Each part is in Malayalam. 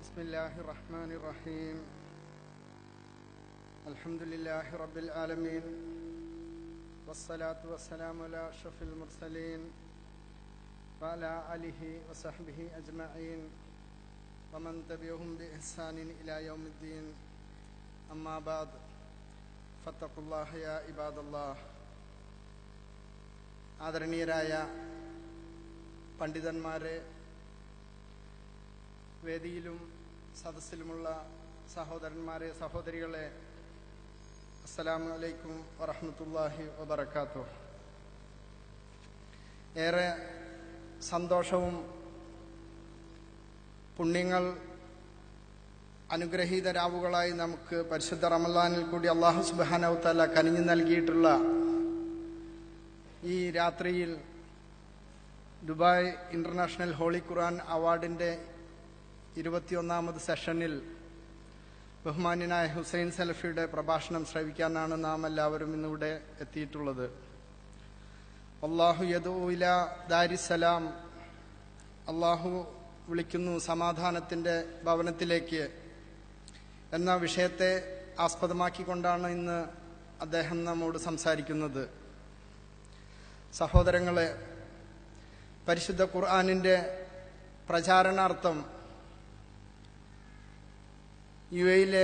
بسم الله الرحمن الرحيم الحمد لله رب العالمين والصلاة والسلام على أشرف المرسلين وعلى آله وصحبه أجمعين ومن تبعهم بإحسان إلى يوم الدين أما بعد فاتقوا الله يا عباد الله ആദരണീയരായ പണ്ഡിതന്മാരെ വേദിയിലും സദസ്സിലുമുള്ള സഹോദരന്മാരെ സഹോദരികളെ അസ്സലാമു അലൈക്കും വറഹ്മത്തുള്ളാഹി വബറകാതുഹു ഏറെ സന്തോഷവും പുണ്യങ്ങൾ അനുഗ്രഹീത രാവുകളായി നമുക്ക് പരിശുദ്ധ റമലാനിൽ കൂടി അള്ളാഹു സുബാനവ് തല കനിഞ്ഞു നൽകിയിട്ടുള്ള ഈ രാത്രിയിൽ ദുബായ് ഇന്റർനാഷണൽ ഹോളി ഖുർആൻ അവാർഡിന്റെ ഇരുപത്തിയൊന്നാമത് സെഷനിൽ ബഹുമാന്യനായ ഹുസൈൻ സലഫിയുടെ പ്രഭാഷണം ശ്രവിക്കാനാണ് നാം എല്ലാവരും ഇന്നിവിടെ എത്തിയിട്ടുള്ളത് അള്ളാഹു യദുല ദാരിസലാം അള്ളാഹു വിളിക്കുന്നു സമാധാനത്തിന്റെ ഭവനത്തിലേക്ക് എന്ന വിഷയത്തെ ആസ്പദമാക്കിക്കൊണ്ടാണ് ഇന്ന് അദ്ദേഹം നമ്മോട് സംസാരിക്കുന്നത് സഹോദരങ്ങളെ പരിശുദ്ധ ഖുർആാനിന്റെ പ്രചാരണാർത്ഥം യു എയിലെ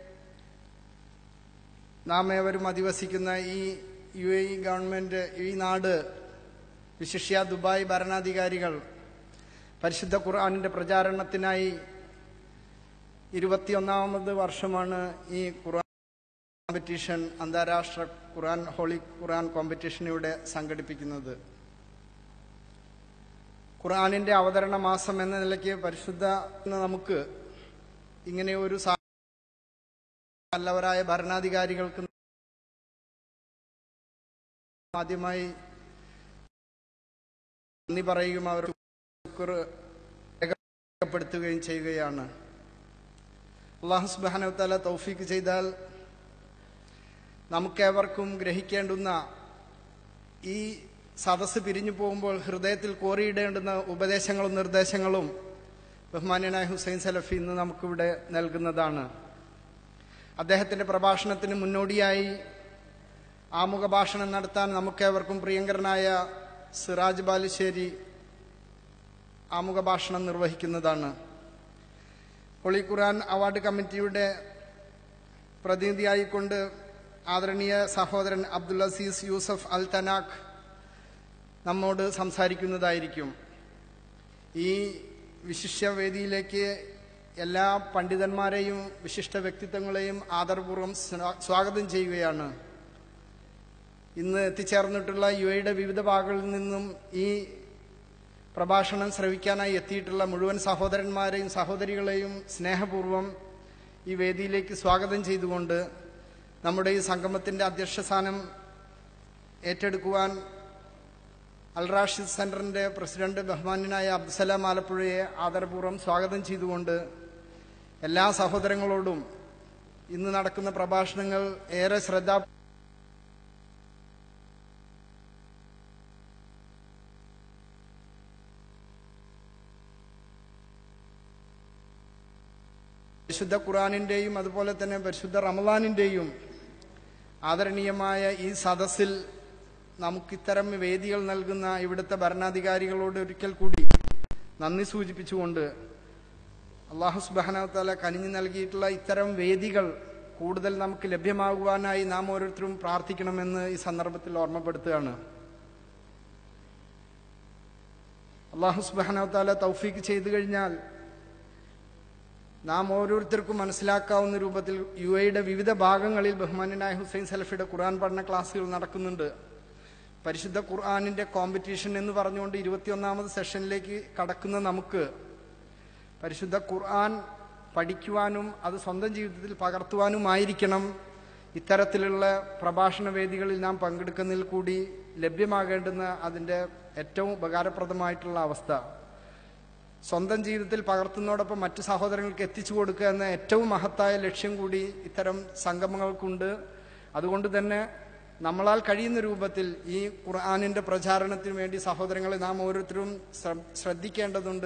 നാം ഏവരും അധിവസിക്കുന്ന ഈ യു എ ഇ ഗവൺമെന്റ് ഈ നാട് വിശിഷ്യ ദുബായ് ഭരണാധികാരികൾ പരിശുദ്ധ ഖുർആാനിന്റെ പ്രചാരണത്തിനായി ഇരുപത്തിയൊന്നാമത് വർഷമാണ് ഈ ഖുർആൻ കോമ്പറ്റീഷൻ അന്താരാഷ്ട്ര ഖുർആൻ ഹോളി ഖുർആൻ കോമ്പറ്റീഷൻ ഇവിടെ സംഘടിപ്പിക്കുന്നത് ഖുർആാനിന്റെ അവതരണ മാസം എന്ന നിലയ്ക്ക് പരിശുദ്ധ നമുക്ക് ഇങ്ങനെ ഒരു നല്ലവരായ ഭരണാധികാരികൾക്ക് ആദ്യമായി നന്ദി പറയുകയും അവർ രേഖപ്പെടുത്തുകയും ചെയ്യുകയാണ് അള്ളാഹു സുബാനവത്താല തൗഫീക്ക് ചെയ്താൽ നമുക്കേവർക്കും ഗ്രഹിക്കേണ്ടുന്ന ഈ സദസ്സ് പിരിഞ്ഞു പോകുമ്പോൾ ഹൃദയത്തിൽ കോറിയിടേണ്ടുന്ന ഉപദേശങ്ങളും നിർദ്ദേശങ്ങളും ബഹുമാന്യനായ ഹുസൈൻ സലഫി ഇന്ന് നമുക്കിവിടെ നൽകുന്നതാണ് അദ്ദേഹത്തിന്റെ പ്രഭാഷണത്തിന് മുന്നോടിയായി ആമുഖ ഭാഷണം നടത്താൻ നമുക്കേവർക്കും പ്രിയങ്കരനായ സിറാജ് ബാലുശ്ശേരി ആമുഖ ഭാഷണം നിർവഹിക്കുന്നതാണ് ഹോളി ഖുർആൻ അവാർഡ് കമ്മിറ്റിയുടെ പ്രതിനിധിയായിക്കൊണ്ട് ആദരണീയ സഹോദരൻ അബ്ദുൽ അസീസ് യൂസഫ് അൽ തനാഖ് നമ്മോട് സംസാരിക്കുന്നതായിരിക്കും ഈ വിശിഷ്യ വേദിയിലേക്ക് എല്ലാ പണ്ഡിതന്മാരെയും വിശിഷ്ട വ്യക്തിത്വങ്ങളെയും ആദരപൂർവ്വം സ്വാഗതം ചെയ്യുകയാണ് ഇന്ന് എത്തിച്ചേർന്നിട്ടുള്ള യു എയുടെ വിവിധ ഭാഗങ്ങളിൽ നിന്നും ഈ പ്രഭാഷണം ശ്രവിക്കാനായി എത്തിയിട്ടുള്ള മുഴുവൻ സഹോദരന്മാരെയും സഹോദരികളെയും സ്നേഹപൂർവ്വം ഈ വേദിയിലേക്ക് സ്വാഗതം ചെയ്തുകൊണ്ട് നമ്മുടെ ഈ സംഗമത്തിന്റെ അധ്യക്ഷ സ്ഥാനം ഏറ്റെടുക്കുവാൻ അൽറാഷിദ് സെന്ററിന്റെ പ്രസിഡന്റ് ബഹുമാന്യനായ അബ്ദുസലാം ആലപ്പുഴയെ ആദരപൂർവ്വം സ്വാഗതം ചെയ്തുകൊണ്ട് എല്ലാ സഹോദരങ്ങളോടും ഇന്ന് നടക്കുന്ന പ്രഭാഷണങ്ങൾ ഏറെ ശ്രദ്ധ പരിശുദ്ധ ഖുറാനിന്റെയും അതുപോലെ തന്നെ പരിശുദ്ധ റമലാനിന്റെയും ആദരണീയമായ ഈ സദസ്സിൽ നമുക്കിത്തരം വേദികൾ നൽകുന്ന ഇവിടുത്തെ ഭരണാധികാരികളോട് ഒരിക്കൽ കൂടി നന്ദി സൂചിപ്പിച്ചുകൊണ്ട് അള്ളാഹു സുബാനവത്താല കനിഞ്ഞു നൽകിയിട്ടുള്ള ഇത്തരം വേദികൾ കൂടുതൽ നമുക്ക് ലഭ്യമാകുവാനായി നാം ഓരോരുത്തരും പ്രാർത്ഥിക്കണമെന്ന് ഈ സന്ദർഭത്തിൽ ഓർമ്മപ്പെടുത്തുകയാണ് അള്ളാഹു സുബാനവത്താല തൗഫീക്ക് ചെയ്തു കഴിഞ്ഞാൽ നാം ഓരോരുത്തർക്കും മനസ്സിലാക്കാവുന്ന രൂപത്തിൽ യു എയുടെ വിവിധ ഭാഗങ്ങളിൽ ബഹുമാന്യനായ ഹുസൈൻ സലഫിയുടെ ഖുർആൻ പഠന ക്ലാസ്സുകൾ നടക്കുന്നുണ്ട് പരിശുദ്ധ ഖുർആാനിന്റെ കോമ്പറ്റീഷൻ എന്ന് പറഞ്ഞുകൊണ്ട് ഇരുപത്തിയൊന്നാമത് സെഷനിലേക്ക് കടക്കുന്ന നമുക്ക് പരിശുദ്ധ ഖുർആൻ പഠിക്കുവാനും അത് സ്വന്തം ജീവിതത്തിൽ പകർത്തുവാനുമായിരിക്കണം ഇത്തരത്തിലുള്ള പ്രഭാഷണ വേദികളിൽ നാം പങ്കെടുക്കുന്നതിൽ കൂടി ലഭ്യമാകേണ്ടുന്ന അതിൻ്റെ ഏറ്റവും ഉപകാരപ്രദമായിട്ടുള്ള അവസ്ഥ സ്വന്തം ജീവിതത്തിൽ പകർത്തുന്നതോടൊപ്പം മറ്റു സഹോദരങ്ങൾക്ക് എത്തിച്ചു കൊടുക്കുക എന്ന ഏറ്റവും മഹത്തായ ലക്ഷ്യം കൂടി ഇത്തരം സംഗമങ്ങൾക്കുണ്ട് അതുകൊണ്ട് തന്നെ നമ്മളാൽ കഴിയുന്ന രൂപത്തിൽ ഈ ഖുർആാനിന്റെ പ്രചാരണത്തിന് വേണ്ടി സഹോദരങ്ങളെ നാം ഓരോരുത്തരും ശ്ര- ശ്രദ്ധിക്കേണ്ടതുണ്ട്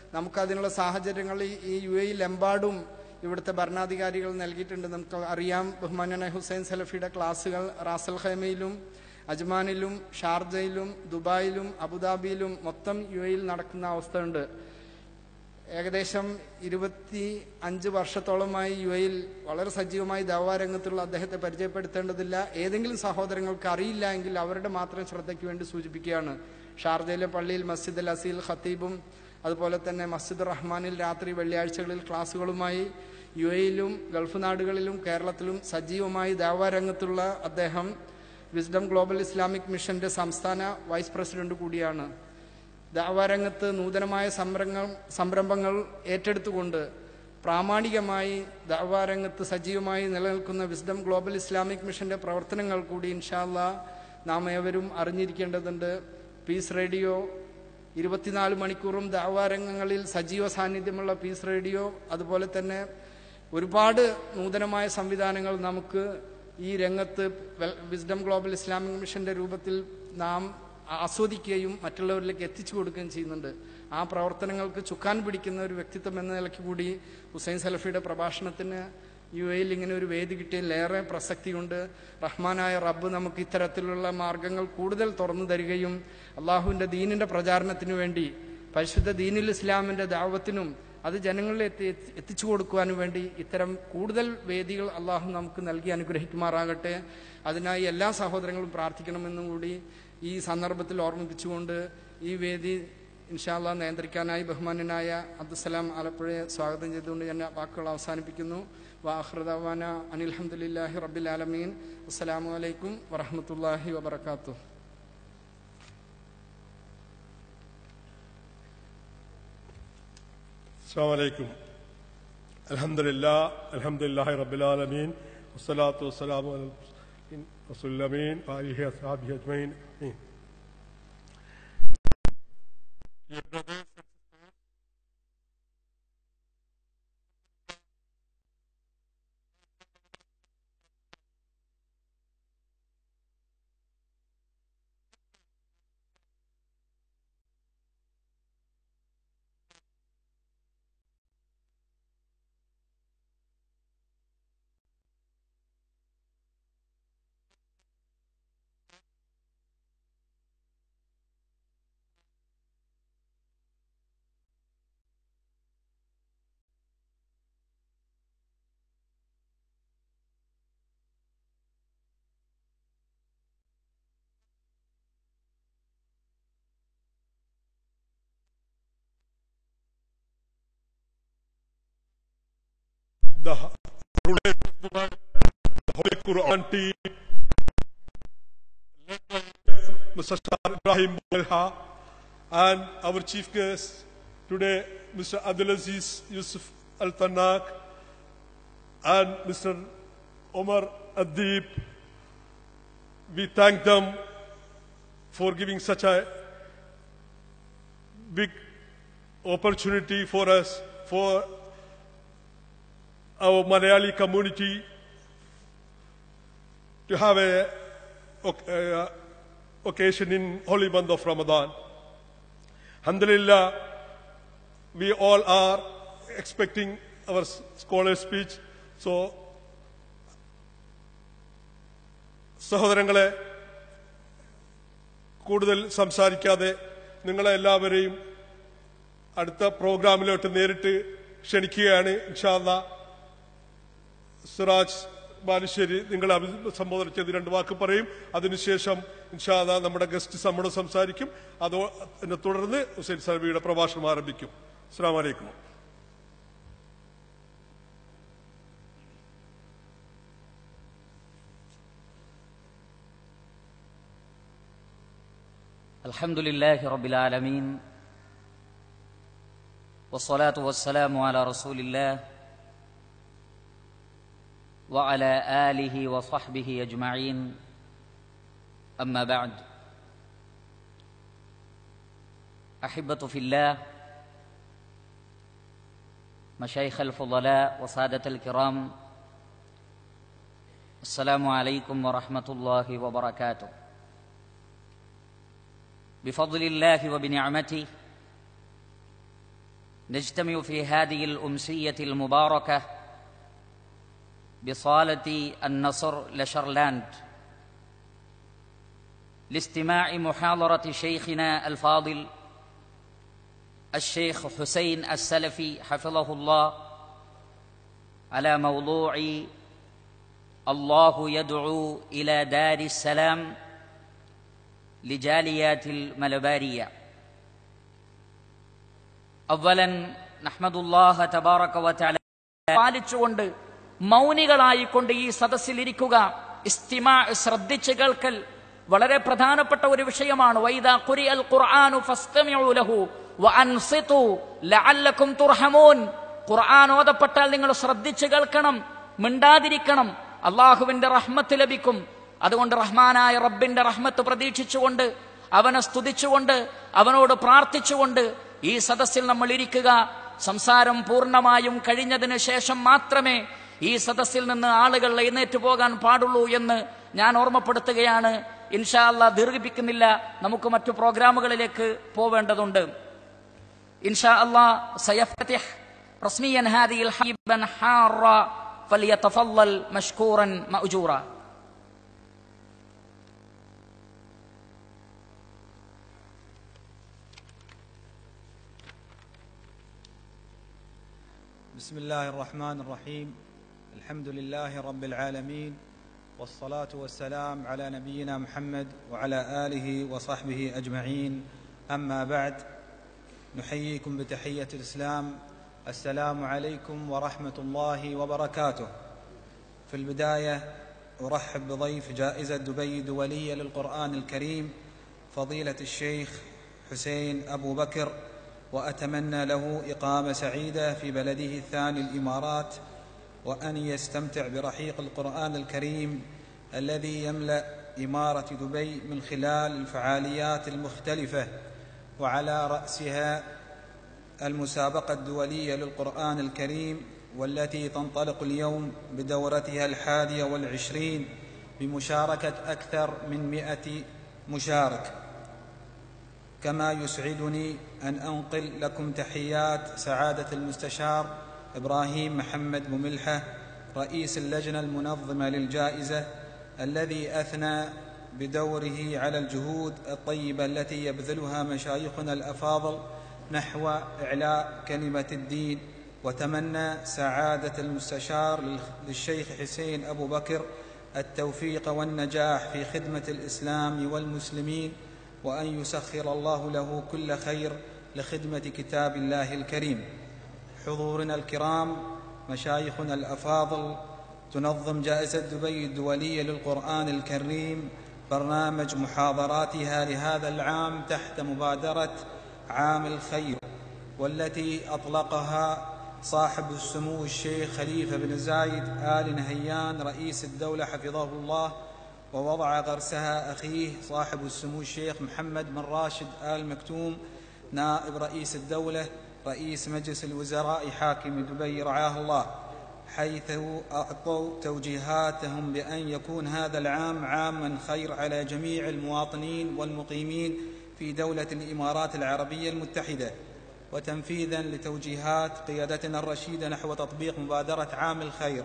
നമുക്കതിനുള്ള സാഹചര്യങ്ങൾ ഈ- ഈ യു എയിലെമ്പാടും ഇവിടുത്തെ ഭരണാധികാരികൾ നൽകിയിട്ടുണ്ട് നമുക്ക് അറിയാം ബഹുമാനായ ഹുസൈൻ സലഫിയുടെ ക്ലാസ്സുകൾ റാസൽ ഖൈമയിലും അജ്മാനിലും ഷാർജയിലും ദുബായിലും അബുദാബിയിലും മൊത്തം യു എയിൽ നടക്കുന്ന അവസ്ഥയുണ്ട് ഏകദേശം ഇരുപത്തി അഞ്ച് വർഷത്തോളമായി യു എയിൽ വളരെ സജീവമായി ദവാരംഗത്തുള്ള അദ്ദേഹത്തെ പരിചയപ്പെടുത്തേണ്ടതില്ല ഏതെങ്കിലും സഹോദരങ്ങൾക്ക് അറിയില്ല എങ്കിൽ അവരുടെ മാത്രം ശ്രദ്ധയ്ക്ക് വേണ്ടി സൂചിപ്പിക്കുകയാണ് ഷാർജയിലെ പള്ളിയിൽ മസ്ജിദ് അൽ അസീൽ ഖത്തീബും അതുപോലെ തന്നെ മസ്ജിദ് റഹ്മാനിൽ രാത്രി വെള്ളിയാഴ്ചകളിൽ ക്ലാസ്സുകളുമായി യു എയിലും ഗൾഫ് നാടുകളിലും കേരളത്തിലും സജീവമായി ദാവാരംഗത്തുള്ള അദ്ദേഹം വിസ്ഡം ഗ്ലോബൽ ഇസ്ലാമിക് മിഷന്റെ സംസ്ഥാന വൈസ് പ്രസിഡന്റ് കൂടിയാണ് ദാവാരംഗത്ത് നൂതനമായ സംരംഭം സംരംഭങ്ങൾ ഏറ്റെടുത്തുകൊണ്ട് പ്രാമാണികമായി ദാവാരംഗത്ത് സജീവമായി നിലനിൽക്കുന്ന വിസ്ഡം ഗ്ലോബൽ ഇസ്ലാമിക് മിഷന്റെ പ്രവർത്തനങ്ങൾ കൂടി ഇൻഷാല്ല നാം ഏവരും അറിഞ്ഞിരിക്കേണ്ടതുണ്ട് പീസ് റേഡിയോ ഇരുപത്തിനാല് മണിക്കൂറും ദാവാരംഗങ്ങളിൽ സജീവ സാന്നിധ്യമുള്ള പീസ് റേഡിയോ അതുപോലെ തന്നെ ഒരുപാട് നൂതനമായ സംവിധാനങ്ങൾ നമുക്ക് ഈ രംഗത്ത് വെൽ- വിസ്ഡം ഗ്ലോബൽ ഇസ്ലാമിക് മിഷന്റെ രൂപത്തിൽ നാം ആസ്വദിക്കുകയും മറ്റുള്ളവരിലേക്ക് എത്തിച്ചു കൊടുക്കുകയും ചെയ്യുന്നുണ്ട് ആ പ്രവർത്തനങ്ങൾക്ക് ചുക്കാൻ പിടിക്കുന്ന ഒരു വ്യക്തിത്വം എന്ന നിലയ്ക്ക് കൂടി ഹുസൈൻ സലഫിയുടെ പ്രഭാഷണത്തിന് യു എയിൽ ഇങ്ങനെ ഒരു വേദി കിട്ടിയതിലേറെ പ്രസക്തിയുണ്ട് റഹ്മാനായ റബ്ബ് നമുക്ക് ഇത്തരത്തിലുള്ള മാർഗങ്ങൾ കൂടുതൽ തുറന്നു തരികയും അള്ളാഹുവിന്റെ ദീനിന്റെ പ്രചാരണത്തിനു വേണ്ടി പരിശുദ്ധ ദീനുൽ ഇസ്ലാമിന്റെ ദാവത്തിനും അത് ജനങ്ങളിൽ എത്തി എത്തി- എത്തിച്ചു കൊടുക്കുവാനും വേണ്ടി ഇത്തരം കൂടുതൽ വേദികൾ അള്ളാഹു നമുക്ക് നൽകി അനുഗ്രഹിക്കുമാറാകട്ടെ അതിനായി എല്ലാ സഹോദരങ്ങളും പ്രാർത്ഥിക്കണമെന്നും കൂടി ഈ സന്ദർഭത്തിൽ ഓർമ്മിപ്പിച്ചുകൊണ്ട് ഈ വേദി ഇൻഷാല്ല നിയന്ത്രിക്കാനായി ബഹുമാനനായ അബ്ദുസലാം ആലപ്പുഴയെ സ്വാഗതം ചെയ്തുകൊണ്ട് ഞാൻ വാക്കുകൾ അവസാനിപ്പിക്കുന്നു വാഹൃദാന അനിൽഹമുല്ലാഹി റബ്ബിൽ ആലമീൻ അസ്സലാമു അലൈക്കും വറഹമത്തല്ലാഹി വബർക്കാത്തു السلام عليكم الحمد لله الحمد لله رب العالمين والصلاة والسلام على المرسلين رسول الأمين وآله وصحبه أجمعين آمين. Dear brothers and sisters, the the Holy Quran team, led by Mr. Shah Ibrahim Bolha, and our chief guest today, Mr. Abdulaziz Yusuf Al Tanak, and Mr. Omar Adib. We thank them for giving such a big opportunity for us, for our Malayali community to have a oc- uh, occasion in holy month of Ramadan. Alhamdulillah, we all are expecting our s- scholar's speech. So, സഹോദരങ്ങളെ കൂടുതൽ സംസാരിക്കാതെ നിങ്ങളെ എല്ലാവരെയും അടുത്ത പ്രോഗ്രാമിലോട്ട് നേരിട്ട് ക്ഷണിക്കുകയാണ് ഇൻഷാല്ല സിറാജ് ബാലുശ്ശേരി നിങ്ങളെ അഭിസംബോധന ചെയ്ത് രണ്ട് വാക്ക് പറയും അതിനുശേഷം ഇൻഷാല്ല നമ്മുടെ ഗസ്റ്റ് നമ്മോട് സംസാരിക്കും അതോ അതിനെ തുടർന്ന് ഹുസൈൻ സലബിയുടെ പ്രഭാഷണം ആരംഭിക്കും അസ്സാം വലൈക്കും الحمد لله رب العالمين والصلاة والسلام على رسول الله وعلى آله وصحبه أجمعين أما بعد أحبة في الله مشايخ الفضلاء وسادة الكرام السلام عليكم ورحمة الله وبركاته بفضل الله وبنعمته نجتمع في هذه الأمسية المباركة بصالة النصر لشرلاند لاستماع محاضرة شيخنا الفاضل الشيخ حسين السلفي حفظه الله على موضوع الله يدعو إلى دار السلام لجاليات الملبارية أولا نحمد الله تبارك وتعالى പാലിച്ചുകൊണ്ട് മൗനികളായിക്കൊണ്ട് ഈ സദസ്സിൽ ഇരിക്കുക ഇസ്തിമാ ശ്രദ്ധിച്ച് കേൾക്കൽ വളരെ പ്രധാനപ്പെട്ട ഒരു വിഷയമാണ് വൈദ ഖുരി അൽ ഖുർആനു ഫസ്തമിഉ ലഹു വഅൻസിതു ലഅല്ലക്കും തുർഹമൂൻ ഖുർആൻ ഓതപ്പെട്ടാൽ നിങ്ങൾ ശ്രദ്ധിച്ച് കേൾക്കണം മിണ്ടാതിരിക്കണം അള്ളാഹുവിന്റെ റഹ്മത്ത് ലഭിക്കും അതുകൊണ്ട് റഹ്മാനായ റബ്ബിന്റെ റഹ്മത്ത് പ്രതീക്ഷിച്ചുകൊണ്ട് അവനെ സ്തുതിച്ചുകൊണ്ട് അവനോട് പ്രാർത്ഥിച്ചുകൊണ്ട് ഈ സദസ്സിൽ നമ്മൾ ഇരിക്കുക സംസാരം പൂർണ്ണമായും കഴിഞ്ഞതിന് ശേഷം മാത്രമേ ഈ സദസ്സിൽ നിന്ന് ആളുകൾ എഴുന്നേറ്റ് പോകാൻ പാടുള്ളൂ എന്ന് ഞാൻ ഓർമ്മപ്പെടുത്തുകയാണ് ഇൻഷാ അല്ലാ ദീർഘിപ്പിക്കുന്നില്ല നമുക്ക് മറ്റു പ്രോഗ്രാമുകളിലേക്ക് പോവേണ്ടതുണ്ട് ഇൻഷാ അല്ലാ സയഫ്തതിഹ് رسميا هذه الحبا حارة فليتفضل مشكورا مأجورا بسم الله الرحمن الرحيم الحمد لله رب العالمين والصلاة والسلام على نبينا محمد وعلى آله وصحبه أجمعين أما بعد نحييكم بتحية الإسلام السلام عليكم ورحمة الله وبركاته في البداية أرحب بضيف جائزة دبي دولية للقرآن الكريم فضيلة الشيخ حسين أبو بكر وأتمنى له إقامة سعيدة في بلده الثاني الإمارات وأن يستمتع برحيق القرآن الكريم الذي يملأ إمارة دبي من خلال الفعاليات المختلفة وعلى رأسها المسابقة الدولية للقرآن الكريم والتي تنطلق اليوم بدورتها الحادية والعشرين بمشاركة أكثر من مئة مشارك كما يسعدني أن أنقل لكم تحيات سعادة المستشار إبراهيم محمد مملحة رئيس اللجنة المنظمة للجائزة الذي أثنى بدوره على الجهود الطيبة التي يبذلها مشايخنا الأفاضل نحو إعلاء كلمة الدين وتمنى سعادة المستشار للشيخ حسين أبو بكر التوفيق والنجاح في خدمة الإسلام والمسلمين وأن يسخر الله له كل خير لخدمة كتاب الله الكريم حضورنا الكرام مشايخنا الأفاضل تنظم جائزة دبي الدولية للقرآن الكريم برنامج محاضراتها لهذا العام تحت مبادرة عام الخير والتي أطلقها صاحب السمو الشيخ خليفة بن زايد آل نهيان رئيس الدولة حفظه الله ووضع غرسها أخيه صاحب السمو الشيخ محمد بن راشد آل مكتوم نائب رئيس الدولة رئيس مجلس الوزراء حاكم دبي رعاه الله حيث أعطوا توجيهاتهم بأن يكون هذا العام عاما خير على جميع المواطنين والمقيمين في دولة الإمارات العربية المتحدة وتنفيذا لتوجيهات قيادتنا الرشيدة نحو تطبيق مبادرة عام الخير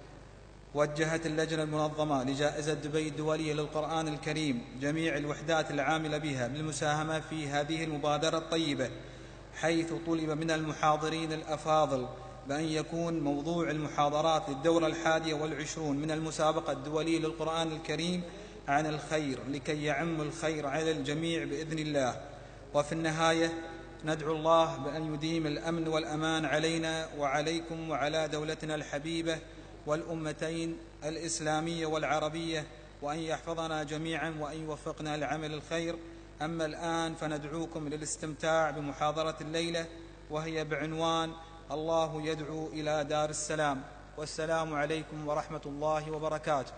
وجهت اللجنة المنظمة لجائزة دبي الدولية للقرآن الكريم جميع الوحدات العاملة بها بالمساهمة في هذه المبادرة الطيبة حيث طلب من المحاضرين الأفاضل بأن يكون موضوع المحاضرات للدورة الحادية والعشرون من المسابقة الدولية للقرآن الكريم عن الخير لكي يعم الخير على الجميع بإذن الله وفي النهاية ندعو الله بأن يديم الأمن والأمان علينا وعليكم وعلى دولتنا الحبيبة والأمتين الإسلامية والعربية وأن يحفظنا جميعا وأن يوفقنا لعمل الخير أما الآن فندعوكم للاستمتاع بمحاضرة الليلة وهي بعنوان الله يدعو إلى دار السلام والسلام عليكم ورحمة الله وبركاته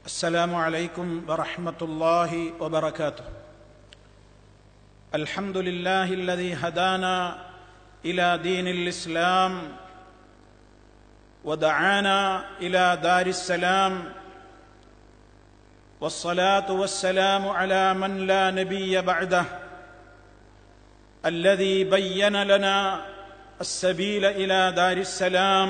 السلام عليكم ورحمه الله وبركاته الحمد لله الذي هدانا الى دين الاسلام ودعانا الى دار السلام والصلاه والسلام على من لا نبي بعده الذي بين لنا السبيل الى دار السلام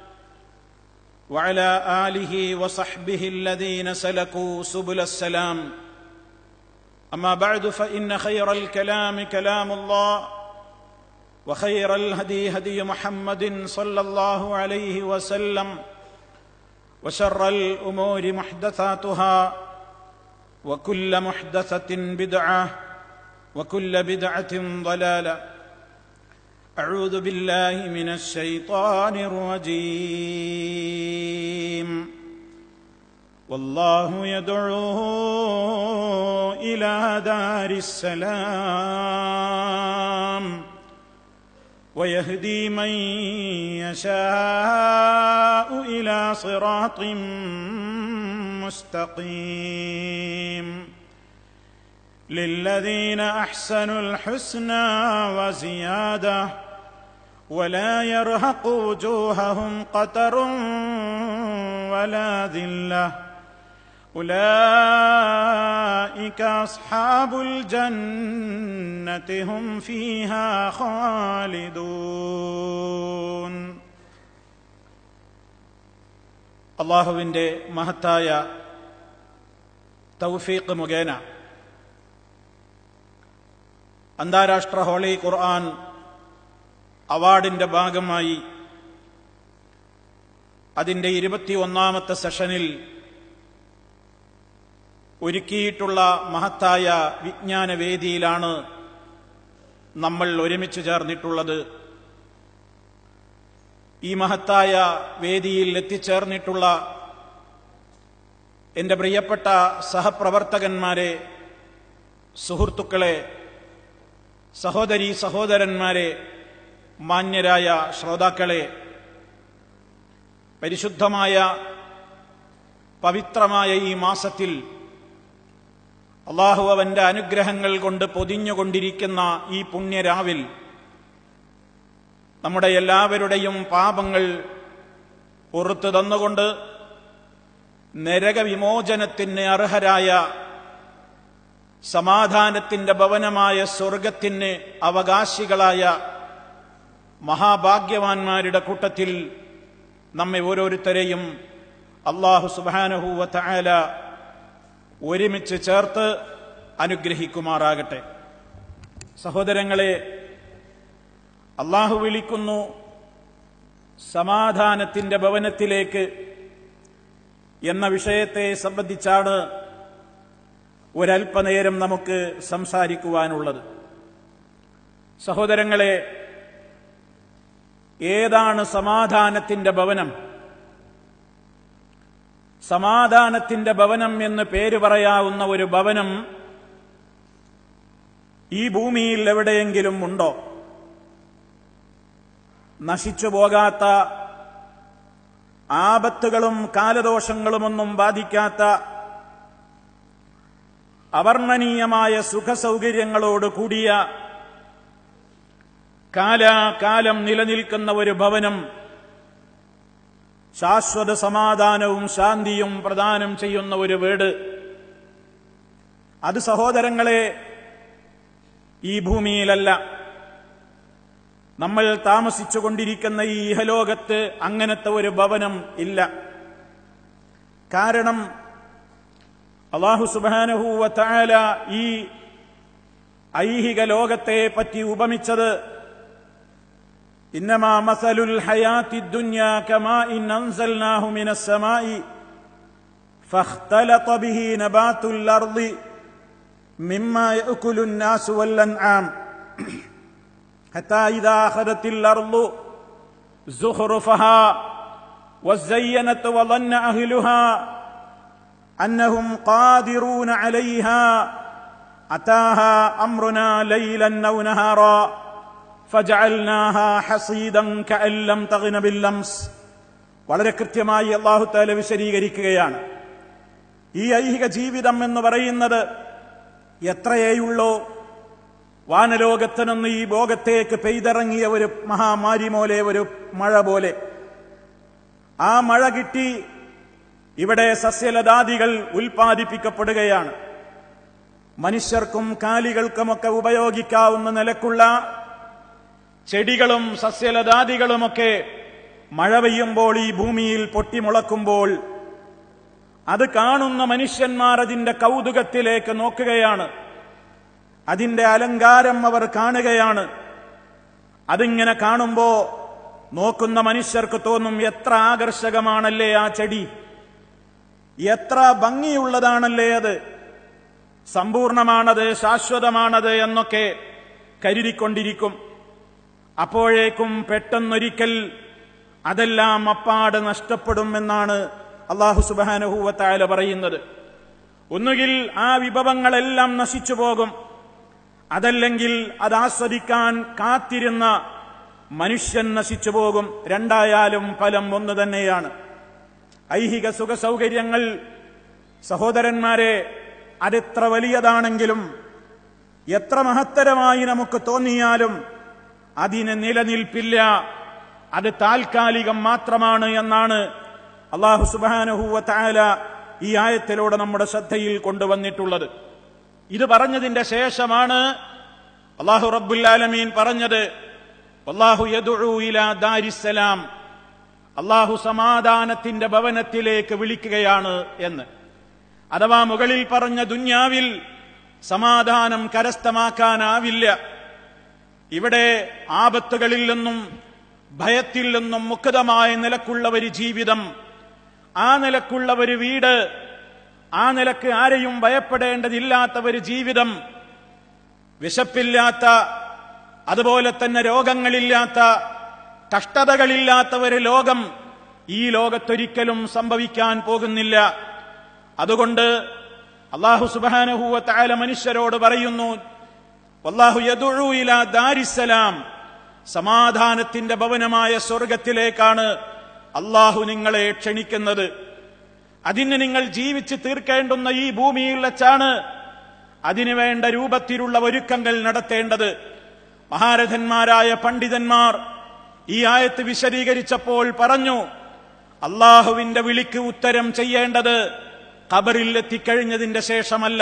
وعلى اله وصحبه الذين سلكوا سبل السلام اما بعد فان خير الكلام كلام الله وخير الهدي هدي محمد صلى الله عليه وسلم وشر الامور محدثاتها وكل محدثه بدعه وكل بدعه ضلاله اعوذ بالله من الشيطان الرجيم والله يدعو الى دار السلام ويهدي من يشاء الى صراط مستقيم للذين احسنوا الحسنى وزياده ولا يرهق وجوههم قتر ولا ذله اولئك اصحاب الجنه هم فيها خالدون അള്ളാഹുവിൻ്റെ മഹത്തായ തൗഫീഖ് മുഖേന അന്താരാഷ്ട്ര ഹോളി ഖുർആൻ അവാർഡിന്റെ ഭാഗമായി അതിന്റെ ഇരുപത്തിയൊന്നാമത്തെ സെഷനിൽ ഒരുക്കിയിട്ടുള്ള മഹത്തായ വിജ്ഞാന വേദിയിലാണ് നമ്മൾ ഒരുമിച്ച് ചേർന്നിട്ടുള്ളത് ഈ മഹത്തായ വേദിയിൽ എത്തിച്ചേർന്നിട്ടുള്ള എന്റെ പ്രിയപ്പെട്ട സഹപ്രവർത്തകന്മാരെ സുഹൃത്തുക്കളെ സഹോദരി സഹോദരന്മാരെ മാന്യരായ ശ്രോതാക്കളെ പരിശുദ്ധമായ പവിത്രമായ ഈ മാസത്തിൽ അള്ളാഹു അവന്റെ അനുഗ്രഹങ്ങൾ കൊണ്ട് പൊതിഞ്ഞുകൊണ്ടിരിക്കുന്ന ഈ പുണ്യരാവിൽ നമ്മുടെ എല്ലാവരുടെയും പാപങ്ങൾ പുറത്തു തന്നുകൊണ്ട് നരകവിമോചനത്തിന് അർഹരായ സമാധാനത്തിന്റെ ഭവനമായ സ്വർഗത്തിന് അവകാശികളായ മഹാഭാഗ്യവാന്മാരുടെ കൂട്ടത്തിൽ നമ്മെ ഓരോരുത്തരെയും അള്ളാഹു സുബാനഹൂവ തആല ഒരുമിച്ച് ചേർത്ത് അനുഗ്രഹിക്കുമാറാകട്ടെ സഹോദരങ്ങളെ അള്ളാഹു വിളിക്കുന്നു സമാധാനത്തിന്റെ ഭവനത്തിലേക്ക് എന്ന വിഷയത്തെ സംബന്ധിച്ചാണ് ഒരൽപ്പനേരം നമുക്ക് സംസാരിക്കുവാനുള്ളത് സഹോദരങ്ങളെ ഏതാണ് സമാധാനത്തിന്റെ ഭവനം സമാധാനത്തിന്റെ ഭവനം എന്ന് പേര് പറയാവുന്ന ഒരു ഭവനം ഈ ഭൂമിയിൽ എവിടെയെങ്കിലും ഉണ്ടോ നശിച്ചു പോകാത്ത ആപത്തുകളും കാലദോഷങ്ങളുമൊന്നും ബാധിക്കാത്ത അവർണ്ണനീയമായ സുഖസൗകര്യങ്ങളോട് കൂടിയ കാലാകാലം നിലനിൽക്കുന്ന ഒരു ഭവനം ശാശ്വത സമാധാനവും ശാന്തിയും പ്രദാനം ചെയ്യുന്ന ഒരു വീട് അത് സഹോദരങ്ങളെ ഈ ഭൂമിയിലല്ല നമ്മൾ താമസിച്ചുകൊണ്ടിരിക്കുന്ന ഈ ഇഹലോകത്ത് അങ്ങനത്തെ ഒരു ഭവനം ഇല്ല കാരണം അള്ളാഹു സുബാനഹൂവ താല ഈ ഐഹിക ലോകത്തെ പറ്റി ഉപമിച്ചത് إنما مثل الحياة الدنيا كماء أنزلناه من السماء فاختلط به نبات الأرض مما يأكل الناس والأنعام حتى إذا أخذت الأرض زخرفها وزينت وظن أهلها أنهم قادرون عليها أتاها أمرنا ليلا أو نهارا فجعلناها حصيدا كأن لم تغن باللمس വളരെ കൃത്യമായി അള്ളാഹു താല വിശദീകരിക്കുകയാണ് ഈ ഐഹിക ജീവിതം എന്ന് പറയുന്നത് എത്രയേയുള്ളൂ വാനലോകത്ത് നിന്ന് ഈ ഭോഗത്തേക്ക് പെയ്തിറങ്ങിയ ഒരു മഹാമാരി പോലെ ഒരു മഴ പോലെ ആ മഴ കിട്ടി ഇവിടെ സസ്യലതാദികൾ ഉൽപ്പാദിപ്പിക്കപ്പെടുകയാണ് മനുഷ്യർക്കും കാലികൾക്കുമൊക്കെ ഉപയോഗിക്കാവുന്ന നിലക്കുള്ള ചെടികളും സസ്യലതാദികളുമൊക്കെ മഴ പെയ്യുമ്പോൾ ഈ ഭൂമിയിൽ പൊട്ടിമുളക്കുമ്പോൾ അത് കാണുന്ന മനുഷ്യന്മാർ അതിന്റെ കൗതുകത്തിലേക്ക് നോക്കുകയാണ് അതിന്റെ അലങ്കാരം അവർ കാണുകയാണ് അതിങ്ങനെ കാണുമ്പോ നോക്കുന്ന മനുഷ്യർക്ക് തോന്നും എത്ര ആകർഷകമാണല്ലേ ആ ചെടി എത്ര ഭംഗിയുള്ളതാണല്ലേ അത് സമ്പൂർണമാണത് ശാശ്വതമാണത് എന്നൊക്കെ കരുതിക്കൊണ്ടിരിക്കും അപ്പോഴേക്കും പെട്ടെന്നൊരിക്കൽ അതെല്ലാം അപ്പാട് നഷ്ടപ്പെടും എന്നാണ് അള്ളാഹു സുബാനഹൂവത്തായ പറയുന്നത് ഒന്നുകിൽ ആ വിഭവങ്ങളെല്ലാം നശിച്ചു പോകും അതല്ലെങ്കിൽ അത് ആസ്വദിക്കാൻ കാത്തിരുന്ന മനുഷ്യൻ നശിച്ചു പോകും രണ്ടായാലും ഫലം ഒന്ന് തന്നെയാണ് ഐഹിക സുഖ സൗകര്യങ്ങൾ സഹോദരന്മാരെ അതെത്ര വലിയതാണെങ്കിലും എത്ര മഹത്തരമായി നമുക്ക് തോന്നിയാലും അതിന് നിലനിൽപ്പില്ല അത് താൽക്കാലികം മാത്രമാണ് എന്നാണ് അള്ളാഹു സുബാനഹുവ താല ഈ ആയത്തിലൂടെ നമ്മുടെ ശ്രദ്ധയിൽ കൊണ്ടുവന്നിട്ടുള്ളത് ഇത് പറഞ്ഞതിന്റെ ശേഷമാണ് അള്ളാഹു റബ്ബുല്ലാലമീൻ പറഞ്ഞത് അള്ളാഹു ദാരിസലാം അള്ളാഹു സമാധാനത്തിന്റെ ഭവനത്തിലേക്ക് വിളിക്കുകയാണ് എന്ന് അഥവാ മുകളിൽ പറഞ്ഞ ദുന്യാവിൽ സമാധാനം കരസ്ഥമാക്കാനാവില്ല ഇവിടെ ആപത്തുകളിൽ നിന്നും ഭയത്തിൽ നിന്നും മുക്തമായ നിലക്കുള്ള ഒരു ജീവിതം ആ നിലക്കുള്ള ഒരു വീട് ആ നിലക്ക് ആരെയും ഭയപ്പെടേണ്ടതില്ലാത്ത ഒരു ജീവിതം വിശപ്പില്ലാത്ത അതുപോലെ തന്നെ രോഗങ്ങളില്ലാത്ത കഷ്ടതകളില്ലാത്ത ഒരു ലോകം ഈ ലോകത്തൊരിക്കലും സംഭവിക്കാൻ പോകുന്നില്ല അതുകൊണ്ട് അള്ളാഹു സുബാനഹുവ താല മനുഷ്യരോട് പറയുന്നു അള്ളാഹു യദുഇല ദാരിസലാം സമാധാനത്തിന്റെ ഭവനമായ സ്വർഗത്തിലേക്കാണ് അള്ളാഹു നിങ്ങളെ ക്ഷണിക്കുന്നത് അതിന് നിങ്ങൾ ജീവിച്ച് തീർക്കേണ്ടുന്ന ഈ ഭൂമിയിൽ വെച്ചാണ് അതിനു വേണ്ട രൂപത്തിലുള്ള ഒരുക്കങ്ങൾ നടത്തേണ്ടത് മഹാരഥന്മാരായ പണ്ഡിതന്മാർ ഈ ആയത്ത് വിശദീകരിച്ചപ്പോൾ പറഞ്ഞു അള്ളാഹുവിന്റെ വിളിക്ക് ഉത്തരം ചെയ്യേണ്ടത് ഖബറിൽ എത്തിക്കഴിഞ്ഞതിന്റെ ശേഷമല്ല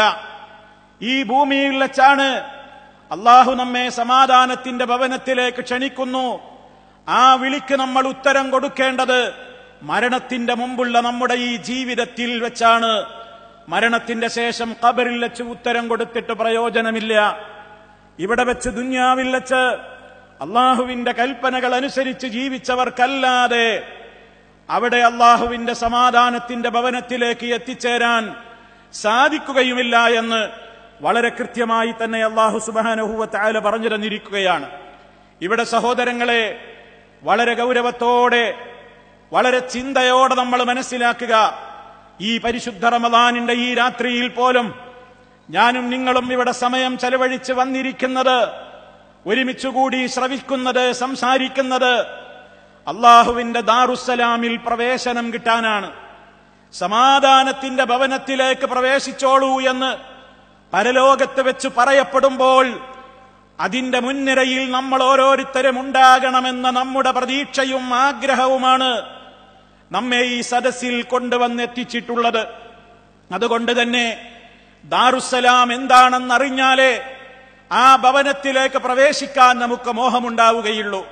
ഈ ഭൂമിയിൽ വെച്ചാണ് അള്ളാഹു നമ്മെ സമാധാനത്തിന്റെ ഭവനത്തിലേക്ക് ക്ഷണിക്കുന്നു ആ വിളിക്ക് നമ്മൾ ഉത്തരം കൊടുക്കേണ്ടത് മരണത്തിന്റെ മുമ്പുള്ള നമ്മുടെ ഈ ജീവിതത്തിൽ വെച്ചാണ് മരണത്തിന്റെ ശേഷം ഖബറിൽ വെച്ച് ഉത്തരം കൊടുത്തിട്ട് പ്രയോജനമില്ല ഇവിടെ വെച്ച് ദുന്യാവിൽ വെച്ച് അള്ളാഹുവിന്റെ കൽപ്പനകൾ അനുസരിച്ച് ജീവിച്ചവർക്കല്ലാതെ അവിടെ അള്ളാഹുവിന്റെ സമാധാനത്തിന്റെ ഭവനത്തിലേക്ക് എത്തിച്ചേരാൻ സാധിക്കുകയുമില്ല എന്ന് വളരെ കൃത്യമായി തന്നെ അള്ളാഹു സുബാനഹുവ താല പറഞ്ഞു തന്നിരിക്കുകയാണ് ഇവിടെ സഹോദരങ്ങളെ വളരെ ഗൗരവത്തോടെ വളരെ ചിന്തയോടെ നമ്മൾ മനസ്സിലാക്കുക ഈ പരിശുദ്ധ റമദാനിന്റെ ഈ രാത്രിയിൽ പോലും ഞാനും നിങ്ങളും ഇവിടെ സമയം ചെലവഴിച്ച് വന്നിരിക്കുന്നത് ഒരുമിച്ചുകൂടി ശ്രവിക്കുന്നത് സംസാരിക്കുന്നത് അള്ളാഹുവിന്റെ ദാറുസലാമിൽ പ്രവേശനം കിട്ടാനാണ് സമാധാനത്തിന്റെ ഭവനത്തിലേക്ക് പ്രവേശിച്ചോളൂ എന്ന് പരലോകത്ത് വെച്ച് പറയപ്പെടുമ്പോൾ അതിന്റെ മുൻനിരയിൽ നമ്മൾ ഓരോരുത്തരും ഉണ്ടാകണമെന്ന നമ്മുടെ പ്രതീക്ഷയും ആഗ്രഹവുമാണ് നമ്മെ ഈ സദസ്സിൽ കൊണ്ടുവന്നെത്തിച്ചിട്ടുള്ളത് അതുകൊണ്ട് തന്നെ ദാറുസലാം എന്താണെന്നറിഞ്ഞാലേ ആ ഭവനത്തിലേക്ക് പ്രവേശിക്കാൻ നമുക്ക് മോഹമുണ്ടാവുകയുള്ളൂ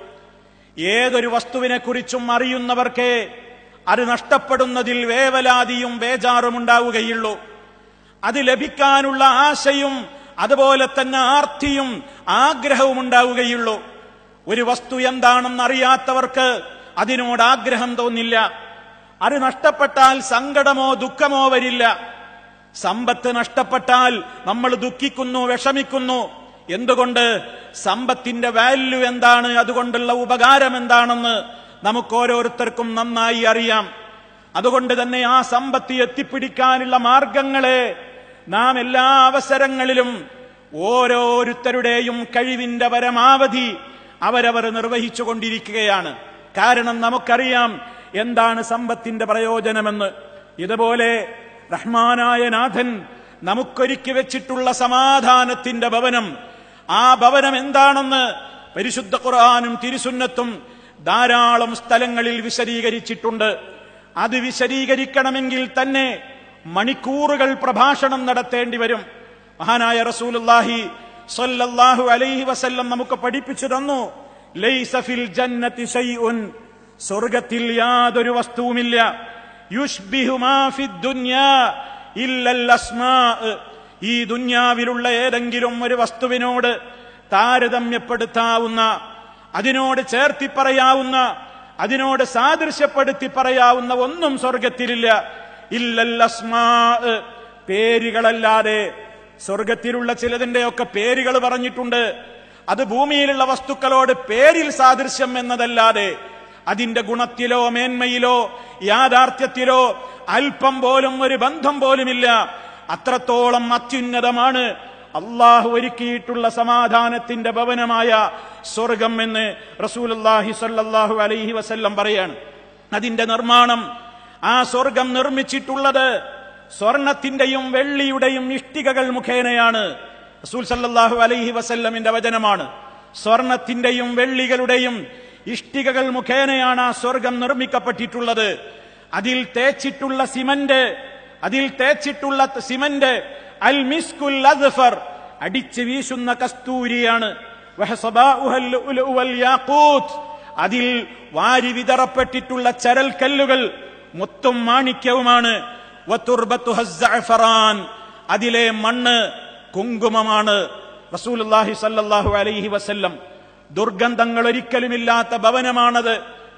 ഏതൊരു വസ്തുവിനെക്കുറിച്ചും അറിയുന്നവർക്കേ അത് നഷ്ടപ്പെടുന്നതിൽ വേവലാതിയും ബേജാറും ഉണ്ടാവുകയുള്ളൂ അത് ലഭിക്കാനുള്ള ആശയും അതുപോലെ തന്നെ ആർത്തിയും ആഗ്രഹവും ഉണ്ടാവുകയുള്ളൂ ഒരു വസ്തു എന്താണെന്ന് അറിയാത്തവർക്ക് അതിനോട് ആഗ്രഹം തോന്നില്ല അത് നഷ്ടപ്പെട്ടാൽ സങ്കടമോ ദുഃഖമോ വരില്ല സമ്പത്ത് നഷ്ടപ്പെട്ടാൽ നമ്മൾ ദുഃഖിക്കുന്നു വിഷമിക്കുന്നു എന്തുകൊണ്ട് സമ്പത്തിന്റെ വാല്യൂ എന്താണ് അതുകൊണ്ടുള്ള ഉപകാരം എന്താണെന്ന് നമുക്ക് ഓരോരുത്തർക്കും നന്നായി അറിയാം അതുകൊണ്ട് തന്നെ ആ സമ്പത്ത് എത്തിപ്പിടിക്കാനുള്ള മാർഗങ്ങളെ നാം എല്ലാ അവസരങ്ങളിലും ഓരോരുത്തരുടെയും കഴിവിന്റെ പരമാവധി അവരവർ നിർവഹിച്ചു കൊണ്ടിരിക്കുകയാണ് കാരണം നമുക്കറിയാം എന്താണ് സമ്പത്തിന്റെ പ്രയോജനമെന്ന് ഇതുപോലെ റഹ്മാനായ നാഥൻ നമുക്കൊരുക്കി വെച്ചിട്ടുള്ള സമാധാനത്തിന്റെ ഭവനം ആ ഭവനം എന്താണെന്ന് പരിശുദ്ധ ഖുർആാനും തിരുസുന്നത്തും ധാരാളം സ്ഥലങ്ങളിൽ വിശദീകരിച്ചിട്ടുണ്ട് അത് വിശദീകരിക്കണമെങ്കിൽ തന്നെ മണിക്കൂറുകൾ പ്രഭാഷണം നടത്തേണ്ടി വരും മഹാനായ റസൂലുള്ളാഹി സ്വല്ലല്ലാഹു അലൈഹി വസല്ലം നമുക്ക് പഠിപ്പിച്ചു തന്നു ലൈസ ഫിൽ ജന്നതി ശൈഉൻ സ്വർഗത്തിൽ യാതൊരു വസ്തുവുമില്ല യുഷ്ബിഹു മാ ഫിദ് ദുനിയാ ഇല്ലൽ അസ്മാ ഈ ദുന്യാവിലുള്ള ഏതെങ്കിലും ഒരു വസ്തുവിനോട് താരതമ്യപ്പെടുത്താവുന്ന അതിനോട് ചേർത്തി പറയാവുന്ന അതിനോട് സാദൃശ്യപ്പെടുത്തി പറയാവുന്ന ഒന്നും സ്വർഗത്തിലില്ല ഇല്ലൽ അസ്മാ പേരുകളല്ലാതെ സ്വർഗത്തിലുള്ള ചിലതിന്റെയൊക്കെ പേരുകൾ പറഞ്ഞിട്ടുണ്ട് അത് ഭൂമിയിലുള്ള വസ്തുക്കളോട് പേരിൽ സാദൃശ്യം എന്നതല്ലാതെ അതിന്റെ ഗുണത്തിലോ മേന്മയിലോ യാഥാർത്ഥ്യത്തിലോ അല്പം പോലും ഒരു ബന്ധം പോലുമില്ല അത്രത്തോളം അത്യുന്നതമാണ് അള്ളാഹു ഒരുക്കിയിട്ടുള്ള സമാധാനത്തിന്റെ ഭവനമായ സ്വർഗം എന്ന് റസൂലുല്ലാഹി സല്ലല്ലാഹു അലൈഹി വസല്ലം പറയാണ് അതിന്റെ നിർമ്മാണം ആ സ്വർഗം നിർമ്മിച്ചിട്ടുള്ളത് സ്വർണത്തിന്റെയും വെള്ളിയുടെയും ഇഷ്ടികകൾ മുഖേനയാണ് റസൂൽ സല്ലല്ലാഹു അലൈഹി വസല്ലമിന്റെ വചനമാണ് സ്വർണത്തിന്റെയും വെള്ളികളുടെയും ഇഷ്ടികകൾ മുഖേനയാണ് ആ സ്വർഗം നിർമ്മിക്കപ്പെട്ടിട്ടുള്ളത് അതിൽ തേച്ചിട്ടുള്ള സിമന്റ് അതിൽ തേച്ചിട്ടുള്ള സിമന്റ് അൽ മിസ്കുൽ അസ്ഫർ അടിച്ചു വീശുന്ന കസ്തൂരിയാണ് വഹസബാഉഹൽ ലുഅ്ലുഉ വൽ യാഖൂത്ത് അതിൽ വാരി വിതറപ്പെട്ടിട്ടുള്ള ചരൽ കല്ലുകൾ മുത്തും മാണിക്യവുമാണ് വതുർബത്തുഹ അസ്സഅഫറാൻ അതിലെ മണ്ണ് കുങ്കുമമാണ് റസൂലുള്ളാഹി സല്ലല്ലാഹു അലൈഹി വസല്ലം ദുർഗന്ധങ്ങൾ ഒരിക്കലുമില്ലാത്ത ഭവനമാണത്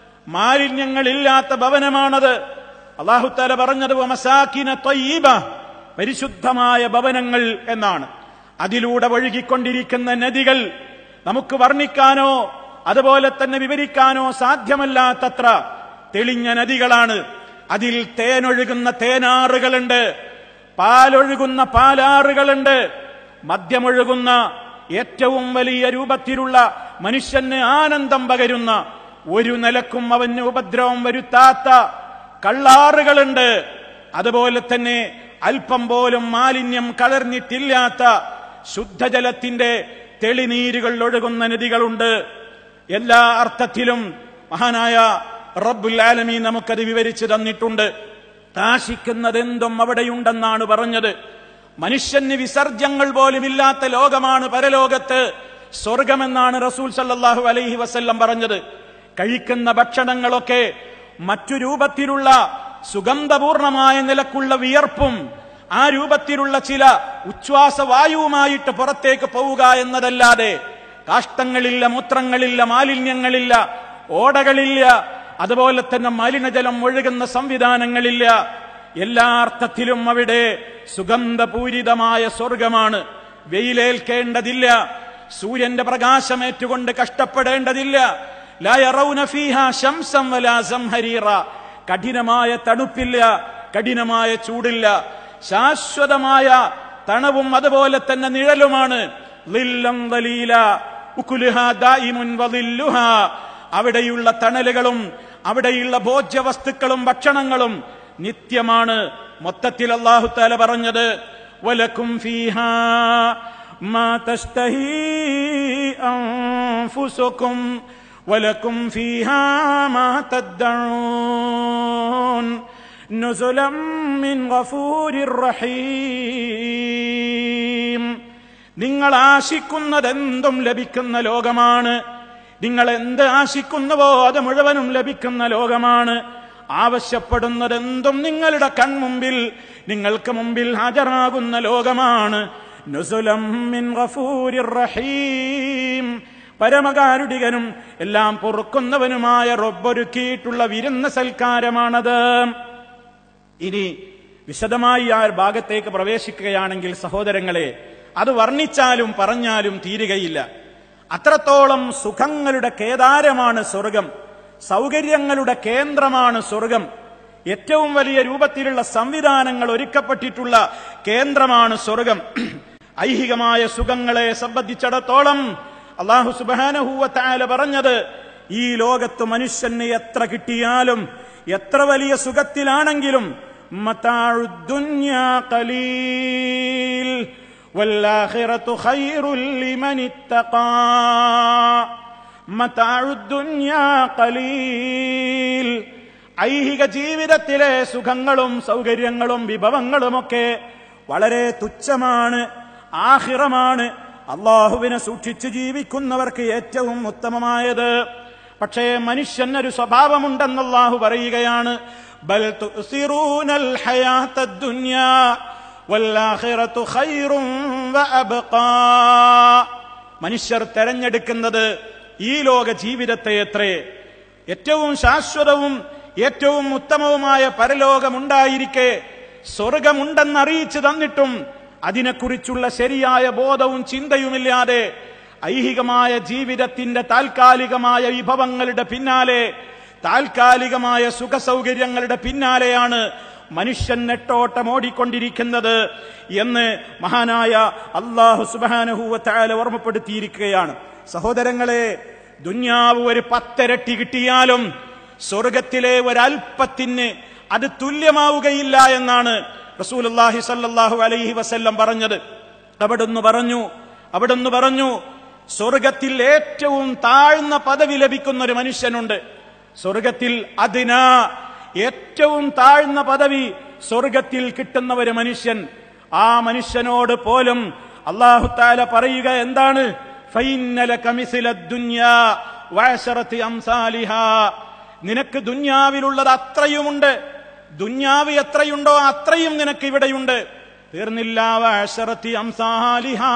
മാലിന്യങ്ങളില്ലാത്ത ഭവനമാണത് അള്ളാഹുത്താല പറഞ്ഞത് മസാക്കിന ത്വയ്യിബ പരിശുദ്ധമായ ഭവനങ്ങൾ എന്നാണ് അതിലൂടെ ഒഴുകിക്കൊണ്ടിരിക്കുന്ന നദികൾ നമുക്ക് വർണ്ണിക്കാനോ അതുപോലെ തന്നെ വിവരിക്കാനോ സാധ്യമല്ലാത്തത്ര തെളിഞ്ഞ നദികളാണ് അതിൽ തേനൊഴുകുന്ന തേനാറുകളുണ്ട് പാലൊഴുകുന്ന പാലാറുകളുണ്ട് മദ്യമൊഴുകുന്ന ഏറ്റവും വലിയ രൂപത്തിലുള്ള മനുഷ്യന് ആനന്ദം പകരുന്ന ഒരു നിലക്കും അവന് ഉപദ്രവം വരുത്താത്ത കള്ളാറുകളുണ്ട് അതുപോലെ തന്നെ അല്പം പോലും മാലിന്യം കലർന്നിട്ടില്ലാത്ത ശുദ്ധജലത്തിന്റെ തെളിനീരുകൾ ഒഴുകുന്ന നദികളുണ്ട് എല്ലാ അർത്ഥത്തിലും മഹാനായ റബ്ബുൽ ആലമീ നമുക്കത് വിവരിച്ചു തന്നിട്ടുണ്ട് ആശിക്കുന്നതെന്തും അവിടെയുണ്ടെന്നാണ് പറഞ്ഞത് മനുഷ്യന് വിസർജ്യങ്ങൾ പോലും ഇല്ലാത്ത ലോകമാണ് പരലോകത്ത് സ്വർഗമെന്നാണ് റസൂൽ സല്ലല്ലാഹു അലൈഹി വസല്ലം പറഞ്ഞത് കഴിക്കുന്ന ഭക്ഷണങ്ങളൊക്കെ മറ്റു രൂപത്തിലുള്ള സുഗന്ധപൂർണമായ നിലക്കുള്ള വിയർപ്പും ആ രൂപത്തിലുള്ള ചില ഉച്ഛ്വാസവായുവുമായിട്ട് പുറത്തേക്ക് പോവുക എന്നതല്ലാതെ കാഷ്ടങ്ങളില്ല മൂത്രങ്ങളില്ല മാലിന്യങ്ങളില്ല ഓടകളില്ല അതുപോലെ തന്നെ മലിനജലം ഒഴുകുന്ന സംവിധാനങ്ങളില്ല എല്ലാ അർത്ഥത്തിലും അവിടെ സുഗന്ധപൂരിതമായ സ്വർഗമാണ് വെയിലേൽക്കേണ്ടതില്ല സൂര്യന്റെ പ്രകാശമേറ്റുകൊണ്ട് കഷ്ടപ്പെടേണ്ടതില്ല ലാ യറൗന ഫീഹാ ശംസം വലാ സംഹരീറ കഠിനമായ തണുപ്പില്ല കഠിനമായ ചൂടില്ല ശാശ്വതമായ തണവും അതുപോലെ തന്നെ നിഴലുമാണ് ളില്ലം ദലീല ഉകുലുഹാ ദായിമുൻ വളില്ലുഹാ അവിടെയുള്ള തണലുകളും അവിടെയുള്ള ഭോജ്യവസ്തുക്കളും ഭക്ഷണങ്ങളും നിത്യമാണ് മൊത്തത്തിൽ അള്ളാഹു താല പറഞ്ഞത് വലക്കും ഫീഹാ മാ തസ്തഹീ അൻഫുസുക്കും വലക്കും ഫീഹാ മാ തദ്ദഊൻ നുസുലം മിൻ ഗഫൂരിർ റഹീം നിങ്ങൾ ആശിക്കുന്നതെന്തും ലഭിക്കുന്ന ലോകമാണ് നിങ്ങൾ എന്ത് ആശിക്കുന്നുവോ അത് മുഴുവനും ലഭിക്കുന്ന ലോകമാണ് ആവശ്യപ്പെടുന്നതെന്തും നിങ്ങളുടെ കൺമുമ്പിൽ നിങ്ങൾക്ക് മുമ്പിൽ ഹാജരാകുന്ന ലോകമാണ് നുസുലം മിൻ ഗഫൂരിർ റഹീം പരമകാരുടികനും എല്ലാം പൊറുക്കുന്നവനുമായ റബ്ബൊരുക്കിയിട്ടുള്ള വിരുന്ന സൽക്കാരമാണത് ഇനി വിശദമായി ആ ഭാഗത്തേക്ക് പ്രവേശിക്കുകയാണെങ്കിൽ സഹോദരങ്ങളെ അത് വർണ്ണിച്ചാലും പറഞ്ഞാലും തീരുകയില്ല അത്രത്തോളം സുഖങ്ങളുടെ കേദാരമാണ് സ്വർഗം സൗകര്യങ്ങളുടെ കേന്ദ്രമാണ് സ്വർഗം ഏറ്റവും വലിയ രൂപത്തിലുള്ള സംവിധാനങ്ങൾ ഒരുക്കപ്പെട്ടിട്ടുള്ള കേന്ദ്രമാണ് സ്വർഗം ഐഹികമായ സുഖങ്ങളെ സംബന്ധിച്ചിടത്തോളം അള്ളാഹു സുബാനഹൂവത്തായ പറഞ്ഞത് ഈ ലോകത്ത് മനുഷ്യന് എത്ര കിട്ടിയാലും എത്ര വലിയ സുഖത്തിലാണെങ്കിലും متاع الدنيا قليل والآخرة خير لمن اتقى متاع الدنيا قليل ഐഹിക ജീവിതത്തിലെ സുഖങ്ങളും സൗകര്യങ്ങളും വിഭവങ്ങളുമൊക്കെ വളരെ തുച്ഛമാണ് ആഹിറമാണ് അള്ളാഹുവിനെ സൂക്ഷിച്ച് ജീവിക്കുന്നവർക്ക് ഏറ്റവും ഉത്തമമായത് പക്ഷേ മനുഷ്യനൊരു സ്വഭാവമുണ്ടെന്ന് അള്ളാഹു പറയുകയാണ് ബൽ തുസിറൂനൽ ഹയാത്തദ് ദുനിയാ വല്ലാഖിറത്തു ഖൈറും വഅബ്ഖാ മനുഷ്യർ തെരഞ്ഞെടുക്കുന്നത് ഈ ലോക ജീവിതത്തെ എത്രേ ഏറ്റവും ശാശ്വതവും ഏറ്റവും ഉത്തമവുമായ പരലോകമുണ്ടായിരിക്കെ സ്വർഗമുണ്ടെന്നറിയിച്ചു തന്നിട്ടും അതിനെക്കുറിച്ചുള്ള ശരിയായ ബോധവും ചിന്തയുമില്ലാതെ ഐഹികമായ ജീവിതത്തിന്റെ താൽക്കാലികമായ വിഭവങ്ങളുടെ പിന്നാലെ താൽക്കാലികമായ സുഖസൗകര്യങ്ങളുടെ പിന്നാലെയാണ് മനുഷ്യൻ നെട്ടോട്ടം ഓടിക്കൊണ്ടിരിക്കുന്നത് എന്ന് മഹാനായ അള്ളാഹു സുബാനഹൂവത്തായ ഓർമ്മപ്പെടുത്തിയിരിക്കുകയാണ് സഹോദരങ്ങളെ ദുന്യാവ് ഒരു പത്തരട്ടി കിട്ടിയാലും സ്വർഗത്തിലെ ഒരൽപ്പത്തിന് അത് തുല്യമാവുകയില്ല എന്നാണ് റസൂലുള്ളാഹി സല്ലല്ലാഹു അലൈഹി വസല്ലം പറഞ്ഞത് അവിടുന്ന് പറഞ്ഞു അവിടുന്ന് പറഞ്ഞു സ്വർഗത്തിൽ ഏറ്റവും താഴ്ന്ന പദവി ലഭിക്കുന്ന ഒരു മനുഷ്യനുണ്ട് സ്വർഗത്തിൽ അതിന ഏറ്റവും താഴ്ന്ന പദവി സ്വർഗത്തിൽ കിട്ടുന്ന ഒരു മനുഷ്യൻ ആ മനുഷ്യനോട് പോലും അള്ളാഹു താല പറയുക എന്താണ് ഫൈന്നലക മിസ്ല ദുനിയാ വഅശറതി അംസാലിഹാ നിനക്ക് ദുന്യാവിലുള്ളത് അത്രയുമുണ്ട് ദുന്യാവ് എത്രയുണ്ടോ അത്രയും നിനക്ക് ഇവിടെയുണ്ട് തീർന്നില്ല വഅശറതി അംസാലിഹാ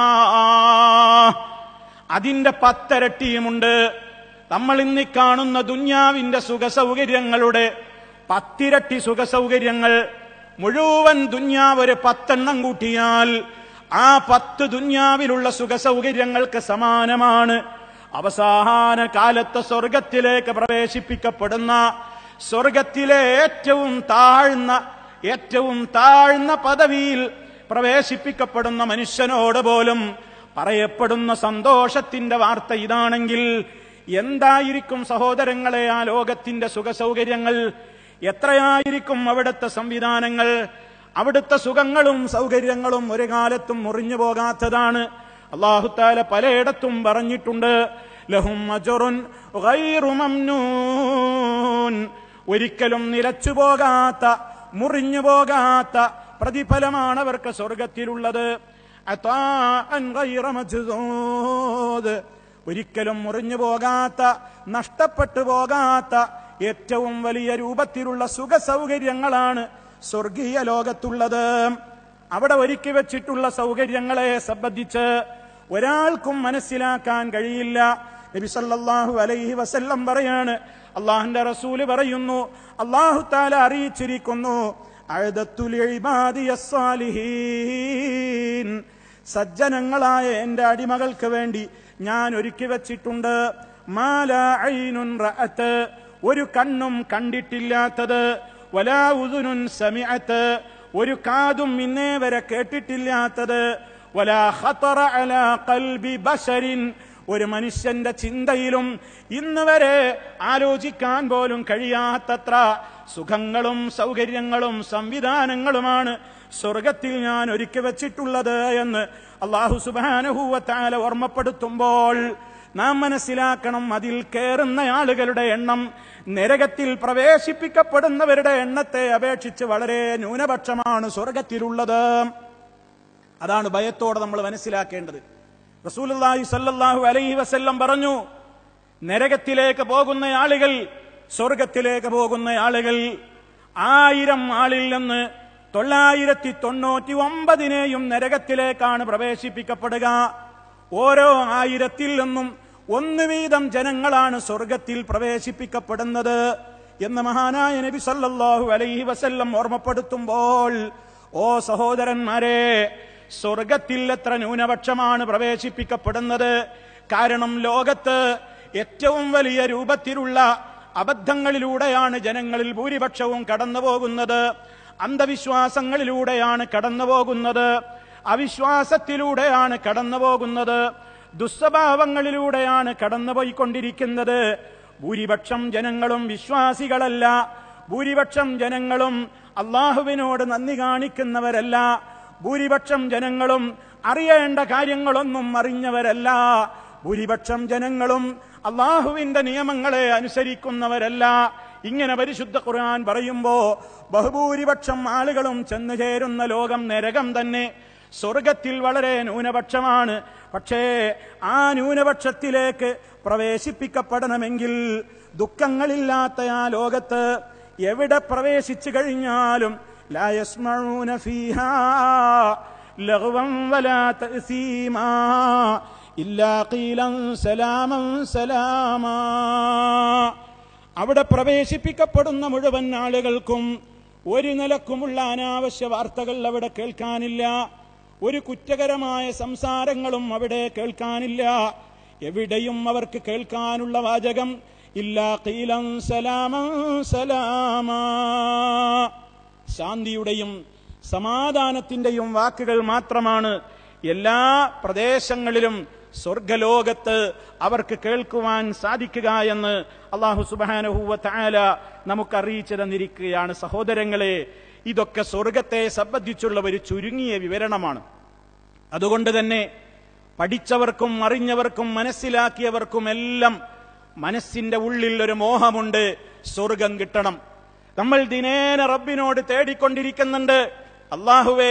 അതിന്റെ പത്തരട്ടിയുമുണ്ട് നമ്മൾ ഇന്ന് ഈ കാണുന്ന ദുന്യാവിന്റെ സുഖസൗകര്യങ്ങളുടെ പത്തിരട്ടി സുഖസൗകര്യങ്ങൾ മുഴുവൻ ദുന്യാവ് ഒരു പത്തെണ്ണം കൂട്ടിയാൽ ആ പത്ത് ദുന്യാവിലുള്ള സുഖസൗകര്യങ്ങൾക്ക് സമാനമാണ് അവസാന കാലത്ത് സ്വർഗത്തിലേക്ക് പ്രവേശിപ്പിക്കപ്പെടുന്ന സ്വർഗത്തിലെ ഏറ്റവും താഴ്ന്ന ഏറ്റവും താഴ്ന്ന പദവിയിൽ പ്രവേശിപ്പിക്കപ്പെടുന്ന മനുഷ്യനോട് പോലും പറയപ്പെടുന്ന സന്തോഷത്തിന്റെ വാർത്ത ഇതാണെങ്കിൽ എന്തായിരിക്കും സഹോദരങ്ങളെ ആ ലോകത്തിന്റെ സുഖസൗകര്യങ്ങൾ എത്രയായിരിക്കും അവിടുത്തെ സംവിധാനങ്ങൾ അവിടുത്തെ സുഖങ്ങളും സൗകര്യങ്ങളും ഒരു കാലത്തും മുറിഞ്ഞു പോകാത്തതാണ് അള്ളാഹുത്താല പലയിടത്തും പറഞ്ഞിട്ടുണ്ട് ലഹും അജറുൻ ഗൈറു മംനൂൻ ഒരിക്കലും നിലച്ചു പോകാത്ത മുറിഞ്ഞു പോകാത്ത പ്രതിഫലമാണ് അവർക്ക് സ്വർഗത്തിലുള്ളത് അതാഅൻ ഗൈറ മജ്ദൂദ്. ഒരിക്കലും മുറിഞ്ഞു പോകാത്ത നഷ്ടപ്പെട്ടു പോകാത്ത ഏറ്റവും വലിയ രൂപത്തിലുള്ള സുഖ സൗകര്യങ്ങളാണ് സ്വർഗീയ ലോകത്തുള്ളത് അവിടെ ഒരുക്കി വെച്ചിട്ടുള്ള സൗകര്യങ്ങളെ സംബന്ധിച്ച് ഒരാൾക്കും മനസ്സിലാക്കാൻ കഴിയില്ല നബി സല്ലല്ലാഹു അലൈഹി വസല്ലം പറയാണ് അള്ളാഹുന്റെ റസൂല് പറയുന്നു അള്ളാഹു താല അറിയിച്ചിരിക്കുന്നു അഴുതത്തുൽ ഇബാദിയ സ്വാലിഹീൻ സജ്ജനങ്ങളായ എന്റെ അടിമകൾക്ക് വേണ്ടി ഞാൻ ഒരുക്കി വച്ചിട്ടുണ്ട് മാല ഐനുൻ റഅത്ത് ഒരു കണ്ണും കണ്ടിട്ടില്ലാത്തത് വലാ ഉദുനുൻ സമിഅത്ത് ഒരു കാതും ഇന്നേ വരെ കേട്ടിട്ടില്ലാത്തത് വലാ ഖതറ അലാ ഖൽബി ബശരിൻ ഒരു മനുഷ്യന്റെ ചിന്തയിലും ഇന്ന് വരെ ആലോചിക്കാൻ പോലും കഴിയാത്തത്ര സുഖങ്ങളും സൗകര്യങ്ങളും സംവിധാനങ്ങളുമാണ് സ്വർഗത്തിൽ ഞാൻ ഒരുക്കി വെച്ചിട്ടുള്ളത് എന്ന് അള്ളാഹു സുബാനുഭൂവത്താല ഓർമ്മപ്പെടുത്തുമ്പോൾ നാം മനസ്സിലാക്കണം അതിൽ കയറുന്ന ആളുകളുടെ എണ്ണം നരകത്തിൽ പ്രവേശിപ്പിക്കപ്പെടുന്നവരുടെ എണ്ണത്തെ അപേക്ഷിച്ച് വളരെ ന്യൂനപക്ഷമാണ് സ്വർഗത്തിലുള്ളത് അതാണ് ഭയത്തോടെ നമ്മൾ മനസ്സിലാക്കേണ്ടത് റസൂലുള്ളാഹി സല്ലല്ലാഹു അലൈഹി വസല്ലം പറഞ്ഞു നരകത്തിലേക്ക് പോകുന്ന ആളുകൾ സ്വർഗത്തിലേക്ക് പോകുന്ന ആളുകൾ ആയിരം ആളിൽ നിന്ന് തൊള്ളായിരത്തി തൊണ്ണൂറ്റി ഒമ്പതിനെയും നരകത്തിലേക്കാണ് പ്രവേശിപ്പിക്കപ്പെടുക ഓരോ ആയിരത്തിൽ നിന്നും ഒന്ന് വീതം ജനങ്ങളാണ് സ്വർഗത്തിൽ പ്രവേശിപ്പിക്കപ്പെടുന്നത് എന്ന് മഹാനായ നബി സല്ലല്ലാഹു അലൈഹി വസല്ലം ഓർമ്മപ്പെടുത്തുമ്പോൾ ഓ സഹോദരന്മാരെ സ്വർഗത്തിൽ എത്ര ന്യൂനപക്ഷമാണ് പ്രവേശിപ്പിക്കപ്പെടുന്നത് കാരണം ലോകത്ത് ഏറ്റവും വലിയ രൂപത്തിലുള്ള അബദ്ധങ്ങളിലൂടെയാണ് ജനങ്ങളിൽ ഭൂരിപക്ഷവും കടന്നു പോകുന്നത് അന്ധവിശ്വാസങ്ങളിലൂടെയാണ് കടന്നു പോകുന്നത് അവിശ്വാസത്തിലൂടെയാണ് കടന്നു പോകുന്നത് ദുസ്വഭാവങ്ങളിലൂടെയാണ് കടന്നുപോയിക്കൊണ്ടിരിക്കുന്നത് ഭൂരിപക്ഷം ജനങ്ങളും വിശ്വാസികളല്ല ഭൂരിപക്ഷം ജനങ്ങളും അള്ളാഹുവിനോട് നന്ദി കാണിക്കുന്നവരല്ല ഭൂരിപക്ഷം ജനങ്ങളും അറിയേണ്ട കാര്യങ്ങളൊന്നും അറിഞ്ഞവരല്ല ഭൂരിപക്ഷം ജനങ്ങളും അള്ളാഹുവിന്റെ നിയമങ്ങളെ അനുസരിക്കുന്നവരല്ല ഇങ്ങനെ പരിശുദ്ധ ഖുർആൻ പറയുമ്പോ ബഹുഭൂരിപക്ഷം ആളുകളും ചെന്നു ചേരുന്ന ലോകം നരകം തന്നെ സ്വർഗത്തിൽ വളരെ ന്യൂനപക്ഷമാണ് പക്ഷേ ആ ന്യൂനപക്ഷത്തിലേക്ക് പ്രവേശിപ്പിക്കപ്പെടണമെങ്കിൽ ദുഃഖങ്ങളില്ലാത്ത ആ ലോകത്ത് എവിടെ പ്രവേശിച്ചു കഴിഞ്ഞാലും لا يسمعون فيها لغوا ولا تأثيما إلا قيلا سلاما سلاما അവിടെ പ്രവേശിപ്പിക്കപ്പെടുന്ന മുഴുവൻ ആളുകൾക്കും ഒരു നിലക്കുമുള്ള അനാവശ്യ വാർത്തകൾ അവിടെ കേൾക്കാനില്ല ഒരു കുറ്റകരമായ സംസാരങ്ങളും അവിടെ കേൾക്കാനില്ല എവിടെയും അവർക്ക് കേൾക്കാനുള്ള വാചകം ഇല്ല കീലം സലാമം സലാമാ ശാന്തിയുടെയും സമാധാനത്തിന്റെയും വാക്കുകൾ മാത്രമാണ് എല്ലാ പ്രദേശങ്ങളിലും സ്വർഗലോകത്ത് അവർക്ക് കേൾക്കുവാൻ സാധിക്കുക എന്ന് അള്ളാഹു സുബാനഹൂവ താല നമുക്ക് അറിയിച്ചു തന്നിരിക്കുകയാണ് സഹോദരങ്ങളെ ഇതൊക്കെ സ്വർഗത്തെ സംബന്ധിച്ചുള്ള ഒരു ചുരുങ്ങിയ വിവരണമാണ് അതുകൊണ്ട് തന്നെ പഠിച്ചവർക്കും അറിഞ്ഞവർക്കും മനസ്സിലാക്കിയവർക്കും എല്ലാം മനസ്സിന്റെ ഉള്ളിൽ ഒരു മോഹമുണ്ട് സ്വർഗം കിട്ടണം നമ്മൾ ദിനേന റബ്ബിനോട് തേടിക്കൊണ്ടിരിക്കുന്നുണ്ട് അള്ളാഹുവേ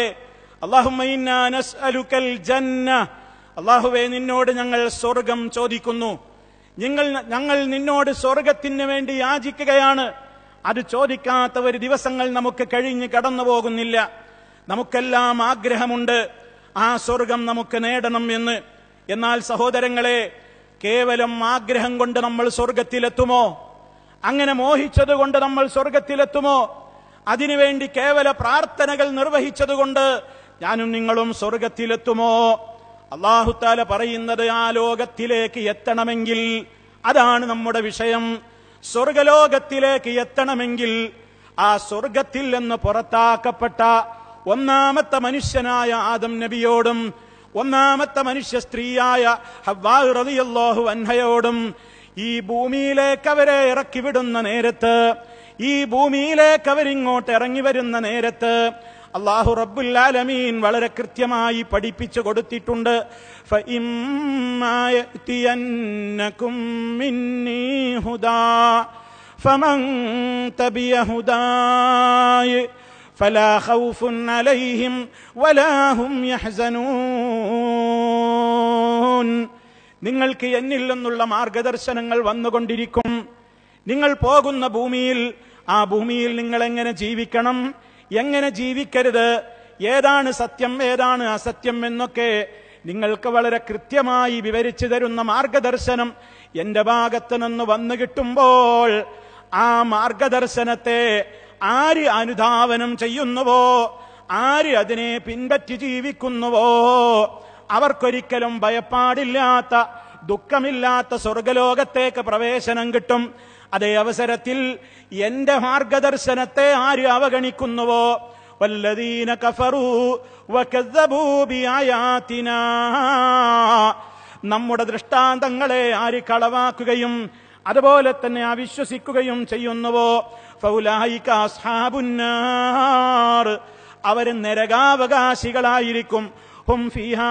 അള്ളാഹുൽ ജന്ന അള്ളാഹുവേ നിന്നോട് ഞങ്ങൾ സ്വർഗം ചോദിക്കുന്നു നിങ്ങൾ ഞങ്ങൾ നിന്നോട് സ്വർഗത്തിന് വേണ്ടി യാചിക്കുകയാണ് അത് ചോദിക്കാത്ത ഒരു ദിവസങ്ങൾ നമുക്ക് കഴിഞ്ഞ് കടന്നു പോകുന്നില്ല നമുക്കെല്ലാം ആഗ്രഹമുണ്ട് ആ സ്വർഗം നമുക്ക് നേടണം എന്ന് എന്നാൽ സഹോദരങ്ങളെ കേവലം ആഗ്രഹം കൊണ്ട് നമ്മൾ സ്വർഗത്തിലെത്തുമോ അങ്ങനെ മോഹിച്ചത് കൊണ്ട് നമ്മൾ സ്വർഗത്തിലെത്തുമോ അതിനുവേണ്ടി കേവല പ്രാർത്ഥനകൾ നിർവഹിച്ചതുകൊണ്ട് ഞാനും നിങ്ങളും സ്വർഗത്തിലെത്തുമോ അള്ളാഹുത്താല പറയുന്നത് ആ ലോകത്തിലേക്ക് എത്തണമെങ്കിൽ അതാണ് നമ്മുടെ വിഷയം സ്വർഗലോകത്തിലേക്ക് എത്തണമെങ്കിൽ ആ സ്വർഗത്തിൽ നിന്ന് പുറത്താക്കപ്പെട്ട ഒന്നാമത്തെ മനുഷ്യനായ ആദം നബിയോടും ഒന്നാമത്തെ മനുഷ്യ സ്ത്രീയായ ഹവ്വാഹു റളിയല്ലാഹു അൻഹയോടും ഈ ഭൂമിയിലേക്ക് അവരെ ഇറക്കി വിടുന്ന നേരത്ത് ഈ ഭൂമിയിലേക്ക് അവരിങ്ങോട്ട് ഇറങ്ങി വരുന്ന നേരത്ത് അള്ളാഹു റബ്ബുല്ലാലമീൻ വളരെ കൃത്യമായി പഠിപ്പിച്ചു കൊടുത്തിട്ടുണ്ട് فَإِمَّا يَأْتِيَنَّكُم مِّنِّي هُدًى فَمَن تَبِعَ هُدَايَ فلا خوف عليهم ولا هم يحزنون നിങ്ങൾക്ക് എന്നിൽ നിന്നുള്ള മാർഗദർശനങ്ങൾ വന്നുകൊണ്ടിരിക്കും നിങ്ങൾ പോകുന്ന ഭൂമിയിൽ ആ ഭൂമിയിൽ നിങ്ങൾ എങ്ങനെ ജീവിക്കണം എങ്ങനെ ജീവിക്കരുത് ഏതാണ് സത്യം ഏതാണ് അസത്യം എന്നൊക്കെ നിങ്ങൾക്ക് വളരെ കൃത്യമായി വിവരിച്ചു തരുന്ന മാർഗദർശനം എന്റെ ഭാഗത്ത് നിന്ന് വന്നു കിട്ടുമ്പോൾ ആ മാർഗദർശനത്തെ ആര് അനുധാവനം ചെയ്യുന്നുവോ ആര് അതിനെ പിൻപറ്റി ജീവിക്കുന്നുവോ അവർക്കൊരിക്കലും ഭയപ്പാടില്ലാത്ത ദുഃഖമില്ലാത്ത സ്വർഗലോകത്തേക്ക് പ്രവേശനം കിട്ടും അതേ അവസരത്തിൽ എന്റെ മാർഗദർശനത്തെ ആര് അവഗണിക്കുന്നുവോ വല്ലദീന കഫറൂ വകദ്ദബൂ ബിആയാതിനാ നമ്മുടെ ദൃഷ്ടാന്തങ്ങളെ ആര് കളവാക്കുകയും അതുപോലെ തന്നെ അവിശ്വസിക്കുകയും ചെയ്യുന്നുവോ ഫൗലായിക അസ്ഹാബുന്നാർ അവർ നരകാവകാശികളായിരിക്കും ഹും ഫീഹാ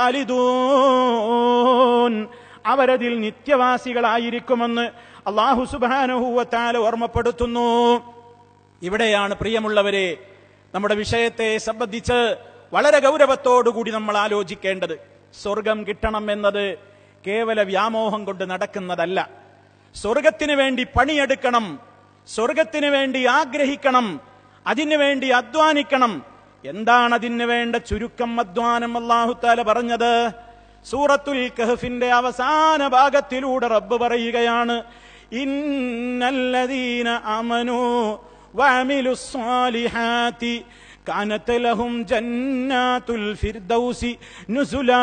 ഖാലിദൂൻ അവരതിൽ നിത്യവാസികളായിരിക്കുമെന്ന് അള്ളാഹു സുബാനുഹൂവത്താല ഓർമ്മപ്പെടുത്തുന്നു ഇവിടെയാണ് പ്രിയമുള്ളവരെ നമ്മുടെ വിഷയത്തെ സംബന്ധിച്ച് വളരെ ഗൗരവത്തോടുകൂടി നമ്മൾ ആലോചിക്കേണ്ടത് സ്വർഗം കിട്ടണം എന്നത് കേവല വ്യാമോഹം കൊണ്ട് നടക്കുന്നതല്ല സ്വർഗത്തിന് വേണ്ടി പണിയെടുക്കണം സ്വർഗത്തിന് വേണ്ടി ആഗ്രഹിക്കണം അതിനു വേണ്ടി അധ്വാനിക്കണം എന്താണ് അതിന് വേണ്ട ചുരുക്കം അധ്വാനം അള്ളാഹുത്താല പറഞ്ഞത് സൂറത്തുൽ കഹഫിന്റെ അവസാന ഭാഗത്തിലൂടെ റബ്ബ് പറയുകയാണ് ഇന്നല്ലദീന അമനു വഅമിലു സ്വാലിഹാത്തി كانت لهم جنات الفردوس نزلا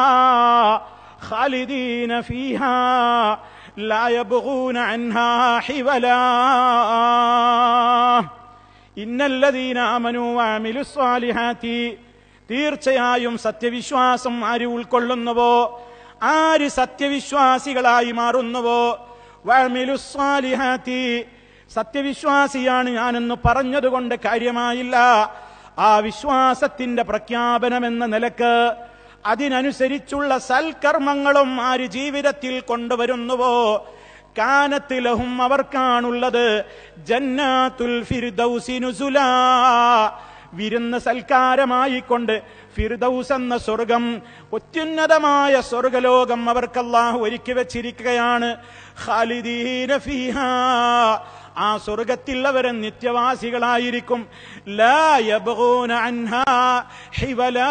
خالدين فيها لا يبغون عنها حولا ഇന്നല്ലദീന അമനു വഅമിലു സ്വാലിഹാത്തി തീർച്ചയായും സത്യവിശ്വാസം ആര് ഉൾക്കൊള്ളുന്നുവോ ആര് സത്യവിശ്വാസികളായി മാറുന്നുവോ വഅമിലു സ്വാലിഹാത്തി സത്യവിശ്വാസിയാണ് ഞാനെന്ന് പറഞ്ഞതുകൊണ്ട് കാര്യമായില്ല ആ വിശ്വാസത്തിന്റെ പ്രഖ്യാപനം എന്ന നിലക്ക് അതിനനുസരിച്ചുള്ള സൽക്കർമ്മങ്ങളും ആര് ജീവിതത്തിൽ കൊണ്ടുവരുന്നുവോ കാനത്തിലഹും അവർക്കാണുള്ളത് ജന്നാത്തുൽ ഫിർദൗസി നുസുലാ വിരുന്ന് സൽക്കാരമായിക്കൊണ്ട് ഫിർദൌസ് എന്ന സ്വർഗം അത്യുന്നതമായ സ്വർഗലോകം അവർക്ക് അല്ലാഹു ഒരുക്കി വെച്ചിരിക്കുകയാണ് ഖാലിദീന ഫീഹാ ആ സ്വർഗത്തിൽ അവരെ നിത്യവാസികളായിരിക്കും ലാ യബ്ഗൂന അൻഹാ ഹിവലാ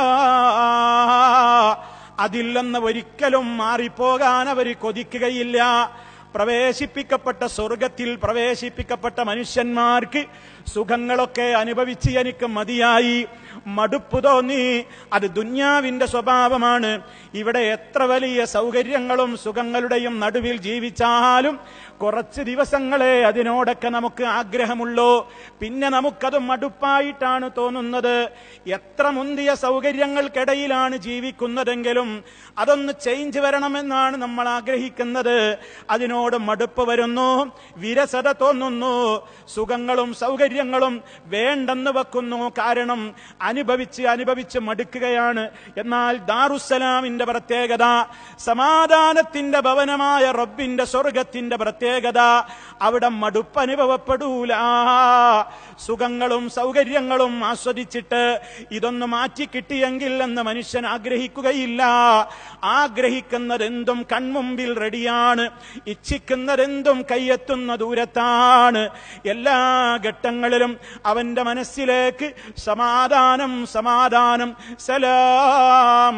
അതിൽ നിന്ന് ഒരിക്കലും മാറിപ്പോകാൻ അവർ കൊതിക്കുകയില്ല പ്രവേശിപ്പിക്കപ്പെട്ട സ്വർഗത്തിൽ പ്രവേശിപ്പിക്കപ്പെട്ട മനുഷ്യന്മാർക്ക് സുഖങ്ങളൊക്കെ അനുഭവിച്ച് എനിക്ക് മതിയായി മടുപ്പ് തോന്നി അത് ദുന്യാവിന്റെ സ്വഭാവമാണ് ഇവിടെ എത്ര വലിയ സൗകര്യങ്ങളും സുഖങ്ങളുടെയും നടുവിൽ ജീവിച്ചാലും കുറച്ച് ദിവസങ്ങളെ അതിനോടൊക്കെ നമുക്ക് ആഗ്രഹമുള്ളൂ പിന്നെ നമുക്കത് മടുപ്പായിട്ടാണ് തോന്നുന്നത് എത്ര മുന്തിയ സൗകര്യങ്ങൾക്കിടയിലാണ് ജീവിക്കുന്നതെങ്കിലും അതൊന്ന് ചേഞ്ച് വരണമെന്നാണ് നമ്മൾ ആഗ്രഹിക്കുന്നത് അതിനോട് മടുപ്പ് വരുന്നു വിരസത തോന്നുന്നു സുഖങ്ങളും സൗകര്യങ്ങളും വേണ്ടെന്ന് വെക്കുന്നു കാരണം അനുഭവിച്ച് അനുഭവിച്ച് മടുക്കുകയാണ് എന്നാൽ ദാറുസലാമിന്റെ പ്രത്യേകത സമാധാനത്തിന്റെ ഭവനമായ റബ്ബിന്റെ സ്വർഗത്തിന്റെ പ്രത്യേകത അവിടെ മടുപ്പ് അനുഭവപ്പെടൂല സുഖങ്ങളും സൗകര്യങ്ങളും ആസ്വദിച്ചിട്ട് ഇതൊന്ന് മാറ്റി കിട്ടിയെങ്കിൽ എന്ന് മനുഷ്യൻ ആഗ്രഹിക്കുകയില്ല ആഗ്രഹിക്കുന്നതെന്തും കൺമുമ്പിൽ റെഡിയാണ് ഇച്ഛിക്കുന്നതെന്തും കയ്യെത്തുന്ന ദൂരത്താണ് എല്ലാ ഘട്ടങ്ങളിലും അവന്റെ മനസ്സിലേക്ക് സമാധാനം സമാധാനം സലാം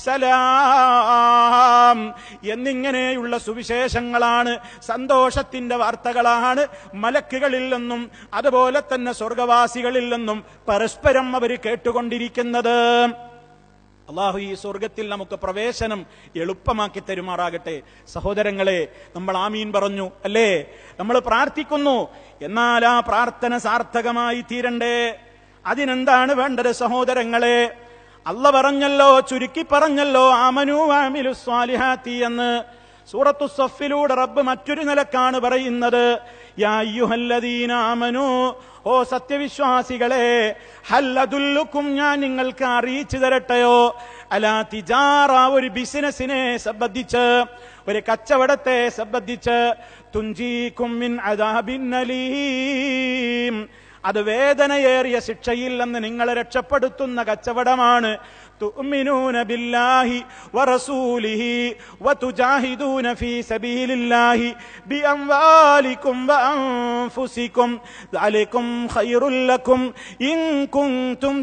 സലാം എന്നിങ്ങനെയുള്ള സുവിശേഷങ്ങളാണ് സന്തോഷത്തിന്റെ വാർത്തകളാണ് മലക്കുകളിൽ നിന്നും അതുപോലെ തന്നെ സ്വർഗവാസികളിൽ നിന്നും പരസ്പരം അവർ കേട്ടുകൊണ്ടിരിക്കുന്നത് അള്ളാഹു ഈ സ്വർഗത്തിൽ നമുക്ക് പ്രവേശനം എളുപ്പമാക്കി തരുമാറാകട്ടെ സഹോദരങ്ങളെ നമ്മൾ ആമീൻ പറഞ്ഞു അല്ലേ നമ്മൾ പ്രാർത്ഥിക്കുന്നു എന്നാൽ ആ പ്രാർത്ഥന സാർത്ഥകമായി തീരണ്ടേ അതിനെന്താണ് വേണ്ടത് സഹോദരങ്ങളെ അല്ല പറഞ്ഞല്ലോ ചുരുക്കി പറഞ്ഞല്ലോ ആമനു ആമിലു സ്വാലിഹാത്തി എന്ന് സൂറത്തു സഫിലൂടെ റബ്ബ് മറ്റൊരു നിലക്കാണ് പറയുന്നത് യാ അയ്യുഹല്ലദീന ആമനു ഓ സത്യവിശ്വാസികളെ ഹല്ലതുല്ലുക്കും ഞാൻ നിങ്ങൾക്ക് അറിയിച്ചു തരട്ടെയോ അല തിജാറ ഒരു ബിസിനസിനെ സംബന്ധിച്ച് ഒരു കച്ചവടത്തെ സംബന്ധിച്ച് തുഞ്ചീക്കും മിൻ അദാബിൻ അലീം അത് വേദനയേറിയ ശിക്ഷയിൽ നിന്ന് നിങ്ങളെ രക്ഷപ്പെടുത്തുന്ന കച്ചവടമാണ് تؤمنون بالله ورسوله وتجاهدون في سبيل الله بأموالكم وأنفسكم ذلكم خير لكم إن كنتم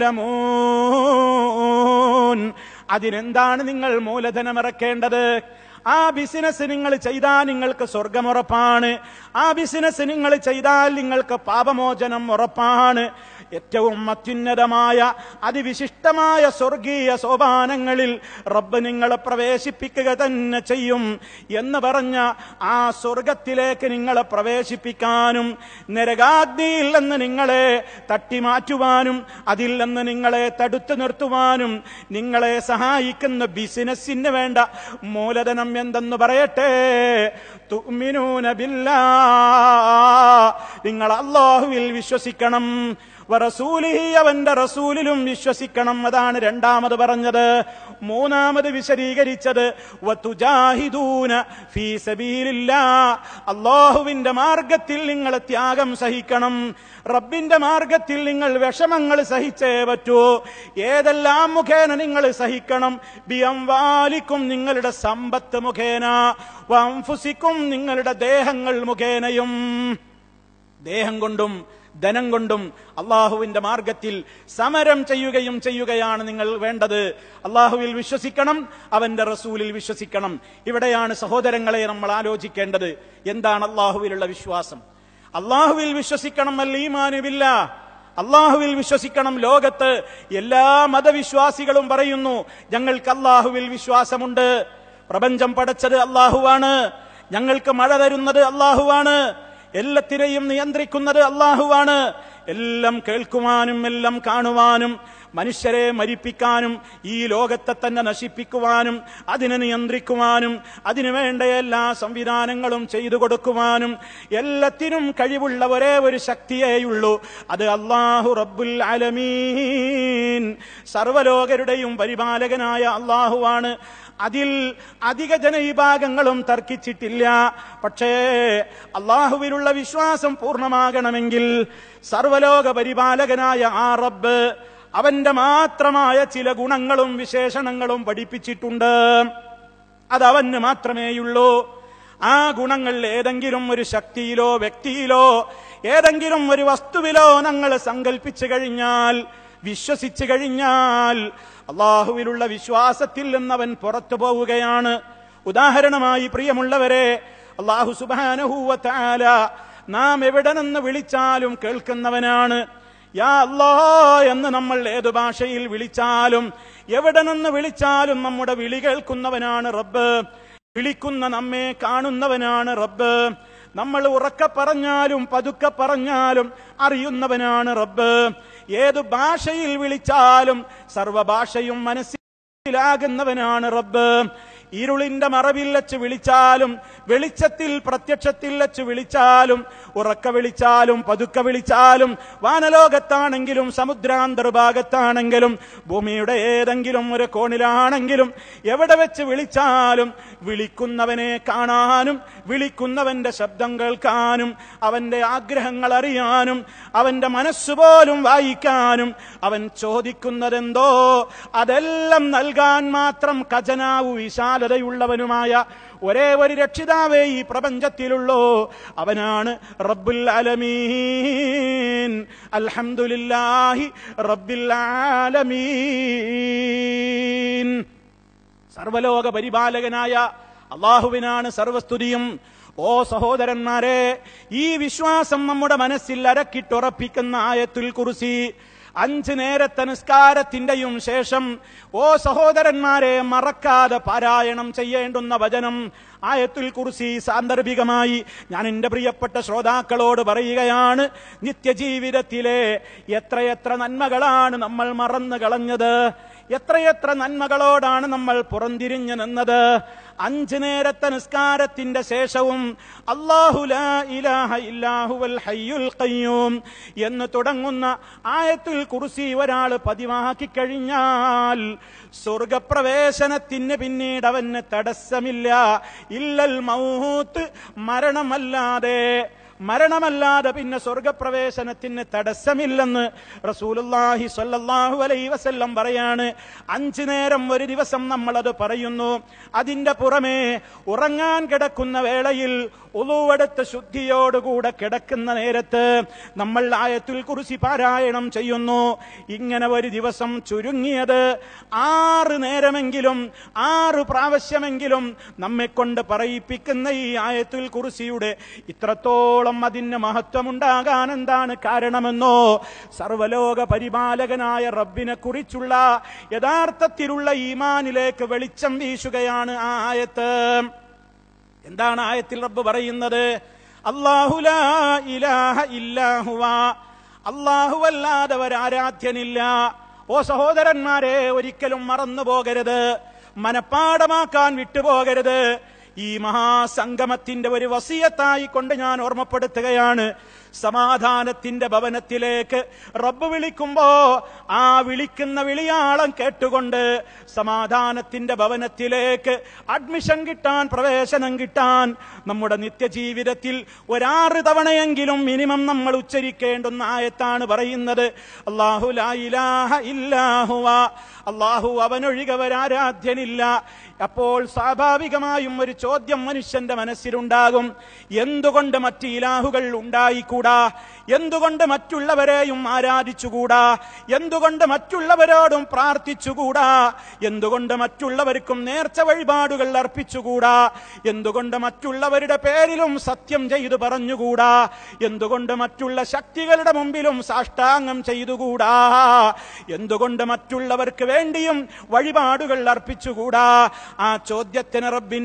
تعلمون അതിനെന്താണ് നിങ്ങൾ മൂലധനം ഇറക്കേണ്ടത് ആ ബിസിനസ് നിങ്ങൾ ചെയ്താൽ നിങ്ങൾക്ക് സ്വർഗമുറപ്പാണ് ആ ബിസിനസ് നിങ്ങൾ ചെയ്താൽ നിങ്ങൾക്ക് പാപമോചനം ഉറപ്പാണ് ഏറ്റവും അത്യുന്നതമായ അതിവിശിഷ്ടമായ സ്വർഗീയ സോപാനങ്ങളിൽ റബ്ബ് നിങ്ങളെ പ്രവേശിപ്പിക്കുക തന്നെ ചെയ്യും എന്ന് പറഞ്ഞ ആ സ്വർഗത്തിലേക്ക് നിങ്ങളെ പ്രവേശിപ്പിക്കാനും നരകാഗ്നിയിൽ നിന്ന് നിങ്ങളെ തട്ടിമാറ്റുവാനും അതിൽ നിന്ന് നിങ്ങളെ തടുത്തു നിർത്തുവാനും നിങ്ങളെ സഹായിക്കുന്ന ബിസിനസ്സിന് വേണ്ട മൂലധനം എന്തെന്ന് പറയട്ടെ തുഅ്മിനൂന ബില്ലാ നിങ്ങൾ അള്ളാഹുവിൽ വിശ്വസിക്കണം വറസൂലിഹി അവന്റെ റസൂലിലും വിശ്വസിക്കണം അതാണ് രണ്ടാമത് പറഞ്ഞത് മൂന്നാമത് വിശദീകരിച്ചത് വതുജാഹിദൂന ഫീ സബീലില്ലാ അള്ളാഹുവിന്റെ മാർഗത്തിൽ നിങ്ങൾ ത്യാഗം സഹിക്കണം റബ്ബിന്റെ മാർഗത്തിൽ നിങ്ങൾ വിഷമങ്ങൾ സഹിച്ചേ പറ്റൂ ഏതെല്ലാം മുഖേന നിങ്ങൾ സഹിക്കണം ബിയം വാലിക്കും നിങ്ങളുടെ സമ്പത്ത് മുഖേന വംഫുസിക്കും നിങ്ങളുടെ ദേഹങ്ങൾ മുഖേനയും ദേഹം കൊണ്ടും ധനം കൊണ്ടും അള്ളാഹുവിന്റെ മാർഗത്തിൽ സമരം ചെയ്യുകയും ചെയ്യുകയാണ് നിങ്ങൾ വേണ്ടത് അള്ളാഹുവിൽ വിശ്വസിക്കണം അവന്റെ റസൂലിൽ വിശ്വസിക്കണം ഇവിടെയാണ് സഹോദരങ്ങളെ നമ്മൾ ആലോചിക്കേണ്ടത് എന്താണ് അള്ളാഹുവിലുള്ള വിശ്വാസം അള്ളാഹുവിൽ വിശ്വസിക്കണം അല്ലീമാനുവില്ല അള്ളാഹുവിൽ വിശ്വസിക്കണം ലോകത്ത് എല്ലാ മതവിശ്വാസികളും പറയുന്നു ഞങ്ങൾക്ക് അള്ളാഹുവിൽ വിശ്വാസമുണ്ട് പ്രപഞ്ചം പടച്ചത് അള്ളാഹുവാണ് ഞങ്ങൾക്ക് മഴ തരുന്നത് അള്ളാഹുവാണ് എല്ലാത്തിനെയും നിയന്ത്രിക്കുന്നത് അള്ളാഹുവാണ് എല്ലാം കേൾക്കുവാനും എല്ലാം കാണുവാനും മനുഷ്യരെ മരിപ്പിക്കാനും ഈ ലോകത്തെ തന്നെ നശിപ്പിക്കുവാനും അതിനെ നിയന്ത്രിക്കുവാനും അതിനു വേണ്ട എല്ലാ സംവിധാനങ്ങളും ചെയ്തു കൊടുക്കുവാനും എല്ലാത്തിനും കഴിവുള്ള ഒരേ ഒരു ശക്തിയേയുള്ളൂ അത് അള്ളാഹു റബ്ബുൽ അലമീൻ സർവലോകരുടെയും പരിപാലകനായ അള്ളാഹുവാണ് അതിൽ അധിക ജനവിഭാഗങ്ങളും തർക്കിച്ചിട്ടില്ല പക്ഷേ അള്ളാഹുവിലുള്ള വിശ്വാസം പൂർണ്ണമാകണമെങ്കിൽ സർവലോക പരിപാലകനായ ആ റബ്ബ് അവന്റെ മാത്രമായ ചില ഗുണങ്ങളും വിശേഷണങ്ങളും പഠിപ്പിച്ചിട്ടുണ്ട് അത് അവന് മാത്രമേയുള്ളൂ ആ ഗുണങ്ങൾ ഏതെങ്കിലും ഒരു ശക്തിയിലോ വ്യക്തിയിലോ ഏതെങ്കിലും ഒരു വസ്തുവിലോ ഞങ്ങൾ സങ്കല്പിച്ചു കഴിഞ്ഞാൽ വിശ്വസിച്ചു കഴിഞ്ഞാൽ അള്ളാഹുവിലുള്ള വിശ്വാസത്തിൽ നിന്നവൻ പുറത്തു പോവുകയാണ് ഉദാഹരണമായി പ്രിയമുള്ളവരെ അള്ളാഹു സുബാനഹൂവത്താല നാം എവിടെ നിന്ന് വിളിച്ചാലും കേൾക്കുന്നവനാണ് യാ അല്ലാ എന്ന് നമ്മൾ ഏതു ഭാഷയിൽ വിളിച്ചാലും എവിടെ നിന്ന് വിളിച്ചാലും നമ്മുടെ വിളി കേൾക്കുന്നവനാണ് റബ്ബ് വിളിക്കുന്ന നമ്മെ കാണുന്നവനാണ് റബ്ബ് നമ്മൾ ഉറക്കെ പറഞ്ഞാലും പതുക്കെ പറഞ്ഞാലും അറിയുന്നവനാണ് റബ്ബ് ഏതു ഭാഷയിൽ വിളിച്ചാലും സർവഭാഷയും മനസ്സിലാകുന്നവനാണ് റബ്ബ് ഇരുളിന്റെ മറവിൽ വെച്ച് വിളിച്ചാലും വെളിച്ചത്തിൽ പ്രത്യക്ഷത്തിൽ വെച്ച് വിളിച്ചാലും ഉറക്ക വിളിച്ചാലും പതുക്കെ വിളിച്ചാലും വാനലോകത്താണെങ്കിലും സമുദ്രാന്തർഭാഗത്താണെങ്കിലും ഭൂമിയുടെ ഏതെങ്കിലും ഒരു കോണിലാണെങ്കിലും എവിടെ വെച്ച് വിളിച്ചാലും വിളിക്കുന്നവനെ കാണാനും വിളിക്കുന്നവന്റെ ശബ്ദം കേൾക്കാനും അവന്റെ ആഗ്രഹങ്ങൾ അറിയാനും അവന്റെ മനസ്സുപോലും വായിക്കാനും അവൻ ചോദിക്കുന്നതെന്തോ അതെല്ലാം നൽകാൻ മാത്രം ഖജനാവു വിശാലതയുള്ളവനുമായ ഒരേ ഒരു രക്ഷിതാവേ ഈ പ്രപഞ്ചത്തിലുള്ളൂ അവനാണ് റബ്ബുൽ അലമീൻ അൽഹംദുലില്ലാഹി റബ്ബിൽ ആലമീൻ സർവലോക പരിപാലകനായ അള്ളാഹുവിനാണ് സർവസ്തുതിയും ഓ സഹോദരന്മാരെ ഈ വിശ്വാസം നമ്മുടെ മനസ്സിൽ അരക്കിട്ടുറപ്പിക്കുന്ന ആയത്തുൽ കുറിസി അഞ്ച് നേരത്തെ നിസ്കാരത്തിന്റെയും ശേഷം ഓ സഹോദരന്മാരെ മറക്കാതെ പാരായണം ചെയ്യേണ്ടുന്ന വചനം ആയത്തുൽ കുറിസി സാന്ദർഭികമായി ഞാൻ എന്റെ പ്രിയപ്പെട്ട ശ്രോതാക്കളോട് പറയുകയാണ് നിത്യജീവിതത്തിലെ എത്രയെത്ര നന്മകളാണ് നമ്മൾ മറന്നു കളഞ്ഞത് എത്രയെത്ര നന്മകളോടാണ് നമ്മൾ പുറംതിരിഞ്ഞു നിന്നത് അഞ്ച് നേരത്തെ നിസ്കാരത്തിന്റെ ശേഷവും അല്ലാഹു ലാ ഇലാഹ ഇല്ലാഹുവൽ ഹയ്യുൽ ഖയ്യൂം എന്ന് തുടങ്ങുന്ന ആയത്തുൽ കുർസി ഒരാൾ പതിവാക്കി കഴിഞ്ഞാൽ സ്വർഗപ്രവേശനത്തിന് പിന്നീട് അവന് തടസ്സമില്ല ഇല്ലൽ മൗത്ത് മരണമല്ലാതെ മരണമല്ലാതെ പിന്നെ സ്വർഗപ്രവേശനത്തിന് തടസ്സമില്ലെന്ന് റസൂലുള്ളാഹി സ്വല്ലല്ലാഹു അലൈഹി വസല്ലം പറയാണ് അഞ്ചു നേരം ഒരു ദിവസം നമ്മളത് പറയുന്നു അതിന്റെ പുറമെ ഉറങ്ങാൻ കിടക്കുന്ന വേളയിൽ ഉളുവെടുത്ത് ശുദ്ധിയോടുകൂടെ കിടക്കുന്ന നേരത്ത് നമ്മൾ ആയത്തുൽ കുറിസി പാരായണം ചെയ്യുന്നു ഇങ്ങനെ ഒരു ദിവസം ചുരുങ്ങിയത് ആറ് നേരമെങ്കിലും ആറ് പ്രാവശ്യമെങ്കിലും നമ്മെ കൊണ്ട് പറയിപ്പിക്കുന്ന ഈ ആയത്തുൽ കുറിസിയുടെ ഇത്രത്തോളം അതിന് മഹത്വമുണ്ടാകാൻ എന്താണ് കാരണമെന്നോ സർവലോക പരിപാലകനായ റബ്ബിനെ കുറിച്ചുള്ള യഥാർത്ഥത്തിലുള്ള ഈമാനിലേക്ക് വെളിച്ചം വീശുകയാണ് ആ ആയത്ത് എന്താണ് ആയത്തിൽ റബ്ബ് പറയുന്നത് അല്ലാഹുലാ ഇലാഹ ഇല്ലാഹുവ അല്ലാഹുവല്ലാതെ ഒരാരാധ്യനില്ല ഓ സഹോദരന്മാരെ ഒരിക്കലും മറന്നു പോകരുത് മനപ്പാടമാക്കാൻ വിട്ടുപോകരുത് ഈ മഹാസംഗമത്തിന്റെ ഒരു വസിയത്തായി കൊണ്ട് ഞാൻ ഓർമ്മപ്പെടുത്തുകയാണ് സമാധാനത്തിന്റെ ഭവനത്തിലേക്ക് റബ്ബ് വിളിക്കുമ്പോ ആ വിളിക്കുന്ന വിളിയാളം കേട്ടുകൊണ്ട് സമാധാനത്തിന്റെ ഭവനത്തിലേക്ക് അഡ്മിഷൻ കിട്ടാൻ പ്രവേശനം കിട്ടാൻ നമ്മുടെ നിത്യജീവിതത്തിൽ ഒരാറ് തവണയെങ്കിലും മിനിമം നമ്മൾ ഉച്ചരിക്കേണ്ടുന്ന ആയത്താണ് പറയുന്നത് അള്ളാഹു ലാ ഇലാഹ ഇല്ലാഹുവ അള്ളാഹു അവനൊഴികവരാരാധ്യനില്ല അപ്പോൾ സ്വാഭാവികമായും ഒരു ചോദ്യം മനുഷ്യന്റെ മനസ്സിലുണ്ടാകും എന്തുകൊണ്ട് മറ്റ് ഇലാഹുകൾ ഉണ്ടായിക്കൂടാ എന്തുകൊണ്ട് മറ്റുള്ളവരെയും ആരാധിച്ചുകൂടാ എന്തുകൊണ്ട് മറ്റുള്ളവരോടും പ്രാർത്ഥിച്ചുകൂടാ എന്തുകൊണ്ട് മറ്റുള്ളവർക്കും നേർച്ച വഴിപാടുകൾ അർപ്പിച്ചുകൂടാ എന്തുകൊണ്ട് മറ്റുള്ളവരുടെ പേരിലും സത്യം ചെയ്തു പറഞ്ഞുകൂടാ എന്തുകൊണ്ട് മറ്റുള്ള ശക്തികളുടെ മുമ്പിലും സാഷ്ടാംഗം ചെയ്തുകൂടാ എന്തുകൊണ്ട് മറ്റുള്ളവർക്ക് വേണ്ടിയും വഴിപാടുകൾ അർപ്പിച്ചുകൂടാ ആ ചോദ്യത്തിന് റബ്ബിന്റെ മറുപടി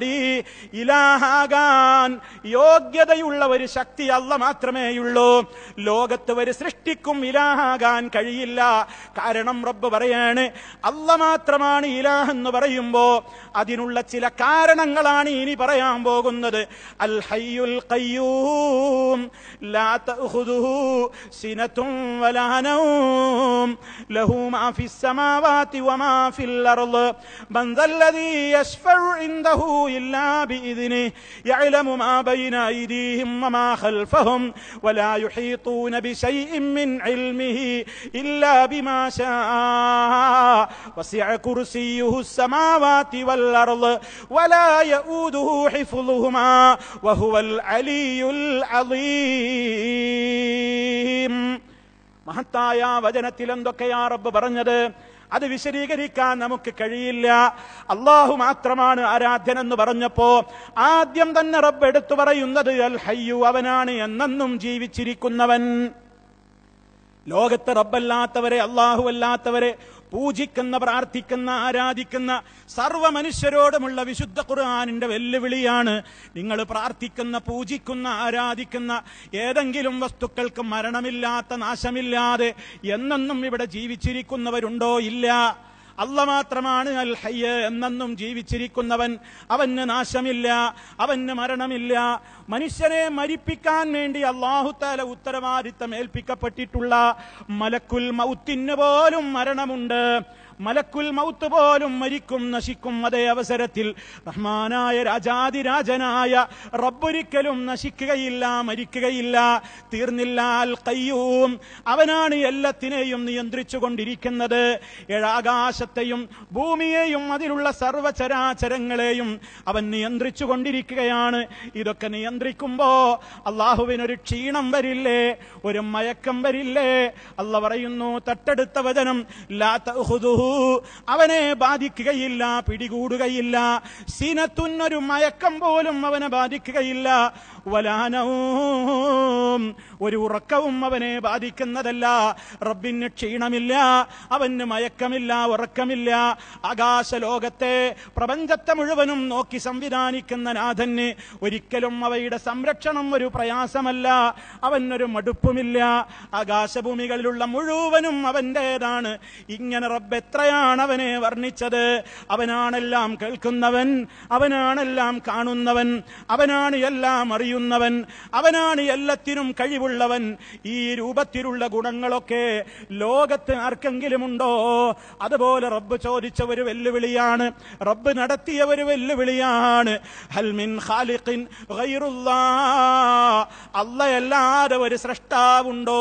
വേണ്ടി ഇലാഹാകാൻ യോഗ്യതയുള്ള ഒരു ശക്തി അല്ല മാത്രമേയുള്ളൂ ലോകത്ത് ഒരു സൃഷ്ടിക്കും ഇലാഹാകാൻ കഴിയില്ല കാരണം റബ്ബ് പറയാണ് അല്ല മാത്രമാണ് ഇലാഹ് എന്ന് പറയുമ്പോ അതിനുള്ള ചില കാരണങ്ങളാണ് ഇനി പറയാൻ പോകുന്നത് അൽ ഹയ്യുൽ ഖയ്യൂം ലാ തഅഖുദുഹു സിനത്തും വലാ നൗം ലഹു മാ ഫിസ് സമാവാതി വമാ ഫിൽ അർള് മൻ ദല്ലദീ യശ്ഫഉ ഇൻദഹു ഇല്ലാ ബിഇذنه يعلم ما بين أيديهم وما خلفهم ولا يحيطون بشيء من علمه إلا بما شاء وسع كرسيه السماوات والأرض ولا يؤوده حفظهما وهو العلي العظيم മഹത്തായ വചനത്തിൽ എന്തൊക്കെയാ റബ്ബ് പറഞ്ഞത് അത് വിശദീകരിക്കാൻ നമുക്ക് കഴിയില്ല അള്ളാഹു മാത്രമാണ് ആരാധ്യൻ എന്ന് പറഞ്ഞപ്പോ ആദ്യം തന്നെ റബ്ബ് എടുത്തു പറയുന്നത് അൽ ഹയ്യു അവനാണ് എന്നെന്നും ജീവിച്ചിരിക്കുന്നവൻ ലോകത്ത് റബ്ബല്ലാത്തവരെ അള്ളാഹു അല്ലാത്തവരെ പൂജിക്കുന്ന പ്രാർത്ഥിക്കുന്ന ആരാധിക്കുന്ന സർവ്വ മനുഷ്യരോടുമുള്ള വിശുദ്ധ ഖുർആാനിന്റെ വെല്ലുവിളിയാണ് നിങ്ങൾ പ്രാർത്ഥിക്കുന്ന പൂജിക്കുന്ന ആരാധിക്കുന്ന ഏതെങ്കിലും വസ്തുക്കൾക്ക് മരണമില്ലാത്ത നാശമില്ലാതെ എന്നെന്നും ഇവിടെ ജീവിച്ചിരിക്കുന്നവരുണ്ടോ ഇല്ല അല്ല മാത്രമാണ് അൽ ഹയ്യ് എന്നെന്നും ജീവിച്ചിരിക്കുന്നവൻ അവന് നാശമില്ല അവന് മരണമില്ല മനുഷ്യനെ മരിപ്പിക്കാൻ വേണ്ടി അള്ളാഹുത്താല ഉത്തരവാദിത്തം ഏൽപ്പിക്കപ്പെട്ടിട്ടുള്ള മലക്കുൽ മൗത്തിന് പോലും മരണമുണ്ട് മലക്കുൽ മൗത്ത് പോലും മരിക്കും നശിക്കും അതേ അവസരത്തിൽ റഹ്മാനായ രാജാതിരാജനായ റബ്ബൊരിക്കലും നശിക്കുകയില്ല മരിക്കുകയില്ല തീർന്നില്ല അൽ കയ്യൂം അവനാണ് എല്ലാത്തിനെയും നിയന്ത്രിച്ചു കൊണ്ടിരിക്കുന്നത് ഏഴാകാശത്തെയും ഭൂമിയെയും അതിലുള്ള സർവചരാചരങ്ങളെയും അവൻ നിയന്ത്രിച്ചു കൊണ്ടിരിക്കുകയാണ് ഇതൊക്കെ നിയന്ത്രിക്കുമ്പോ അള്ളാഹുവിനൊരു ക്ഷീണം വരില്ലേ ഒരു മയക്കം വരില്ലേ അല്ല പറയുന്നു തട്ടെടുത്ത വചനം ലാ തഅഖുദുഹു അവനെ ബാധിക്കുകയില്ല പിടികൂടുകയില്ല സീനത്തുന്നൊരു മയക്കം പോലും അവനെ ബാധിക്കുകയില്ല വലാനവും ഒരു ഉറക്കവും അവനെ ബാധിക്കുന്നതല്ല റബ്ബിന് ക്ഷീണമില്ല അവന് മയക്കമില്ല ഉറക്കമില്ല ആകാശ ലോകത്തെ പ്രപഞ്ചത്തെ മുഴുവനും നോക്കി സംവിധാനിക്കുന്ന നാഥന് ഒരിക്കലും അവയുടെ സംരക്ഷണം ഒരു പ്രയാസമല്ല അവനൊരു മടുപ്പുമില്ല ആകാശഭൂമികളിലുള്ള മുഴുവനും അവന്റേതാണ് ഇങ്ങനെ റബ്ബ് എത്രയാണ് അവനെ വർണ്ണിച്ചത് അവനാണെല്ലാം കേൾക്കുന്നവൻ അവനാണെല്ലാം കാണുന്നവൻ അവനാണ് എല്ലാം അറിയുന്നവൻ അവനാണ് എല്ലാത്തിനും കഴിവുള്ളവൻ ഈ രൂപത്തിലുള്ള ഗുണങ്ങളൊക്കെ ലോകത്ത് ആർക്കെങ്കിലും ഉണ്ടോ അതുപോലെ റബ്ബ് ചോദിച്ച ഒരു വെല്ലുവിളിയാണ് റബ്ബ് നടത്തിയ ഒരു വെല്ലുവിളിയാണ് ഹൽമിൻ ഖാലിഖിൻ ഗൈറുല്ലാ അല്ലയല്ലാതെ ഒരു സൃഷ്ടാവുണ്ടോ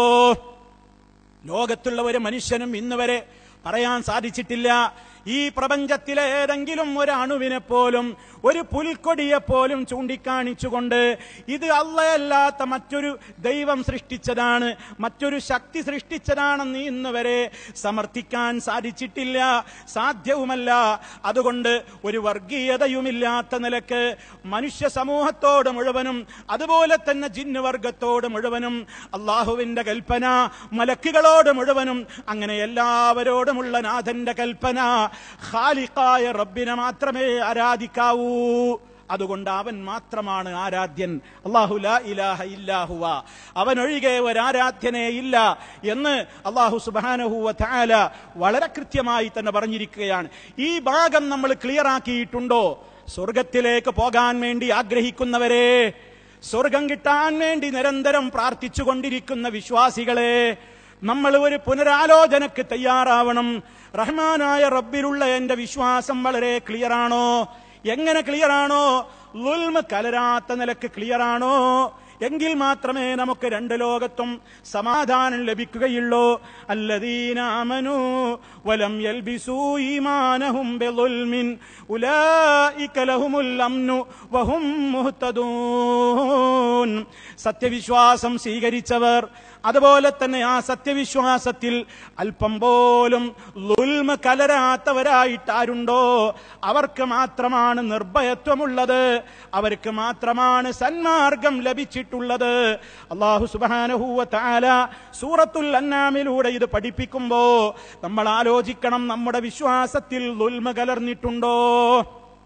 ലോകത്തുള്ള ഒരു മനുഷ്യനും ഇന്ന് വരെ പറയാൻ സാധിച്ചിട്ടില്ല ഈ പ്രപഞ്ചത്തിലെ ഏതെങ്കിലും ഒരു അണുവിനെ പോലും ഒരു പുൽക്കൊടിയെ പോലും ചൂണ്ടിക്കാണിച്ചുകൊണ്ട് ഇത് അള്ളയല്ലാത്ത മറ്റൊരു ദൈവം സൃഷ്ടിച്ചതാണ് മറ്റൊരു ശക്തി സൃഷ്ടിച്ചതാണെന്ന് ഇന്ന് വരെ സമർത്ഥിക്കാൻ സാധിച്ചിട്ടില്ല സാധ്യവുമല്ല അതുകൊണ്ട് ഒരു വർഗീയതയുമില്ലാത്ത നിലക്ക് മനുഷ്യ സമൂഹത്തോട് മുഴുവനും അതുപോലെ തന്നെ ജിന്ന് വർഗത്തോട് മുഴുവനും അള്ളാഹുവിന്റെ കൽപ്പന മലക്കുകളോട് മുഴുവനും അങ്ങനെ എല്ലാവരോടുമുള്ള നാഥന്റെ കൽപ്പന ഖാലിഖായ റബ്ബിനെ മാത്രമേ ആരാധിക്കാവൂ അതുകൊണ്ട് അവൻ മാത്രമാണ് ആരാധ്യൻ അള്ളാഹു ലാ ഇലാഹ ഇല്ലാഹുവ അവനൊഴികെ ഒരാരാധ്യനേ ഇല്ല എന്ന് അള്ളാഹു സുബാനഹുവ താല വളരെ കൃത്യമായി തന്നെ പറഞ്ഞിരിക്കുകയാണ് ഈ ഭാഗം നമ്മൾ ക്ലിയർ ആക്കിയിട്ടുണ്ടോ സ്വർഗത്തിലേക്ക് പോകാൻ വേണ്ടി ആഗ്രഹിക്കുന്നവരെ സ്വർഗം കിട്ടാൻ വേണ്ടി നിരന്തരം പ്രാർത്ഥിച്ചു കൊണ്ടിരിക്കുന്ന വിശ്വാസികളെ നമ്മൾ ഒരു പുനരാലോചനക്ക് തയ്യാറാവണം റഹ്മാനായ റബ്ബിലുള്ള എന്റെ വിശ്വാസം വളരെ ക്ലിയറാണോ എങ്ങനെ ക്ലിയറാണോ ലുൽമ കലരാത്ത നിലക്ക് ക്ലിയറാണോ എങ്കിൽ മാത്രമേ നമുക്ക് രണ്ട് ലോകത്തും സമാധാനം ലഭിക്കുകയുള്ളൂ അല്ലദീനാമനു വലം യൽബിസൂ ഈമാനഹും ബിളുൽമിൻ ഉലൈക ലഹുമുൽ അംനു വഹും മുഹ്തദൂൻ സത്യവിശ്വാസം സ്വീകരിച്ചവർ അതുപോലെ തന്നെ ആ സത്യവിശ്വാസത്തിൽ അല്പം പോലും ലുൽമ കലരാത്തവരായിട്ട് ആരുണ്ടോ അവർക്ക് മാത്രമാണ് നിർഭയത്വമുള്ളത് അവർക്ക് മാത്രമാണ് സന്മാർഗം ലഭിച്ചിട്ടുള്ളത് അള്ളാഹു സുബാനഹൂവ താല സൂറത്തുൽ അന്നാമിലൂടെ ഇത് പഠിപ്പിക്കുമ്പോ നമ്മൾ ആലോചിക്കണം നമ്മുടെ വിശ്വാസത്തിൽ ലുൽമ കലർന്നിട്ടുണ്ടോ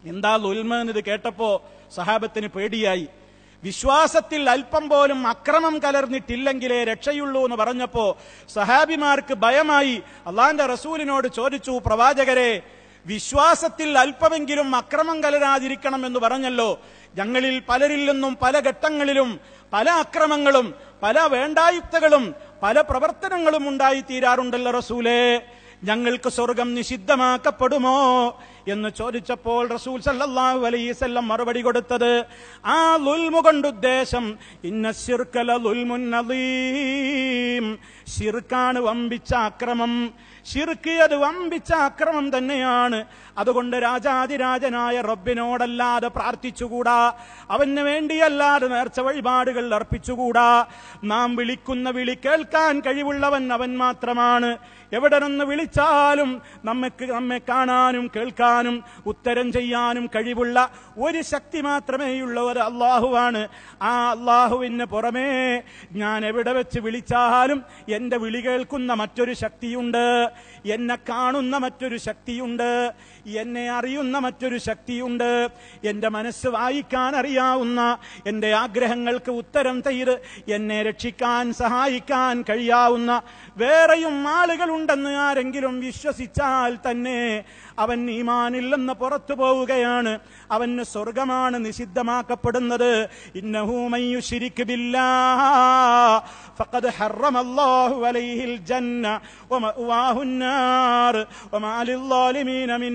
എന്താ ലുൽമ ഇത് കേട്ടപ്പോ സഹാബത്തിന് പേടിയായി വിശ്വാസത്തിൽ അല്പം പോലും അക്രമം കലർന്നിട്ടില്ലെങ്കിലേ രക്ഷയുള്ളൂ എന്ന് പറഞ്ഞപ്പോ സഹാബിമാർക്ക് ഭയമായി അള്ളാന്റെ റസൂലിനോട് ചോദിച്ചു പ്രവാചകരെ വിശ്വാസത്തിൽ അല്പമെങ്കിലും അക്രമം കലരാതിരിക്കണം എന്ന് പറഞ്ഞല്ലോ ഞങ്ങളിൽ പലരിൽ നിന്നും പല ഘട്ടങ്ങളിലും പല അക്രമങ്ങളും പല വേണ്ടായുക്തകളും പല പ്രവർത്തനങ്ങളും ഉണ്ടായി തീരാറുണ്ടല്ലോ റസൂലേ ഞങ്ങൾക്ക് സ്വർഗം നിഷിദ്ധമാക്കപ്പെടുമോ എന്ന് ചോദിച്ചപ്പോൾ റസൂൽ സല്ലല്ലാഹു അലൈഹിസല്ലം മറുപടി കൊടുത്തത് ആ ലുൽമു കൊണ്ട് ഉദ്ദേശം ഇന്ന ശിർക്കല ലുൽമുൻ അലീം ശിർക്കാണ് വമ്പിച്ച അക്രമം ശിർക്ക് അത് വമ്പിച്ച അക്രമം തന്നെയാണ് അതുകൊണ്ട് രാജാതിരാജനായ റബ്ബിനോടല്ലാതെ പ്രാർത്ഥിച്ചുകൂടാ അവന് വേണ്ടിയല്ലാതെ നേർച്ച വഴിപാടുകൾ അർപ്പിച്ചുകൂടാ നാം വിളിക്കുന്ന വിളി കേൾക്കാൻ കഴിവുള്ളവൻ അവൻ മാത്രമാണ് എവിടെ നിന്ന് വിളിച്ചാലും നമ്മക്ക് നമ്മെ കാണാനും കേൾക്കാനും ഉത്തരം ചെയ്യാനും കഴിവുള്ള ഒരു ശക്തി മാത്രമേയുള്ള ഒരു അള്ളാഹുവാണ് ആ അള്ളാഹുവിന് പുറമേ ഞാൻ എവിടെ വെച്ച് വിളിച്ചാലും എന്റെ വിളി കേൾക്കുന്ന മറ്റൊരു ശക്തിയുണ്ട് എന്നെ കാണുന്ന മറ്റൊരു ശക്തിയുണ്ട് എന്നെ അറിയുന്ന മറ്റൊരു ശക്തിയുണ്ട് എന്റെ മനസ്സ് വായിക്കാൻ അറിയാവുന്ന എന്റെ ആഗ്രഹങ്ങൾക്ക് ഉത്തരം ചെയ്ത് എന്നെ രക്ഷിക്കാൻ സഹായിക്കാൻ കഴിയാവുന്ന വേറെയും ആളുകളുണ്ടെന്ന് ആരെങ്കിലും വിശ്വസിച്ചാൽ തന്നെ അവൻ ഈമാനില്ലെന്ന് പുറത്തു പോവുകയാണ് അവന് സ്വർഗമാണ് നിഷിദ്ധമാക്കപ്പെടുന്നത് ഇന്നഹൂമയ്യു ശിരിക്കുബില്ലാ فقد حرم الله عليه الجنة ومأواه النار وما للظالمين من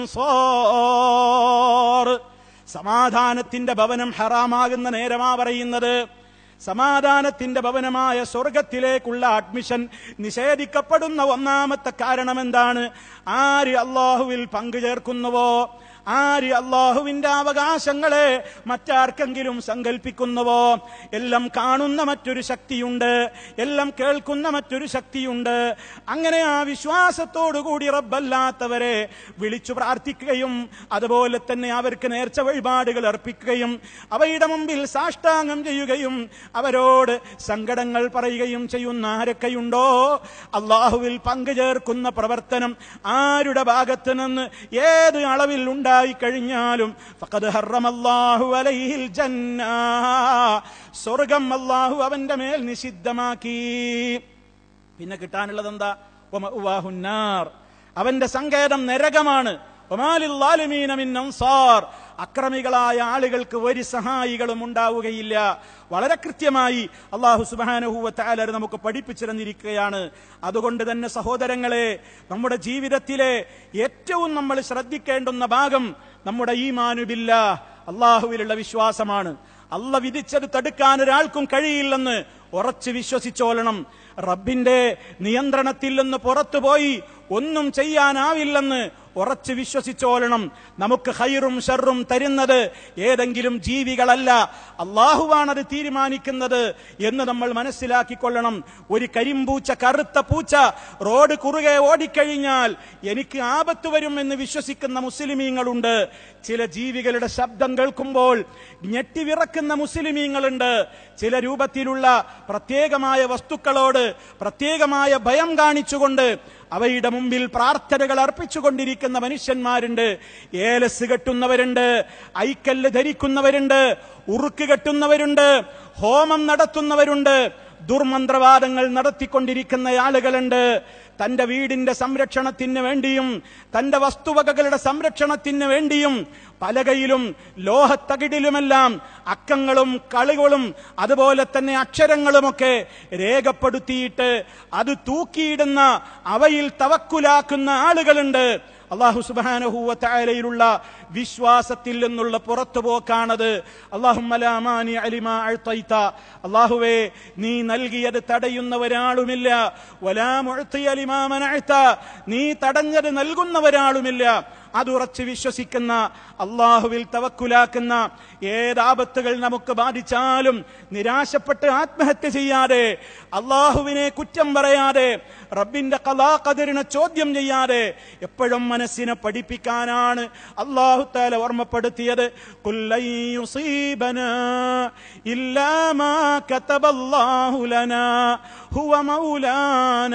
أنصار സമാധാനത്തിന്റെ ഭവനം ഹറാമാകുന്ന നേരമാ പറയുന്നത് സമാധാനത്തിന്റെ ഭവനമായ സ്വർഗത്തിലേക്കുള്ള അഡ്മിഷൻ നിഷേധിക്കപ്പെടുന്ന ഒന്നാമത്തെ കാരണം എന്താണ് ആര് അള്ളാഹുവിൽ പങ്കുചേർക്കുന്നുവോ ആര് അള്ളാഹുവിന്റെ അവകാശങ്ങളെ മറ്റാർക്കെങ്കിലും സങ്കല്പിക്കുന്നുവോ എല്ലാം കാണുന്ന മറ്റൊരു ശക്തിയുണ്ട് എല്ലാം കേൾക്കുന്ന മറ്റൊരു ശക്തിയുണ്ട് അങ്ങനെ ആ വിശ്വാസത്തോടുകൂടി റബ്ബല്ലാത്തവരെ വിളിച്ചു പ്രാർത്ഥിക്കുകയും അതുപോലെ തന്നെ അവർക്ക് നേർച്ച വഴിപാടുകൾ അർപ്പിക്കുകയും അവയുടെ മുമ്പിൽ സാഷ്ടാംഗം ചെയ്യുകയും അവരോട് സങ്കടങ്ങൾ പറയുകയും ചെയ്യുന്ന ആരൊക്കെയുണ്ടോ അള്ളാഹുവിൽ പങ്കുചേർക്കുന്ന പ്രവർത്തനം ആരുടെ ഭാഗത്ത് നിന്ന് ഏത് അളവിൽ ഉണ്ടായി കഴിഞ്ഞാലും ഫഖദ് ഹറമല്ലാഹു അലൈഹിൽ ജന്ന സ്വർഗം അല്ലാഹു അവന്റെ മേൽ നിഷിദ്ധമാക്കി പിന്നെ കിട്ടാനുള്ളത് എന്താ വമഅ്വാഹുന്നാർ. അവന്റെ സങ്കേതം നരകമാണ് വമാലിൽ ളാലിമീന മിൻ അൻസാർ. അക്രമികളായ ആളുകൾക്ക് ഒരു സഹായികളും ഉണ്ടാവുകയില്ല വളരെ കൃത്യമായി അള്ളാഹു സുബാനഹുവ താലർ നമുക്ക് പഠിപ്പിച്ചു തന്നിരിക്കുകയാണ് അതുകൊണ്ട് തന്നെ സഹോദരങ്ങളെ നമ്മുടെ ജീവിതത്തിലെ ഏറ്റവും നമ്മൾ ശ്രദ്ധിക്കേണ്ടുന്ന ഭാഗം നമ്മുടെ ഈ മാനുബില്ല അള്ളാഹുവിലുള്ള വിശ്വാസമാണ് അല്ല വിധിച്ചത് തടുക്കാൻ ഒരാൾക്കും കഴിയില്ലെന്ന് ഉറച്ചു വിശ്വസിച്ചോളണം റബ്ബിന്റെ നിയന്ത്രണത്തിൽ നിന്ന് പുറത്തുപോയി ഒന്നും ചെയ്യാനാവില്ലെന്ന് ഉറച്ചു വിശ്വസിച്ചോളണം നമുക്ക് ഹൈറും ഷെറും തരുന്നത് ഏതെങ്കിലും ജീവികളല്ല അള്ളാഹുവാണത് തീരുമാനിക്കുന്നത് എന്ന് നമ്മൾ മനസ്സിലാക്കിക്കൊള്ളണം ഒരു കരിമ്പൂച്ച കറുത്ത പൂച്ച റോഡ് കുറുകെ ഓടിക്കഴിഞ്ഞാൽ എനിക്ക് ആപത്ത് വരും എന്ന് വിശ്വസിക്കുന്ന മുസ്ലിമീങ്ങളുണ്ട് ചില ജീവികളുടെ ശബ്ദം കേൾക്കുമ്പോൾ ഞെട്ടിവിറക്കുന്ന മുസ്ലിമീങ്ങളുണ്ട് ചില രൂപത്തിലുള്ള പ്രത്യേകമായ വസ്തുക്കളോട് പ്രത്യേകമായ ഭയം കാണിച്ചുകൊണ്ട് അവയുടെ മുമ്പിൽ പ്രാർത്ഥനകൾ അർപ്പിച്ചുകൊണ്ടിരിക്കുന്ന മനുഷ്യന്മാരുണ്ട് ഏലസ് കെട്ടുന്നവരുണ്ട് ഐക്കല്ല് ധരിക്കുന്നവരുണ്ട് ഉറുക്ക് കെട്ടുന്നവരുണ്ട് ഹോമം നടത്തുന്നവരുണ്ട് ദുർമന്ത്രവാദങ്ങൾ നടത്തിക്കൊണ്ടിരിക്കുന്ന ആളുകളുണ്ട് തന്റെ വീടിന്റെ സംരക്ഷണത്തിന് വേണ്ടിയും തന്റെ വസ്തുവകകളുടെ സംരക്ഷണത്തിന് വേണ്ടിയും പലകയിലും ലോഹത്തകിടിലുമെല്ലാം അക്കങ്ങളും കളികളും അതുപോലെ തന്നെ അക്ഷരങ്ങളുമൊക്കെ രേഖപ്പെടുത്തിയിട്ട് അത് തൂക്കിയിടുന്ന അവയിൽ തവക്കുലാക്കുന്ന ആളുകളുണ്ട് അള്ളാഹു സുബാനഹുവ താലയിലുള്ള വിശ്വാസത്തിൽ നിന്നുള്ള പുറത്തുപോക്കാണത് അള്ളാഹുമലാമാനി അലിമ അഴുത്തൈത്ത അള്ളാഹുവേ നീ നൽകിയത് തടയുന്ന ഒരാളുമില്ല വലാമുഴത്തി അലിമാമനഴ്ത്ത നീ തടഞ്ഞത് നൽകുന്ന ഒരാളുമില്ല അതുറച്ച് വിശ്വസിക്കുന്ന അള്ളാഹുവിൽ തവക്കുലാക്കുന്ന ഏതാപത്തുകൾ നമുക്ക് ബാധിച്ചാലും നിരാശപ്പെട്ട് ആത്മഹത്യ ചെയ്യാതെ അള്ളാഹുവിനെ കുറ്റം പറയാതെ റബ്ബിന്റെ കലാകതിരിനെ ചോദ്യം ചെയ്യാതെ എപ്പോഴും മനസ്സിനെ പഠിപ്പിക്കാനാണ് അള്ളാഹു താല ഓർമ്മപ്പെടുത്തിയത് കുല്ലൻ യുസീബനാ ഇല്ലാ മാ കതബല്ലാഹു ലനാ ഹുവ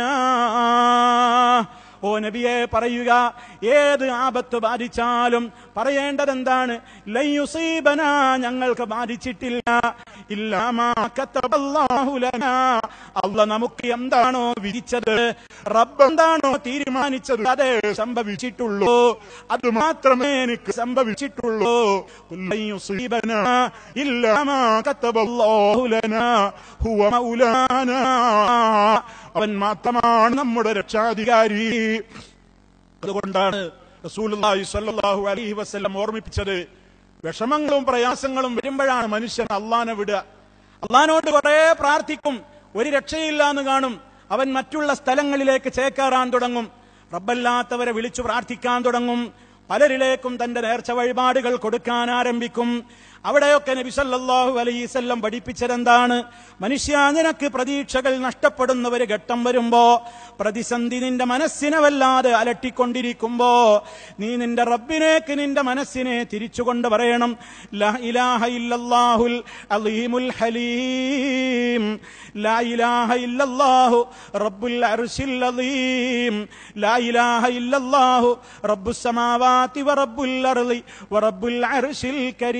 മൗലാനാ ഓ നബിയെ പറയുക ഏത് ആപത്ത് ബാധിച്ചാലും പറയേണ്ടത് എന്താണ് ലയ്യുസീബന ഞങ്ങൾക്ക് ബാധിച്ചിട്ടില്ല ഇല്ലാമാ കത്തബല്ലാഹു ലനാ. അല്ല നമുക്ക് എന്താണോ വിധിച്ചത് റബ്ബ് എന്താണോ തീരുമാനിച്ചത് അതേ സംഭവിച്ചിട്ടുള്ളൂ അത് മാത്രമേ എനിക്ക് സംഭവിച്ചിട്ടുള്ളൂ ഖുൽ ലൻ യുസീബനാ ഇല്ലാമാ കത്തബല്ലാഹു ലനാ ഹുവ മൗലാനാ അവൻ മാത്രമാണ് നമ്മുടെ രക്ഷാധികാരി അതുകൊണ്ടാണ് റസൂലുള്ളാഹി സ്വല്ലല്ലാഹു അലൈഹി വസല്ലം ഓർമ്മിപ്പിച്ചത് വിഷമങ്ങളും പ്രയാസങ്ങളും വരുമ്പോഴാണ് മനുഷ്യൻ അള്ളാനെ വിടുക അള്ളഹാനോട് കുറെ പ്രാർത്ഥിക്കും ഒരു രക്ഷയില്ല എന്ന് കാണും അവൻ മറ്റുള്ള സ്ഥലങ്ങളിലേക്ക് ചേക്കേറാൻ തുടങ്ങും റബ്ബല്ലാത്തവരെ വിളിച്ചു പ്രാർത്ഥിക്കാൻ തുടങ്ങും പലരിലേക്കും തന്റെ നേർച്ച വഴിപാടുകൾ കൊടുക്കാൻ ആരംഭിക്കും അവിടെയൊക്കെ നബി സല്ലല്ലാഹു അലൈഹിസല്ലം പഠിപ്പിച്ചതെന്താണ് മനുഷ്യ നിനക്ക് പ്രതീക്ഷകൾ നഷ്ടപ്പെടുന്ന ഒരു ഘട്ടം വരുമ്പോ പ്രതിസന്ധി നിന്റെ മനസ്സിനെ വല്ലാതെ അലട്ടിക്കൊണ്ടിരിക്കുമ്പോ നീ നിന്റെ റബ്ബിനേക്ക് നിന്റെ മനസ്സിനെ തിരിച്ചുകൊണ്ട് പറയണം ലാ ഇലാഹ ഇല്ലല്ലാഹുൽ അലീമുൽ ഹലീം ലാ ഇലാഹ ഇല്ലല്ലാഹു റബ്ബുൽ അർശിൽ അലീം ലാ ഇലാഹ ഇല്ലല്ലാഹു റബ്ബുസ് സമാവാതി വറബ്ബുൽ അർളി വറബ്ബുൽ അർശിൽ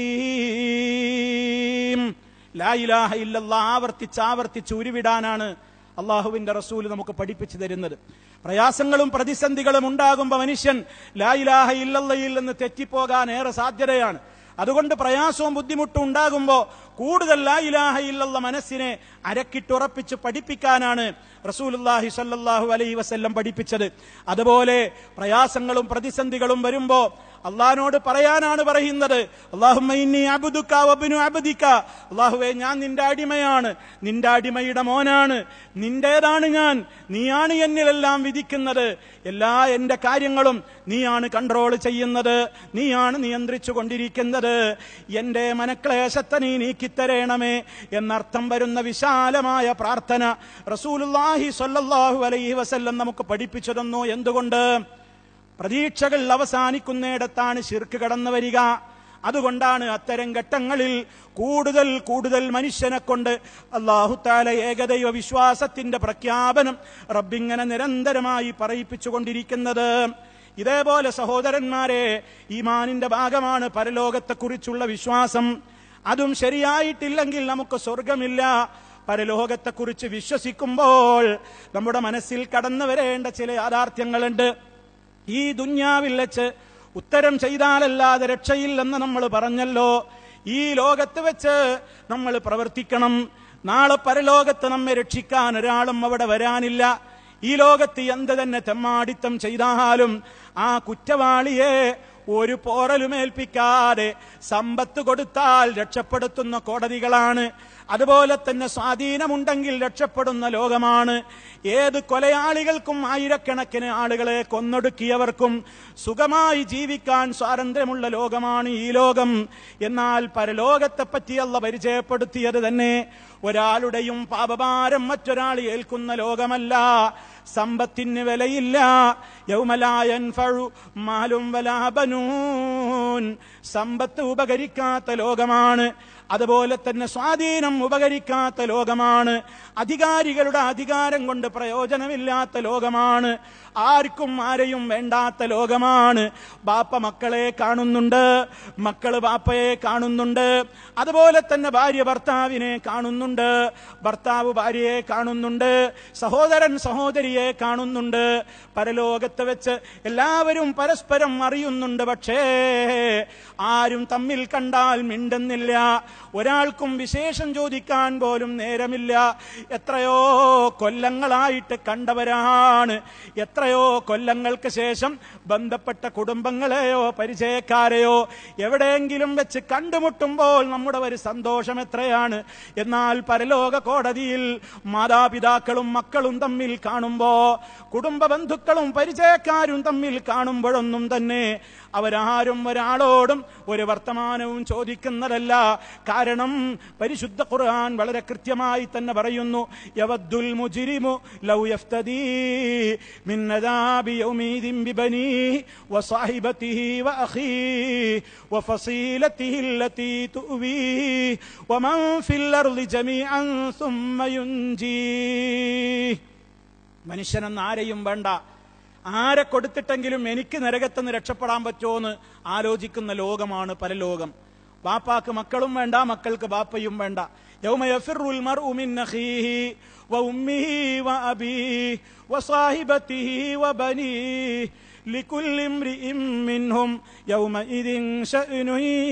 കരീം ലാ ഇലാഹ ഇല്ലല്ലാ ആവർത്തിച്ച് ആവർത്തിച്ച് ഉരുവിടാനാണ് അള്ളാഹുവിന്റെ റസൂൽ നമുക്ക് പഠിപ്പിച്ചു തരുന്നത് പ്രയാസങ്ങളും പ്രതിസന്ധികളും ഉണ്ടാകുമ്പോൾ മനുഷ്യൻ ലാ ഇലാഹ ഇല്ലല്ലയിൽ നിന്ന് തെറ്റിപ്പോകാൻ ഏറെ സാധ്യതയാണ് അതുകൊണ്ട് പ്രയാസവും ബുദ്ധിമുട്ടും ഉണ്ടാകുമ്പോൾ കൂടുതൽ ലാ ഇലാഹ ഇല്ലല്ല മനസ്സിനെ അരക്കിട്ടുറപ്പിച്ച് പഠിപ്പിക്കാനാണ് റസൂലുല്ലാഹി സല്ലല്ലാഹു അലൈഹി വസല്ലം പഠിപ്പിച്ചത് അതുപോലെ പ്രയാസങ്ങളും പ്രതിസന്ധികളും വരുമ്പോ അള്ളഹാനോട് പറയാനാണ് പറയുന്നത് അള്ളാഹുമ്മ ഇന്നി അബ്ദുക വബ്നു അബ്ദിക അള്ളാഹുവേ ഞാൻ നിന്റെ അടിമയാണ് നിന്റെ അടിമയുടെ മോനാണ് നിന്റേതാണ് ഞാൻ നീയാണ് എന്നിലെല്ലാം വിധിക്കുന്നത് എല്ലാ എന്റെ കാര്യങ്ങളും നീയാണ് കൺട്രോൾ ചെയ്യുന്നത് നീയാണ് നിയന്ത്രിച്ചു കൊണ്ടിരിക്കുന്നത് എന്റെ മനക്ലേശത്തെ നീ നീക്കിത്തരേണമേ എന്നർത്ഥം വരുന്ന വിശാലമായ പ്രാർത്ഥന റസൂലുള്ളാഹി സ്വല്ലല്ലാഹു അലൈഹി വസല്ലം നമുക്ക് പഠിപ്പിച്ചു തന്നു എന്തുകൊണ്ട് പ്രതീക്ഷകൾ അവസാനിക്കുന്നിടത്താണ് ശിർക്ക് കടന്നു വരിക അതുകൊണ്ടാണ് അത്തരം ഘട്ടങ്ങളിൽ കൂടുതൽ കൂടുതൽ മനുഷ്യനെ കൊണ്ട് അള്ളാഹുത്താല ഏകദൈവ വിശ്വാസത്തിന്റെ പ്രഖ്യാപനം റബ്ബിങ്ങനെ നിരന്തരമായി പറയിപ്പിച്ചുകൊണ്ടിരിക്കുന്നത് ഇതേപോലെ സഹോദരന്മാരെ ഈമാനിന്റെ ഭാഗമാണ് പരലോകത്തെക്കുറിച്ചുള്ള വിശ്വാസം അതും ശരിയായിട്ടില്ലെങ്കിൽ നമുക്ക് സ്വർഗമില്ല പരലോകത്തെക്കുറിച്ച് വിശ്വസിക്കുമ്പോൾ നമ്മുടെ മനസ്സിൽ കടന്നു വരേണ്ട ചില യാഥാർത്ഥ്യങ്ങളുണ്ട് ഈ ദുന്യാവിൽ വെച്ച് ഉത്തരം ചെയ്താലല്ലാതെ രക്ഷയില്ലെന്ന് നമ്മൾ പറഞ്ഞല്ലോ ഈ ലോകത്ത് വെച്ച് നമ്മൾ പ്രവർത്തിക്കണം നാളെ പരലോകത്ത് നമ്മെ രക്ഷിക്കാൻ ഒരാളും അവിടെ വരാനില്ല ഈ ലോകത്ത് എന്ത് തന്നെ തെമ്മാടിത്തം ചെയ്താലും ആ കുറ്റവാളിയെ ഒരു പോറലുമേൽപ്പിക്കാതെ സമ്പത്ത് കൊടുത്താൽ രക്ഷപ്പെടുത്തുന്ന കോടതികളാണ് അതുപോലെ തന്നെ സ്വാധീനമുണ്ടെങ്കിൽ രക്ഷപ്പെടുന്ന ലോകമാണ് ഏത് കൊലയാളികൾക്കും ആയിരക്കണക്കിന് ആളുകളെ കൊന്നൊടുക്കിയവർക്കും സുഖമായി ജീവിക്കാൻ സ്വാതന്ത്ര്യമുള്ള ലോകമാണ് ഈ ലോകം എന്നാൽ പരലോകത്തെ പറ്റിയല്ല പരിചയപ്പെടുത്തിയത് തന്നെ ഒരാളുടെയും പാപഭാരം മറ്റൊരാൾ ഏൽക്കുന്ന ലോകമല്ല സമ്പത്തിന് വിലയില്ല യൗമലായൻ ഫഴു മാലും വലാബനൂൻ സമ്പത്ത് ഉപകരിക്കാത്ത ലോകമാണ് അതുപോലെ തന്നെ സ്വാധീനം ഉപകരിക്കാത്ത ലോകമാണ് അധികാരികളുടെ അധികാരം കൊണ്ട് പ്രയോജനമില്ലാത്ത ലോകമാണ് ആർക്കും ആരെയും വേണ്ടാത്ത ലോകമാണ് ബാപ്പ മക്കളെ കാണുന്നുണ്ട് മക്കള് ബാപ്പയെ കാണുന്നുണ്ട് അതുപോലെ തന്നെ ഭാര്യ ഭർത്താവിനെ കാണുന്നുണ്ട് ഭർത്താവ് ഭാര്യയെ കാണുന്നുണ്ട് സഹോദരൻ സഹോദരിയെ കാണുന്നുണ്ട് പരലോകത്ത് വെച്ച് എല്ലാവരും പരസ്പരം അറിയുന്നുണ്ട് പക്ഷേ ആരും തമ്മിൽ കണ്ടാൽ മിണ്ടുന്നില്ല ഒരാൾക്കും വിശേഷം ചോദിക്കാൻ പോലും നേരമില്ല എത്രയോ കൊല്ലങ്ങളായിട്ട് കണ്ടവരാണ് എത്രയോ കൊല്ലങ്ങൾക്ക് ശേഷം ബന്ധപ്പെട്ട കുടുംബങ്ങളെയോ പരിചയക്കാരെയോ എവിടെയെങ്കിലും വെച്ച് കണ്ടുമുട്ടുമ്പോൾ നമ്മുടെ ഒരു സന്തോഷം എത്രയാണ് എന്നാൽ പരലോക കോടതിയിൽ മാതാപിതാക്കളും മക്കളും തമ്മിൽ കാണുമ്പോ കുടുംബ ബന്ധുക്കളും പരിചയക്കാരും തമ്മിൽ കാണുമ്പോഴൊന്നും തന്നെ അവരാരും ഒരാളോടും ഒരു വർത്തമാനവും ചോദിക്കുന്നതല്ല കാരണം പരിശുദ്ധ ഖുർആൻ വളരെ കൃത്യമായി തന്നെ പറയുന്നു യവദ്ദുൽ മുജ്രിമു ലൗ യഫ്തദീ മിൻ അദാബി യൗമീദിൻ ബിബനീഹി വസാഹിബതിഹി വഅഖീഹി വഫസീലതിഹി അല്ലതി തുവീഹി വമൻ ഫിൽ അർളി ജമീഅൻ സുമ്മ യുൻജീഹി മനുഷ്യനെന്ന് ആരെയും വേണ്ട ആരെ കൊടുത്തിട്ടെങ്കിലും എനിക്ക് നരകത്തുനിന്ന് രക്ഷപ്പെടാൻ പറ്റുമോന്ന് ആലോചിക്കുന്ന ലോകമാണ് പരലോകം ബാപ്പാക്ക് മക്കളും വേണ്ട മക്കൾക്ക് ബാപ്പയും വേണ്ട യൗമ യഫിറുൽ മർഉ മിൻ അഖീഹി വഉമ്മിഹി വഅബീഹി വസാഹിബതിഹി വബനീഹി لكل امرئ منهم يومئذ شأن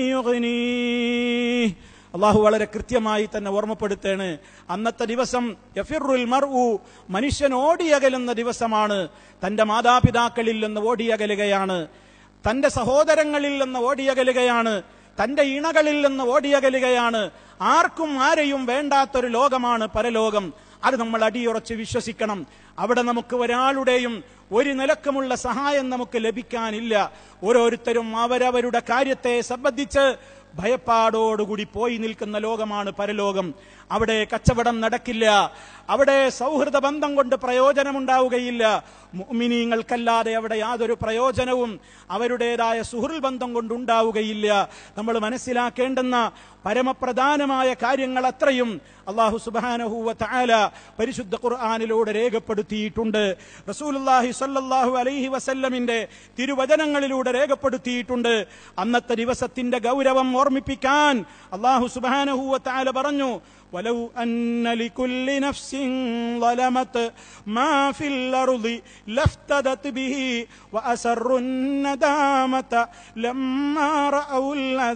يغنيه അള്ളാഹു വളരെ കൃത്യമായി തന്നെ ഓർമ്മപ്പെടുത്തേണ് അന്നത്തെ ദിവസം യഫിറുൽ മർഉ മനുഷ്യൻ ഓടിയകലുന്ന ദിവസമാണ് തന്റെ മാതാപിതാക്കളിൽ നിന്ന് ഓടിയകലുകയാണ് തന്റെ സഹോദരങ്ങളിൽ നിന്ന് ഓടിയകലുകയാണ് തന്റെ ഇണകളിൽ നിന്ന് ഓടിയകലുകയാണ് ആർക്കും ആരെയും വേണ്ടാത്തൊരു ലോകമാണ് പരലോകം അത് നമ്മൾ അടിയുറച്ച് വിശ്വസിക്കണം അവിടെ നമുക്ക് ഒരാളുടെയും ഒരു നിലക്കുമുള്ള സഹായം നമുക്ക് ലഭിക്കാനില്ല ഓരോരുത്തരും അവരവരുടെ കാര്യത്തെ സംബന്ധിച്ച് ഭയപ്പാടോടുകൂടി പോയി നിൽക്കുന്ന ലോകമാണ് പരലോകം അവിടെ കച്ചവടം നടക്കില്ല അവിടെ സൗഹൃദ ബന്ധം കൊണ്ട് പ്രയോജനമുണ്ടാവുകയില്ല മുഅ്മിനീങ്ങൾക്കല്ലാതെ അവിടെ യാതൊരു പ്രയോജനവും അവരുടേതായ സുഹൃൽ ബന്ധം കൊണ്ടുണ്ടാവുകയില്ല നമ്മൾ മനസ്സിലാക്കേണ്ടുന്ന പരമപ്രധാനമായ കാര്യങ്ങൾ അത്രയും അള്ളാഹു സുബാനഹൂവ തആല പരിശുദ്ധ ഖുർആാനിലൂടെ രേഖപ്പെടുത്തിയിട്ടുണ്ട് റസൂലുള്ളാഹി സ്വല്ലല്ലാഹു അലൈഹി വസല്ലമിന്റെ തിരുവചനങ്ങളിലൂടെ രേഖപ്പെടുത്തിയിട്ടുണ്ട് അന്നത്തെ ദിവസത്തിന്റെ ഗൗരവം ഓർമ്മിപ്പിക്കാൻ അള്ളാഹു സുബാനഹൂവ തആല പറഞ്ഞു ولو أن لكل نفس ظلمت ما في الأرض لافتدت به وأسروا الندامة لما رأوا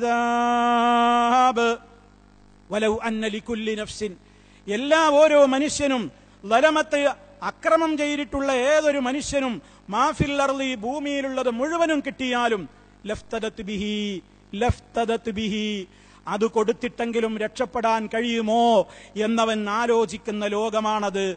العذاب ولو أن لكل نفس എല്ലാ ഓരോ മനുഷ്യനും ലലമത്ത് അക്രമം ചെയ്തിട്ടുള്ള ഏതൊരു മനുഷ്യനും മാഫിൽ അർലി ഭൂമിയിലുള്ളത് മുഴുവനും കിട്ടിയാലും ലഫ്തദത്ത് ബിഹി ലഫ്തദത്ത് ബിഹി അത് കൊടുത്തിട്ടെങ്കിലും രക്ഷപ്പെടാൻ കഴിയുമോ എന്നവൻ ആലോചിക്കുന്ന ലോകമാണത്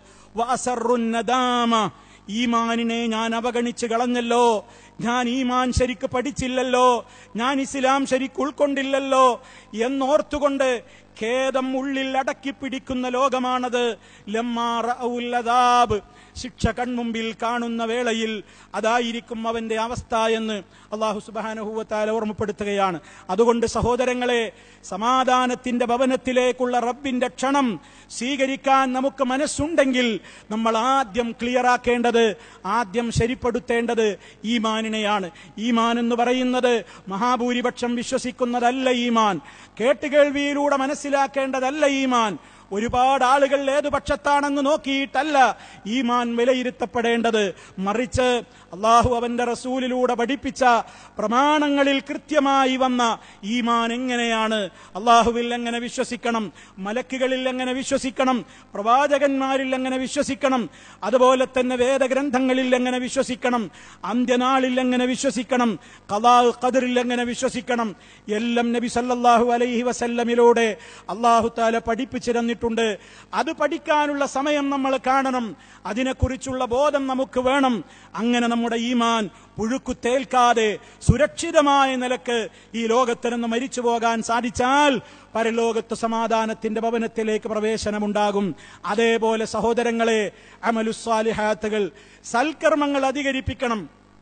വഅസറുന്നദാമ ഈമാനിനെ ഞാൻ അവഗണിച്ച് കളഞ്ഞല്ലോ ഞാൻ ഈമാൻ ശരിക്ക് പഠിച്ചില്ലല്ലോ ഞാൻ ഇസ്ലാം ശരിക്ക് ഉൾക്കൊണ്ടില്ലല്ലോ എന്നോർത്തുകൊണ്ട് ഖേദം ഉള്ളിൽ അടക്കി പിടിക്കുന്ന ലോകമാണത് ലമ്മാറ ഔല്ലദാബ് ശിക്ഷ കൺമുമ്പിൽ കാണുന്ന വേളയിൽ അതായിരിക്കും അവന്റെ അവസ്ഥ എന്ന് അള്ളാഹു സുബാനഹുവത്താല ഓർമ്മപ്പെടുത്തുകയാണ് അതുകൊണ്ട് സഹോദരങ്ങളെ സമാധാനത്തിന്റെ ഭവനത്തിലേക്കുള്ള റബ്ബിന്റെ ക്ഷണം സ്വീകരിക്കാൻ നമുക്ക് മനസ്സുണ്ടെങ്കിൽ നമ്മൾ ആദ്യം ക്ലിയറാക്കേണ്ടത് ആദ്യം ശരിപ്പെടുത്തേണ്ടത് ഈമാനിനെയാണ് ഈമാൻ എന്ന് പറയുന്നത് മഹാഭൂരിപക്ഷം വിശ്വസിക്കുന്നതല്ല ഈമാൻ കേട്ടുകേൾവിയിലൂടെ മനസ്സിലാക്കേണ്ടതല്ല ഈമാൻ ഒരുപാട് ആളുകൾ ഏതു പക്ഷത്താണെന്ന് നോക്കിയിട്ടല്ല ഈമാൻ വിലയിരുത്തപ്പെടേണ്ടത് മറിച്ച് അള്ളാഹു അവന്റെ റസൂലിലൂടെ പഠിപ്പിച്ച പ്രമാണങ്ങളിൽ കൃത്യമായി വന്ന ഈമാൻ എങ്ങനെയാണ് അള്ളാഹുവിൽ എങ്ങനെ വിശ്വസിക്കണം മലക്കുകളിൽ എങ്ങനെ വിശ്വസിക്കണം പ്രവാചകന്മാരിൽ എങ്ങനെ വിശ്വസിക്കണം അതുപോലെ തന്നെ വേദഗ്രന്ഥങ്ങളിൽ എങ്ങനെ വിശ്വസിക്കണം അന്ത്യനാളിൽ എങ്ങനെ വിശ്വസിക്കണം കലാ ഖദറിൽ എങ്ങനെ വിശ്വസിക്കണം എല്ലാം നബി സല്ലല്ലാഹു അലൈഹി വസല്ലമിലൂടെ അള്ളാഹു താല പഠിപ്പിച്ചു തന്നിട്ടുണ്ട് അത് പഠിക്കാനുള്ള സമയം നമ്മൾ കാണണം അതിനെക്കുറിച്ചുള്ള ബോധം നമുക്ക് വേണം അങ്ങനെ നമ്മുടെ ഈമാൻ പുഴുക്കുത്തേൽക്കാതെ സുരക്ഷിതമായ നിലക്ക് ഈ ലോകത്ത് നിന്ന് മരിച്ചു പോകാൻ സാധിച്ചാൽ പരലോകത്ത് സമാധാനത്തിന്റെ ഭവനത്തിലേക്ക് പ്രവേശനമുണ്ടാകും അതേപോലെ സഹോദരങ്ങളെ അമലുസ്വാലിഹാത്തുകൾ സൽക്കർമ്മങ്ങൾ അധികരിപ്പിക്കണം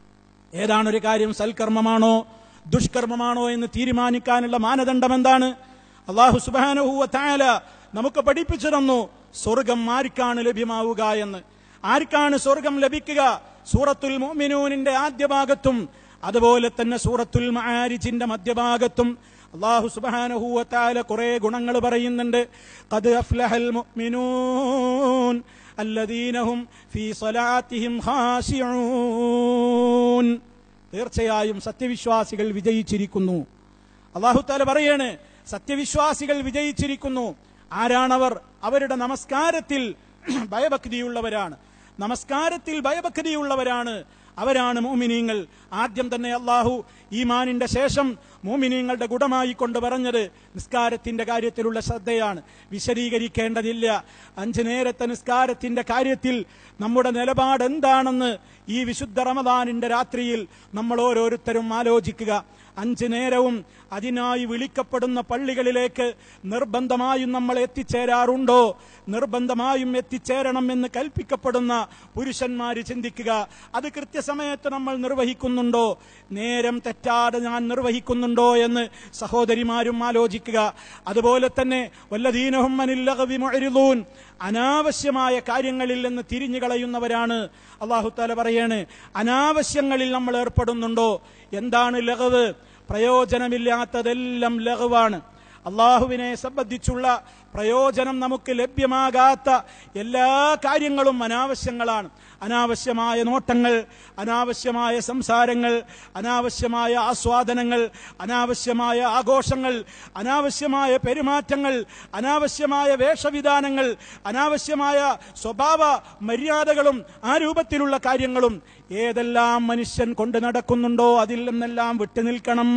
ഏതാണ് ഒരു കാര്യം സൽക്കർമ്മമാണോ ദുഷ്കർമ്മമാണോ എന്ന് തീരുമാനിക്കാനുള്ള മാനദണ്ഡം എന്താണ് അള്ളാഹു സുബാനഹുവ താല നമുക്ക് പഠിപ്പിച്ചു തന്നു സ്വർഗം ആർക്കാണ് ലഭ്യമാവുക എന്ന് ആർക്കാണ് സ്വർഗം ലഭിക്കുക സൂറത്തുൽ മുഅ്മിനൂനിന്റെ ആദ്യ ഭാഗത്തും അതുപോലെ തന്നെ സൂറത്തുൽ മആരിജിന്റെ മധ്യഭാഗത്തും അള്ളാഹു സുബാനഹുവ താല കുറെ ഗുണങ്ങൾ പറയുന്നുണ്ട് ഖദ് അഫ്ലഹൽ മുഅ്മിനൂൻ അല്ലദീനഹും ഫീ സ്വലാത്തിഹിം ഖാശിഊൻ തീർച്ചയായും സത്യവിശ്വാസികൾ വിജയിച്ചിരിക്കുന്നു അള്ളാഹു താല പറയാണ് സത്യവിശ്വാസികൾ വിജയിച്ചിരിക്കുന്നു ആരാണവർ അവരുടെ നമസ്കാരത്തിൽ ഭയഭക്തിയുള്ളവരാണ് നമസ്കാരത്തിൽ ഭയഭക്തിയുള്ളവരാണ് അവരാണ് മോമിനീങ്ങൾ ആദ്യം തന്നെ അള്ളാഹു ഈമാനിന്റെ ശേഷം മോമിനീങ്ങളുടെ ഗുണമായി കൊണ്ട് പറഞ്ഞത് നിസ്കാരത്തിന്റെ കാര്യത്തിലുള്ള ശ്രദ്ധയാണ് വിശദീകരിക്കേണ്ടതില്ല അഞ്ചു നേരത്തെ നിസ്കാരത്തിന്റെ കാര്യത്തിൽ നമ്മുടെ നിലപാട് എന്താണെന്ന് ഈ വിശുദ്ധ റമദാനിന്റെ രാത്രിയിൽ നമ്മൾ ഓരോരുത്തരും ആലോചിക്കുക അഞ്ചു നേരവും അതിനായി വിളിക്കപ്പെടുന്ന പള്ളികളിലേക്ക് നിർബന്ധമായും നമ്മൾ എത്തിച്ചേരാറുണ്ടോ നിർബന്ധമായും എത്തിച്ചേരണം എന്ന് കൽപ്പിക്കപ്പെടുന്ന പുരുഷന്മാര് ചിന്തിക്കുക അത് കൃത്യ കൃത്യസമയത്ത് നമ്മൾ നിർവഹിക്കുന്നുണ്ടോ നേരം തെറ്റാതെ ഞാൻ നിർവഹിക്കുന്നുണ്ടോ എന്ന് സഹോദരിമാരും ആലോചിക്കുക അതുപോലെ തന്നെ വല്ലദീനഹും അനില്ലഗവി മുഅരിദൂൻ അനാവശ്യമായ കാര്യങ്ങളിൽ നിന്ന് തിരിഞ്ഞു കളയുന്നവരാണ് അള്ളാഹു താല പറയാണ് അനാവശ്യങ്ങളിൽ നമ്മൾ ഏർപ്പെടുന്നുണ്ടോ എന്താണ് ലഘവ് പ്രയോജനമില്ലാത്തതെല്ലാം ലഘുവാണ് അള്ളാഹുവിനെ സംബന്ധിച്ചുള്ള പ്രയോജനം നമുക്ക് ലഭ്യമാകാത്ത എല്ലാ കാര്യങ്ങളും അനാവശ്യങ്ങളാണ് അനാവശ്യമായ നോട്ടങ്ങൾ അനാവശ്യമായ സംസാരങ്ങൾ അനാവശ്യമായ ആസ്വാദനങ്ങൾ അനാവശ്യമായ ആഘോഷങ്ങൾ അനാവശ്യമായ പെരുമാറ്റങ്ങൾ അനാവശ്യമായ വേഷവിധാനങ്ങൾ അനാവശ്യമായ സ്വഭാവ മര്യാദകളും ആ രൂപത്തിലുള്ള കാര്യങ്ങളും ഏതെല്ലാം മനുഷ്യൻ കൊണ്ട് നടക്കുന്നുണ്ടോ അതിൽ നിന്നെല്ലാം വിട്ടുനിൽക്കണം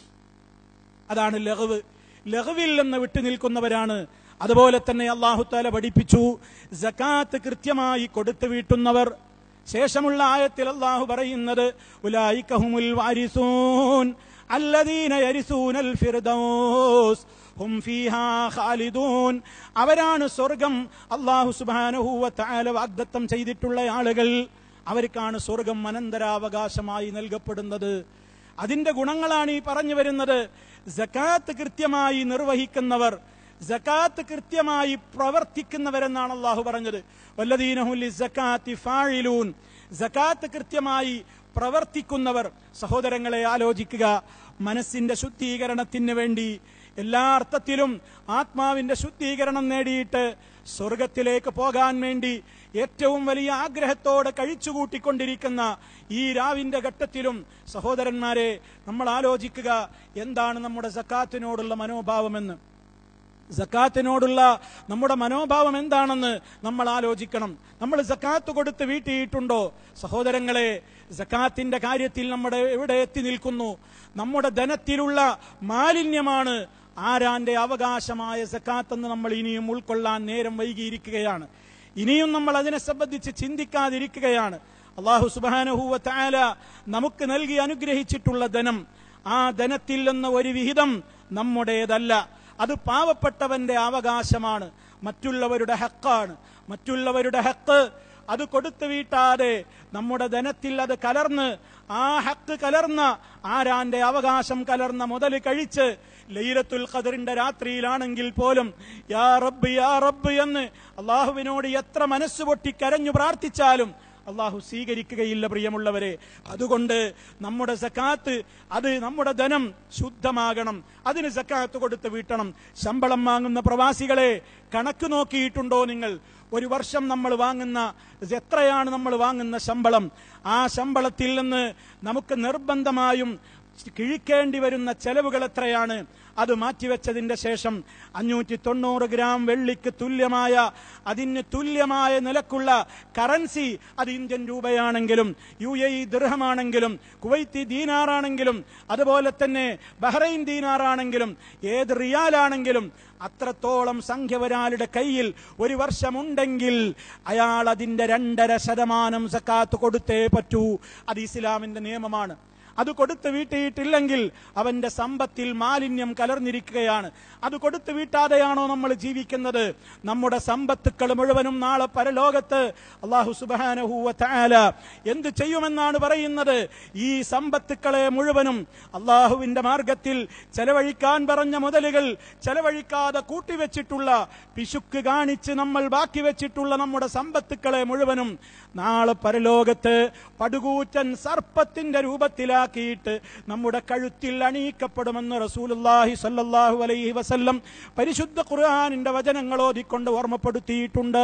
അതാണ് ലഘവ് ലഘവിൽ നിന്ന് വിട്ടു നിൽക്കുന്നവരാണ് അതുപോലെ തന്നെ അള്ളാഹുത്താല പഠിപ്പിച്ചു ജക്കാത്ത് കൃത്യമായി കൊടുത്തു വീട്ടുന്നവർ ശേഷമുള്ള ആയത്തിൽ അള്ളാഹു പറയുന്നത് ഉലായിക്കഹുമുൽ വാരിസൂൻ അല്ലദീന യരിസൂനൽ ഫിർദൗസ് ഹും ഫീഹാ ഖാലിദൂൻ അവരാണ് സ്വർഗം അള്ളാഹു സുബ്ഹാനഹു വ തആല വാഗ്ദത്തം ചെയ്തിട്ടുള്ള ആളുകൾ അവർക്കാണ് സ്വർഗം അനന്തരാവകാശമായി നൽകപ്പെടുന്നത് അതിന്റെ ഗുണങ്ങളാണ് ഈ പറഞ്ഞു വരുന്നത് ജക്കാത്ത് കൃത്യമായി നിർവഹിക്കുന്നവർ ജക്കാത്ത് കൃത്യമായി പ്രവർത്തിക്കുന്നവരെന്നാണ് അള്ളാഹു പറഞ്ഞത് വല്ലദീനഹുല്ലി ജക്കാത്തി ഫാഴിലൂൻ ജക്കാത്ത് കൃത്യമായി പ്രവർത്തിക്കുന്നവർ സഹോദരങ്ങളെ ആലോചിക്കുക മനസ്സിന്റെ ശുദ്ധീകരണത്തിന് വേണ്ടി എല്ലാ അർത്ഥത്തിലും ആത്മാവിന്റെ ശുദ്ധീകരണം നേടിയിട്ട് സ്വർഗത്തിലേക്ക് പോകാൻ വേണ്ടി ഏറ്റവും വലിയ ആഗ്രഹത്തോടെ കഴിച്ചുകൂട്ടിക്കൊണ്ടിരിക്കുന്ന ഈ രാവിന്റെ ഘട്ടത്തിലും സഹോദരന്മാരെ നമ്മൾ ആലോചിക്കുക എന്താണ് നമ്മുടെ സക്കാത്തിനോടുള്ള മനോഭാവമെന്ന് സക്കാത്തിനോടുള്ള നമ്മുടെ മനോഭാവം എന്താണെന്ന് നമ്മൾ ആലോചിക്കണം നമ്മൾ സക്കാത്ത് കൊടുത്ത് വീട്ടിയിട്ടുണ്ടോ സഹോദരങ്ങളെ സക്കാത്തിന്റെ കാര്യത്തിൽ നമ്മുടെ എവിടെ എത്തി നിൽക്കുന്നു നമ്മുടെ ധനത്തിലുള്ള മാലിന്യമാണ് ആരാന്റെ അവകാശമായ സക്കാത്ത് എന്ന് നമ്മൾ ഇനിയും ഉൾക്കൊള്ളാൻ നേരം വൈകിയിരിക്കുകയാണ് ഇനിയും നമ്മൾ അതിനെ സംബന്ധിച്ച് ചിന്തിക്കാതിരിക്കുകയാണ് അള്ളാഹു സുബാനഹൂവ താല നമുക്ക് നൽകി അനുഗ്രഹിച്ചിട്ടുള്ള ധനം ആ ധനത്തിൽ നിന്ന് ഒരു വിഹിതം നമ്മുടേതല്ല അത് പാവപ്പെട്ടവന്റെ അവകാശമാണ് മറ്റുള്ളവരുടെ ഹക്കാണ് മറ്റുള്ളവരുടെ ഹക്ക് അത് കൊടുത്തു വീട്ടാതെ നമ്മുടെ ധനത്തിൽ അത് കലർന്ന് ആ ഹക്ക് കലർന്ന ആരാന്റെ അവകാശം കലർന്ന മുതൽ കഴിച്ച് ലൈലത്തുൽ ഖദറിന്റെ രാത്രിയിലാണെങ്കിൽ പോലും യാ റബ്ബ് യാ റബ്ബ് എന്ന് അള്ളാഹുവിനോട് എത്ര മനസ്സ് പൊട്ടി കരഞ്ഞു പ്രാർത്ഥിച്ചാലും അള്ളാഹു സ്വീകരിക്കുകയില്ല പ്രിയമുള്ളവരെ അതുകൊണ്ട് നമ്മുടെ സക്കാത്ത് അത് നമ്മുടെ ധനം ശുദ്ധമാകണം അതിന് സക്കാത്ത് കൊടുത്ത് വീട്ടണം ശമ്പളം വാങ്ങുന്ന പ്രവാസികളെ കണക്ക് നോക്കിയിട്ടുണ്ടോ നിങ്ങൾ ഒരു വർഷം നമ്മൾ വാങ്ങുന്ന എത്രയാണ് നമ്മൾ വാങ്ങുന്ന ശമ്പളം ആ ശമ്പളത്തിൽ നിന്ന് നമുക്ക് നിർബന്ധമായും കിഴിക്കേണ്ടി വരുന്ന ചെലവുകൾ എത്രയാണ് അത് മാറ്റിവെച്ചതിന്റെ ശേഷം അഞ്ഞൂറ്റി തൊണ്ണൂറ് ഗ്രാം വെള്ളിക്ക് തുല്യമായ അതിന് തുല്യമായ നിലക്കുള്ള കറൻസി അത് ഇന്ത്യൻ രൂപയാണെങ്കിലും യു എ ഇ ദൃഹമാണെങ്കിലും കുവൈത്തി ദീനാറാണെങ്കിലും അതുപോലെ തന്നെ ബഹ്റൈൻ ദീനാറാണെങ്കിലും ഏത് റിയാലാണെങ്കിലും അത്രത്തോളം സംഖ്യ ഒരാളുടെ കയ്യിൽ ഒരു വർഷമുണ്ടെങ്കിൽ അയാൾ അതിന്റെ രണ്ടര ശതമാനം സക്കാത്ത് കൊടുത്തേ പറ്റൂ അത് ഇസ്ലാമിന്റെ നിയമമാണ് അത് കൊടുത്തു വീട്ടിയിട്ടില്ലെങ്കിൽ അവന്റെ സമ്പത്തിൽ മാലിന്യം കലർന്നിരിക്കുകയാണ് അത് കൊടുത്തു വീട്ടാതെയാണോ നമ്മൾ ജീവിക്കുന്നത് നമ്മുടെ സമ്പത്തുക്കൾ മുഴുവനും നാളെ പരലോകത്ത് അള്ളാഹു സുബാനഹൂവ തആല എന്ത് ചെയ്യുമെന്നാണ് പറയുന്നത് ഈ സമ്പത്തുക്കളെ മുഴുവനും അള്ളാഹുവിന്റെ മാർഗത്തിൽ ചെലവഴിക്കാൻ പറഞ്ഞ മുതലുകൾ ചെലവഴിക്കാതെ കൂട്ടിവെച്ചിട്ടുള്ള പിശുക്ക് കാണിച്ച് നമ്മൾ ബാക്കി വെച്ചിട്ടുള്ള നമ്മുടെ സമ്പത്തുക്കളെ മുഴുവനും നാളെ പരലോകത്ത് പടുകൂറ്റൻ സർപ്പത്തിന്റെ രൂപത്തിലാക്കിയിട്ട് നമ്മുടെ കഴുത്തിൽ അണിയിക്കപ്പെടുമെന്ന് റസൂലുള്ളാഹി സല്ലല്ലാഹു അലൈഹി വസല്ലം പരിശുദ്ധ ഖുർആനിന്റെ വചനങ്ങൾ ഓതിക്കൊണ്ട് ഓർമ്മപ്പെടുത്തിയിട്ടുണ്ട്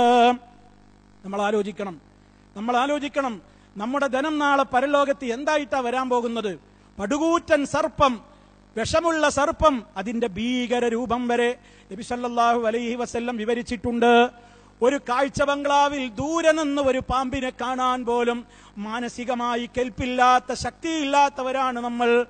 നമ്മൾ ആലോചിക്കണം നമ്മൾ ആലോചിക്കണം നമ്മുടെ ധനം നാളെ പരലോകത്ത് എന്തായിട്ടാ വരാൻ പോകുന്നത് പടുകൂറ്റൻ സർപ്പം വിഷമുള്ള സർപ്പം അതിന്റെ ഭീകര രൂപം വരെ നബി സല്ലല്ലാഹു അലൈഹി വസല്ലം വിവരിച്ചിട്ടുണ്ട് ഒരു കാഴ്ച ബംഗ്ലാവിൽ ദൂരെ നിന്ന് ഒരു പാമ്പിനെ കാണാൻ പോലും മാനസികമായി കെൽപ്പില്ലാത്ത ശക്തിയില്ലാത്തവരാണ് നമ്മൾ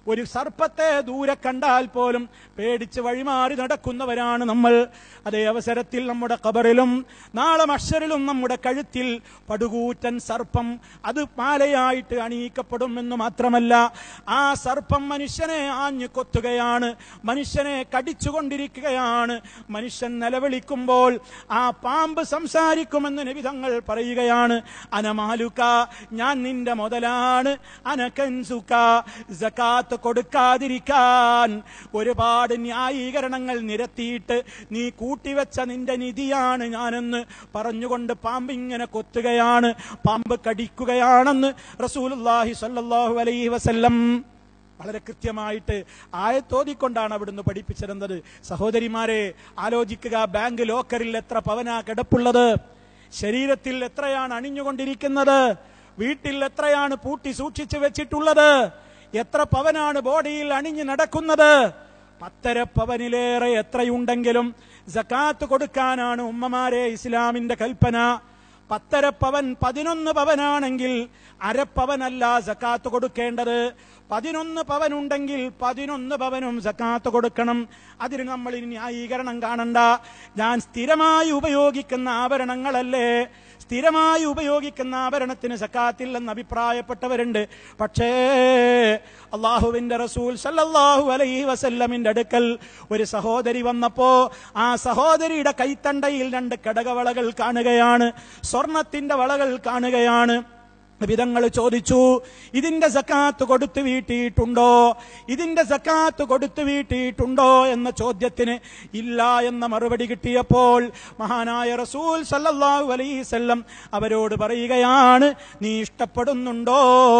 ഒരു സർപ്പത്തെ ദൂരെ കണ്ടാൽ പോലും പേടിച്ച് വഴിമാറി നടക്കുന്നവരാണ് നമ്മൾ അതേ അവസരത്തിൽ നമ്മുടെ കബറിലും നാളെ മഷറിലും നമ്മുടെ കഴുത്തിൽ പടുകൂറ്റൻ സർപ്പം അത് മാലയായിട്ട് അണിയിക്കപ്പെടും എന്ന് മാത്രമല്ല ആ സർപ്പം മനുഷ്യനെ ആഞ്ഞു കൊത്തുകയാണ് മനുഷ്യനെ കടിച്ചുകൊണ്ടിരിക്കുകയാണ് മനുഷ്യൻ നിലവിളിക്കുമ്പോൾ ആ പാമ്പ് സംസാരിക്കുമെന്ന് നിബിധങ്ങൾ പറയുകയാണ് അനമാലുക്ക ഞാൻ നിന്റെ മുതലാണ് അനകൻസുക്ക ജക്കാത്ത് കൊടുക്കാതിരിക്കാൻ ഒരുപാട് ന്യായീകരണങ്ങൾ നിരത്തിയിട്ട് നീ കൂട്ടിവെച്ച നിന്റെ നിധിയാണ് ഞാനെന്ന് പറഞ്ഞുകൊണ്ട് പാമ്പ് ഇങ്ങനെ കൊത്തുകയാണ് പാമ്പ് കടിക്കുകയാണെന്ന് റസൂലുള്ളാഹി സ്വല്ലല്ലാഹു അലൈഹി വസല്ലം വളരെ കൃത്യമായിട്ട് ആയത്തോതിക്കൊണ്ടാണ് അവിടുന്ന് പഠിപ്പിച്ചിരുന്നത് സഹോദരിമാരെ ആലോചിക്കുക ബാങ്ക് ലോക്കറിൽ എത്ര പവനാ കിടപ്പുള്ളത് ശരീരത്തിൽ എത്രയാണ് അണിഞ്ഞുകൊണ്ടിരിക്കുന്നത് വീട്ടിൽ എത്രയാണ് പൂട്ടി സൂക്ഷിച്ചു വെച്ചിട്ടുള്ളത് എത്ര പവനാണ് ബോഡിയിൽ അണിഞ്ഞു നടക്കുന്നത് പത്തര പവനിലേറെ എത്രയുണ്ടെങ്കിലും ജക്കാത്ത് കൊടുക്കാനാണ് ഉമ്മമാരെ ഇസ്ലാമിന്റെ കൽപ്പന പത്തര പവൻ പതിനൊന്ന് പവനാണെങ്കിൽ അരപ്പവനല്ല സക്കാത്ത് കൊടുക്കേണ്ടത് പതിനൊന്ന് പവനുണ്ടെങ്കിൽ പതിനൊന്ന് പവനും സക്കാത്ത് കൊടുക്കണം അതിന് നമ്മൾ ഇനി ന്യായീകരണം കാണണ്ട ഞാൻ സ്ഥിരമായി ഉപയോഗിക്കുന്ന ആഭരണങ്ങളല്ലേ സ്ഥിരമായി ഉപയോഗിക്കുന്ന ആഭരണത്തിന് സക്കാത്തില്ലെന്ന് അഭിപ്രായപ്പെട്ടവരുണ്ട് പക്ഷേ അള്ളാഹുവിന്റെ റസൂൽ സല്ലല്ലാഹു അലൈഹി വസല്ലമിന്റെ അടുക്കൽ ഒരു സഹോദരി വന്നപ്പോ ആ സഹോദരിയുടെ കൈത്തണ്ടയിൽ രണ്ട് കടകവളകൾ കാണുകയാണ് സ്വർണത്തിന്റെ വളകൾ കാണുകയാണ് വിധങ്ങൾ ചോദിച്ചു ഇതിന്റെ സക്കാത്ത് കൊടുത്തു വീട്ടിയിട്ടുണ്ടോ ഇതിന്റെ സക്കാത്ത് കൊടുത്തു വീട്ടിയിട്ടുണ്ടോ എന്ന ചോദ്യത്തിന് ഇല്ല എന്ന മറുപടി കിട്ടിയപ്പോൾ മഹാനായ റസൂൽ സല്ലല്ലാഹു അലൈഹിസല്ലം അവരോട് പറയുകയാണ് നീ ഇഷ്ടപ്പെടുന്നുണ്ടോ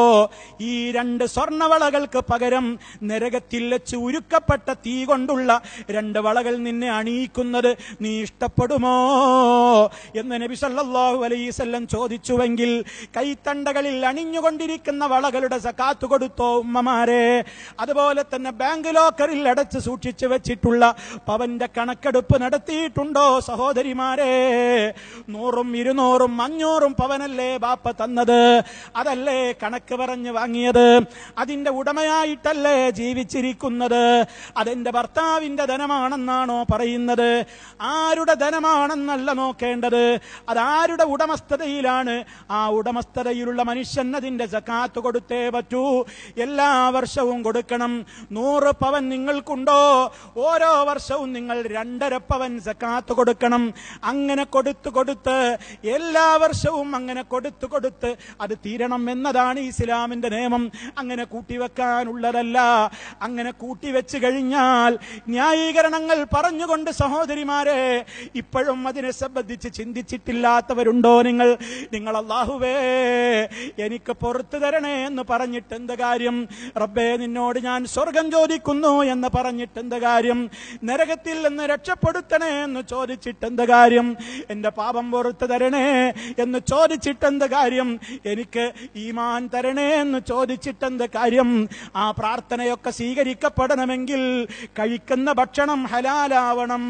ഈ രണ്ട് സ്വർണവളകൾക്ക് പകരം നരകത്തിൽ വെച്ച് ഉരുക്കപ്പെട്ട തീ കൊണ്ടുള്ള രണ്ട് വളകൾ നിന്നെ അണിയിക്കുന്നത് നീ ഇഷ്ടപ്പെടുമോ എന്ന് നബി സല്ലല്ലാഹു അലൈഹിസല്ലം ചോദിച്ചുവെങ്കിൽ കൈത്തണ്ടകളിൽ അണിഞ്ഞുകൊണ്ടിരിക്കുന്ന വളകളുടെ സക്കാത്ത് കൊടുത്തോ ഉമ്മമാരെ അതുപോലെ തന്നെ ബാങ്ക് ലോക്കറിൽ അടച്ച് സൂക്ഷിച്ചു വെച്ചിട്ടുള്ള പവന്റെ കണക്കെടുപ്പ് നടത്തിയിട്ടുണ്ടോ സഹോദരിമാരെ നൂറും ഇരുന്നൂറും അഞ്ഞൂറും പവനല്ലേ ബാപ്പ തന്നത് അതല്ലേ കണക്ക് പറഞ്ഞ് വാങ്ങിയത് അതിന്റെ ഉടമയായിട്ടല്ലേ ജീവിച്ചിരിക്കുന്നത് അതെന്റെ ഭർത്താവിന്റെ ധനമാണെന്നാണോ പറയുന്നത് ആരുടെ ധനമാണെന്നല്ല നോക്കേണ്ടത് അതാരുടെ ഉടമസ്ഥതയിലാണ് ആ ഉടമസ്ഥതയിലുള്ള മനുഷ്യൻ അതിന്റെ സക്കാത്ത് കൊടുത്തേ പറ്റൂ എല്ലാ വർഷവും കൊടുക്കണം നൂറ് പവൻ നിങ്ങൾക്കുണ്ടോ ഓരോ വർഷവും നിങ്ങൾ രണ്ടര പവൻ സക്കാത്ത് കൊടുക്കണം അങ്ങനെ കൊടുത്ത് കൊടുത്ത് എല്ലാ വർഷവും അങ്ങനെ കൊടുത്ത് കൊടുത്ത് അത് തീരണം എന്നതാണ് ഇസ്ലാമിന്റെ നിയമം അങ്ങനെ കൂട്ടിവെക്കാനുള്ളതല്ല അങ്ങനെ കൂട്ടിവെച്ച് കഴിഞ്ഞാൽ ന്യായീകരണങ്ങൾ പറഞ്ഞുകൊണ്ട് സഹോദരിമാരെ ഇപ്പോഴും അതിനെ സംബന്ധിച്ച് ചിന്തിച്ചിട്ടില്ലാത്തവരുണ്ടോ നിങ്ങൾ നിങ്ങൾ അള്ളാഹുവേ എനിക്ക് പുറത്തു തരണേ എന്ന് പറഞ്ഞിട്ട് എന്ത് കാര്യം റബ്ബേ നിന്നോട് ഞാൻ സ്വർഗം ചോദിക്കുന്നു എന്ന് പറഞ്ഞിട്ട് എന്ത് കാര്യം നരകത്തിൽ നിന്ന് രക്ഷപ്പെടുത്തണേ എന്ന് ചോദിച്ചിട്ട് എന്ത് കാര്യം എന്റെ പാപം പുറത്തു തരണേ എന്ന് ചോദിച്ചിട്ട് എന്ത് കാര്യം എനിക്ക് ഈമാൻ തരണേ എന്ന് ചോദിച്ചിട്ട് എന്ത് കാര്യം ആ പ്രാർത്ഥനയൊക്കെ സ്വീകരിക്കപ്പെടണമെങ്കിൽ കഴിക്കുന്ന ഭക്ഷണം ഹലാലാവണം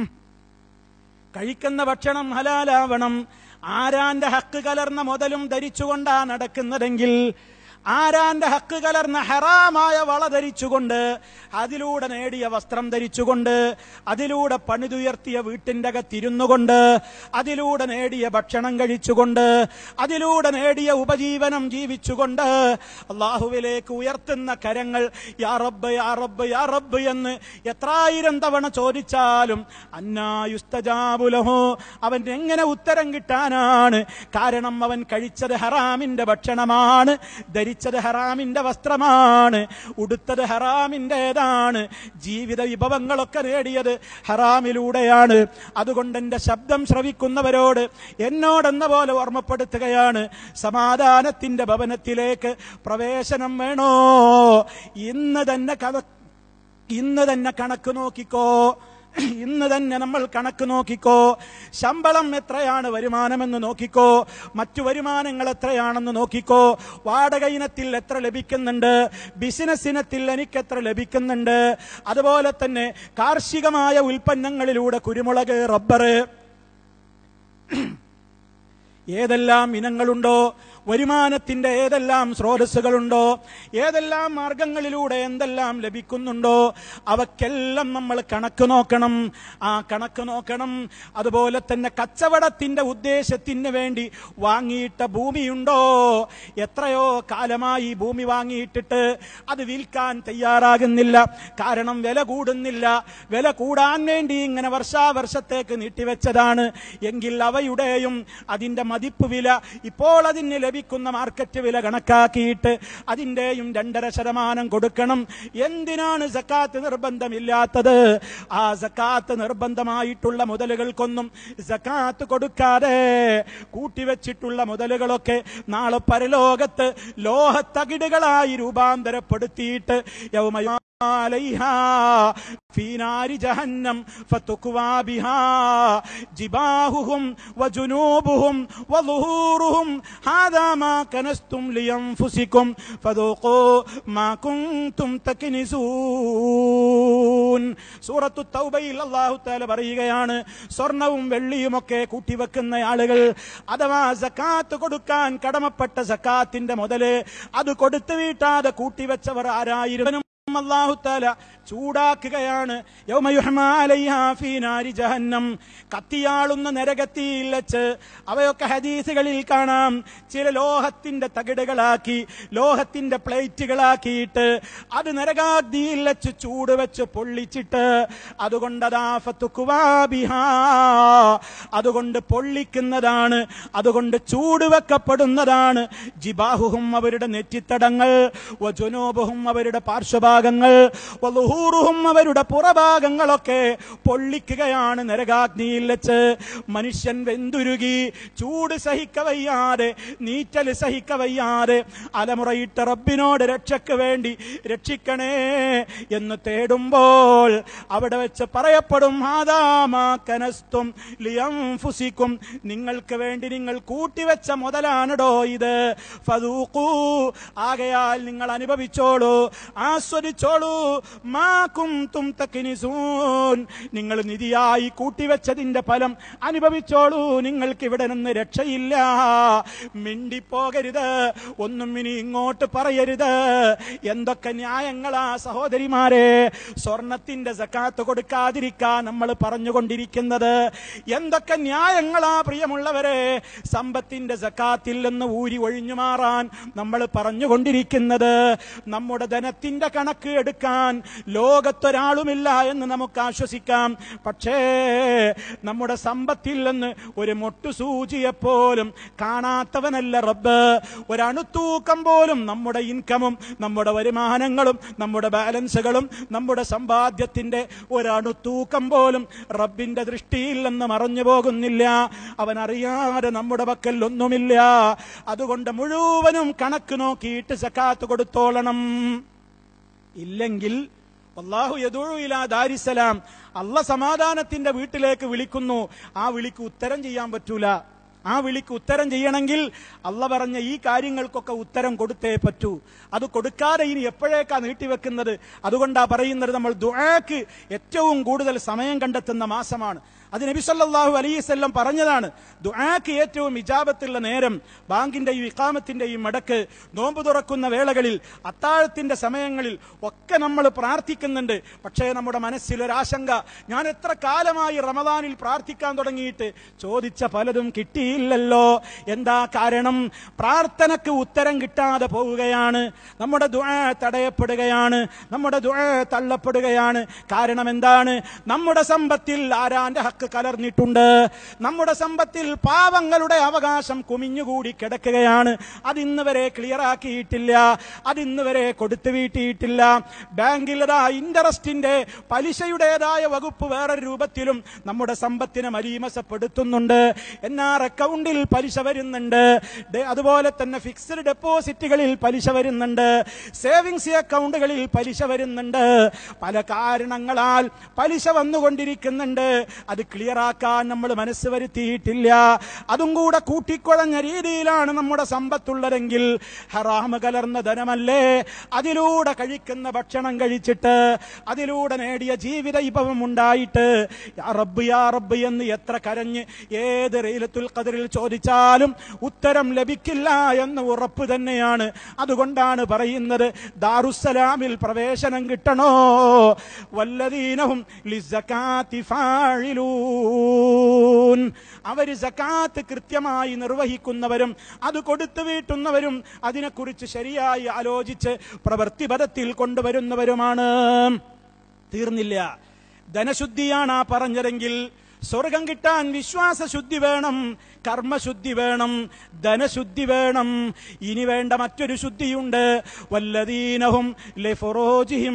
കഴിക്കുന്ന ഭക്ഷണം ഹലാലാവണം ആരാന്റെ ഹക്ക് കലർന്ന മുതലും ധരിച്ചുകൊണ്ടാ നടക്കുന്നതെങ്കിൽ ആരാന്റെ ഹക്ക് കലർന്ന ഹറാമായ വള ധരിച്ചുകൊണ്ട് അതിലൂടെ നേടിയ വസ്ത്രം ധരിച്ചുകൊണ്ട് അതിലൂടെ പണിതുയർത്തിയ വീട്ടിന്റെ അകത്തിരുന്നു കൊണ്ട് അതിലൂടെ നേടിയ ഭക്ഷണം കഴിച്ചുകൊണ്ട് അതിലൂടെ നേടിയ ഉപജീവനം ജീവിച്ചുകൊണ്ട് അള്ളാഹുവിലേക്ക് ഉയർത്തുന്ന കരങ്ങൾ യാ റബ്ബ് യാ റബ്ബ് യാ റബ്ബ് എന്ന് എത്രായിരം തവണ ചോദിച്ചാലും അന്നായുസ്തജാബുലഹോ അവൻ എങ്ങനെ ഉത്തരം കിട്ടാനാണ് കാരണം അവൻ കഴിച്ചത് ഹറാമിന്റെ ഭക്ഷണമാണ് ധരിച്ചത് ഹറാമിന്റെ വസ്ത്രമാണ് ഉടുത്തത് ഹറാമിൻ്റെതാണ് ജീവിത വിഭവങ്ങളൊക്കെ നേടിയത് ഹറാമിലൂടെയാണ് അതുകൊണ്ട് എന്റെ ശബ്ദം ശ്രവിക്കുന്നവരോട് എന്നോടെന്ന പോലെ ഓർമ്മപ്പെടുത്തുകയാണ് സമാധാനത്തിന്റെ ഭവനത്തിലേക്ക് പ്രവേശനം വേണോ ഇന്ന് തന്നെ കഥ ഇന്ന് തന്നെ കണക്ക് നോക്കിക്കോ ഇന്ന് തന്നെ നമ്മൾ കണക്ക് നോക്കിക്കോ ശമ്പളം എത്രയാണ് വരുമാനമെന്ന് നോക്കിക്കോ മറ്റു വരുമാനങ്ങൾ എത്രയാണെന്ന് നോക്കിക്കോ വാടക ഇനത്തിൽ എത്ര ലഭിക്കുന്നുണ്ട് ബിസിനസ് ഇനത്തിൽ എനിക്ക് എത്ര ലഭിക്കുന്നുണ്ട് അതുപോലെ തന്നെ കാർഷികമായ ഉൽപ്പന്നങ്ങളിലൂടെ കുരുമുളക് റബ്ബർ ഏതെല്ലാം ഇനങ്ങളുണ്ടോ വരുമാനത്തിന്റെ ഏതെല്ലാം സ്രോതസ്സുകളുണ്ടോ ഏതെല്ലാം മാർഗങ്ങളിലൂടെ എന്തെല്ലാം ലഭിക്കുന്നുണ്ടോ അവക്കെല്ലാം നമ്മൾ കണക്ക് നോക്കണം ആ കണക്ക് നോക്കണം അതുപോലെ തന്നെ കച്ചവടത്തിന്റെ ഉദ്ദേശത്തിന് വേണ്ടി വാങ്ങിയിട്ട ഭൂമിയുണ്ടോ എത്രയോ കാലമായി ഈ ഭൂമി വാങ്ങിയിട്ടിട്ട് അത് വിൽക്കാൻ തയ്യാറാകുന്നില്ല കാരണം വില കൂടുന്നില്ല വില കൂടാൻ വേണ്ടി ഇങ്ങനെ വർഷാവർഷത്തേക്ക് നീട്ടിവെച്ചതാണ് എങ്കിൽ അവയുടെയും അതിന്റെ മതിപ്പ് വില ഇപ്പോൾ അതിന് ലഭിക്കുന്ന മാർക്കറ്റ് വില കണക്കാക്കിയിട്ട് അതിന്റെയും രണ്ടര ശതമാനം കൊടുക്കണം എന്തിനാണ് സക്കാത്ത് നിർബന്ധമില്ലാത്തത് ആ സക്കാത്ത് നിർബന്ധമായിട്ടുള്ള മുതലുകൾക്കൊന്നും സക്കാത്ത് കൊടുക്കാതെ കൂട്ടിവെച്ചിട്ടുള്ള മുതലുകളൊക്കെ നാളെ പരലോകത്ത് ലോഹത്തകിടുകളായി രൂപാന്തരപ്പെടുത്തിയിട്ട് യൗമ عليها في نار جهنم فتكوى بها جباههم وجنوبهم وظهورهم هذا ما كنستم لأنفسكم فذوقوا ما كنتم تكنزون സൂറത്തു തൗബയിൽ അള്ളാഹു താല പറയുകയാണ് സ്വർണവും വെള്ളിയുമൊക്കെ കൂട്ടിവെക്കുന്ന ആളുകൾ അഥവാ സക്കാത്ത് കൊടുക്കാൻ കടമപ്പെട്ട സക്കാത്തിന്റെ മുതല് അത് കൊടുത്തു വീട്ടാതെ കൂട്ടിവെച്ചവർ ആരായിരുന്നു അള്ളാഹുത്താല ചൂടാക്കുകയാണ് യൗമയുഹ്മാ അലൈഹാ ഫീ നാരി ജഹന്നം കത്തിയാളുന്ന നരകത്തിയിൽ വെച്ച് അവയൊക്കെ ഹദീസുകളിൽ കാണാം ചില ലോഹത്തിന്റെ തകിടുകളാക്കി ലോഹത്തിന്റെ പ്ലേറ്റുകളാക്കിയിട്ട് അത് നരകാഗ്നിയിൽ വെച്ച് ചൂട് വെച്ച് പൊള്ളിച്ചിട്ട് അതുകൊണ്ടതാ ഫത്തുക്കുവാബിഹാ അതുകൊണ്ട് പൊള്ളിക്കുന്നതാണ് അതുകൊണ്ട് ചൂട് വെക്കപ്പെടുന്നതാണ് ജിബാഹുഹും അവരുടെ നെറ്റിത്തടങ്ങൾ വജുനോബുഹും അവരുടെ പാർശ്വഭാഗങ്ങൾ വലുഹൂറുഹും അവരുടെ പുറഭാഗങ്ങളൊക്കെ പൊള്ളിക്കുകയാണ് നരകാഗ്നിയിൽ വെച്ച് മനുഷ്യൻ വെന്തുരുകി ചൂട് സഹിക്കവയ്യാതെ നീറ്റൽ സഹിക്കവയ്യാതെ അലമുറയിട്ട റബ്ബിനോട് രക്ഷയ്ക്ക് വേണ്ടി രക്ഷിക്കണേ എന്ന് തേടുമ്പോൾ അവിടെ വെച്ച് പറയപ്പെടും ആദാമാ കനസ്തും ലിയംഫുസിക്കും നിങ്ങൾക്ക് വേണ്ടി നിങ്ങൾ കൂട്ടിവെച്ച മുതലാണടോ ഇത് ഫദൂഖൂ ആകയാൽ നിങ്ങൾ അനുഭവിച്ചോളൂ ആസ്വദിച്ചോളൂ മാ കുന്തും തക്നിസൂൻ നിങ്ങൾ നിധിയായി കൂട്ടിവെച്ചതിന്റെ ഫലം അനുഭവിച്ചോളൂ നിങ്ങൾക്ക് ഇവിടെ നിന്ന് രക്ഷയില്ല മിണ്ടിപ്പോകരുത് ഒന്നും ഇനി ഇങ്ങോട്ട് പറയരുത് എന്തൊക്കെ ന്യായങ്ങളാ സഹോദരിമാരെ സ്വർണത്തിന്റെ സക്കാത്ത് കൊടുക്കാതിരിക്കാൻ നമ്മൾ പറഞ്ഞുകൊണ്ടിരിക്കുന്നത് എന്തൊക്കെ ന്യായങ്ങളാ പ്രിയമുള്ളവരെ സമ്പത്തിന്റെ സക്കാത്തിൽ നിന്ന് ഊരി ഒഴിഞ്ഞു മാറാൻ നമ്മൾ പറഞ്ഞുകൊണ്ടിരിക്കുന്നത് നമ്മുടെ ധനത്തിന്റെ കണക്ക് എടുക്കാൻ ലോകത്തൊരാളുമില്ല എന്ന് നമുക്ക് ആശ്വസിക്കാം പക്ഷേ നമ്മുടെ സമ്പത്തിൽ നിന്ന് ഒരു മൊട്ടുസൂചിയെപ്പോലും കാണാത്തവനല്ല റബ്ബ് ഒരണുത്തൂക്കം പോലും നമ്മുടെ ഇൻകമും നമ്മുടെ വരുമാനങ്ങളും നമ്മുടെ ബാലൻസുകളും നമ്മുടെ സമ്പാദ്യത്തിന്റെ ഒരണുത്തൂക്കം പോലും റബ്ബിന്റെ ദൃഷ്ടിയിൽ നിന്ന് മറഞ്ഞു പോകുന്നില്ല അവൻ അറിയാതെ നമ്മുടെ പക്കൽ ഒന്നുമില്ല അതുകൊണ്ട് മുഴുവനും കണക്ക് നോക്കിയിട്ട് സക്കാത്ത് കൊടുത്തോളണം ഇല്ലെങ്കിൽ അള്ളാഹു യദൂഇല ദാരിസലാം അല്ല സമാധാനത്തിന്റെ വീട്ടിലേക്ക് വിളിക്കുന്നു ആ വിളിക്ക് ഉത്തരം ചെയ്യാൻ പറ്റൂല ആ വിളിക്ക് ഉത്തരം ചെയ്യണമെങ്കിൽ അല്ല പറഞ്ഞ ഈ കാര്യങ്ങൾക്കൊക്കെ ഉത്തരം കൊടുത്തേ പറ്റൂ അത് കൊടുക്കാതെ ഇനി എപ്പോഴേക്കാ നീട്ടിവെക്കുന്നത് അതുകൊണ്ടാ പറയുന്നത് നമ്മൾ ദുആക്ക് ഏറ്റവും കൂടുതൽ സമയം കണ്ടെത്തുന്ന മാസമാണ് അത് നബി സല്ലല്ലാഹു അലൈഹിസ്സല്ലം പറഞ്ഞതാണ് ദുആക്ക് ഏറ്റവും ഇജാബത്തുള്ള നേരം ബാങ്കിന്റെയും ഇഖാമത്തിന്റെയും ഇടക്ക് നോമ്പ് തുറക്കുന്ന വേളകളിൽ അത്താഴത്തിന്റെ സമയങ്ങളിൽ ഒക്കെ നമ്മൾ പ്രാർത്ഥിക്കുന്നുണ്ട് പക്ഷേ നമ്മുടെ മനസ്സിൽ ഒരാശങ്ക ഞാൻ എത്ര കാലമായി റമദാനിൽ പ്രാർത്ഥിക്കാൻ തുടങ്ങിയിട്ട് ചോദിച്ച പലതും കിട്ടിയില്ലല്ലോ എന്താ കാരണം പ്രാർത്ഥനക്ക് ഉത്തരം കിട്ടാതെ പോവുകയാണ് നമ്മുടെ ദുആ തടയപ്പെടുകയാണ് നമ്മുടെ ദുആ തള്ളപ്പെടുകയാണ് കാരണം എന്താണ് നമ്മുടെ സമ്പത്തിൽ ആരാന്റെ ഹക്ക് കലർന്നിട്ടുണ്ട് നമ്മുടെ സമ്പത്തിൽ പാവങ്ങളുടെ അവകാശം കുമിഞ്ഞുകൂടി കിടക്കുകയാണ് അതിന്ന് വരെ ക്ലിയർ ആക്കിയിട്ടില്ല അതിന്ന് വരെ കൊടുത്തു വീട്ടിയിട്ടില്ല ബാങ്കിലതാ ഇൻട്രസ്റ്റിന്റെ പലിശയുടേതായ വകുപ്പ് വേറെ രൂപത്തിലും നമ്മുടെ സമ്പത്തിനെ മരീമസപ്പെടുത്തുന്നുണ്ട് എന്നാർ അക്കൗണ്ടിൽ പലിശ വരുന്നുണ്ട് ഡെ- അതുപോലെ തന്നെ ഫിക്സഡ് ഡെപ്പോസിറ്റുകളിൽ പലിശ വരുന്നുണ്ട് സേവിങ്സ് അക്കൗണ്ടുകളിൽ പലിശ വരുന്നുണ്ട് പല കാരണങ്ങളാൽ പലിശ വന്നുകൊണ്ടിരിക്കുന്നുണ്ട് അത് ക്ലിയറാക്കാൻ നമ്മൾ മനസ്സ് വരുത്തിയിട്ടില്ല അതും കൂടെ കൂട്ടിക്കുഴഞ്ഞ രീതിയിലാണ് നമ്മുടെ സമ്പത്തുള്ളതെങ്കിൽ ഹറാമ് കലർന്ന ധനമല്ലേ അതിലൂടെ കഴിക്കുന്ന ഭക്ഷണം കഴിച്ചിട്ട് അതിലൂടെ നേടിയ ജീവിത വിഭവം ഉണ്ടായിട്ട് യാ റബ്ബ് യാ റബ്ബ് എന്ന് എത്ര കരഞ്ഞ് ഏത് റീലത്തുൽ ഖദറിൽ ചോദിച്ചാലും ഉത്തരം ലഭിക്കില്ല എന്ന് ഉറപ്പ് തന്നെയാണ് അതുകൊണ്ടാണ് പറയുന്നത് ദാറുസലാമിൽ പ്രവേശനം കിട്ടണോ വല്ലദീനഹും ലിസ്സകാത്തി ഫാഇലൂൻ അവര് സക്കാത്ത് കൃത്യമായി നിർവഹിക്കുന്നവരും അത് കൊടുത്തു വീട്ടുന്നവരും അതിനെക്കുറിച്ച് ശരിയായി ആലോചിച്ച് പ്രവൃത്തിപഥത്തിൽ കൊണ്ടുവരുന്നവരുമാണ് തീർന്നില്ല ധനശുദ്ധിയാണ് ആ പറഞ്ഞതെങ്കിൽ സ്വർഗം കിട്ടാൻ വിശ്വാസശുദ്ധി വേണം കർമ്മശുദ്ധി വേണം ധനശുദ്ധി വേണം ഇനി വേണ്ട മറ്റൊരു ശുദ്ധിയുണ്ട് വല്ലദീനഹും ലിഫുറൂജിഹിം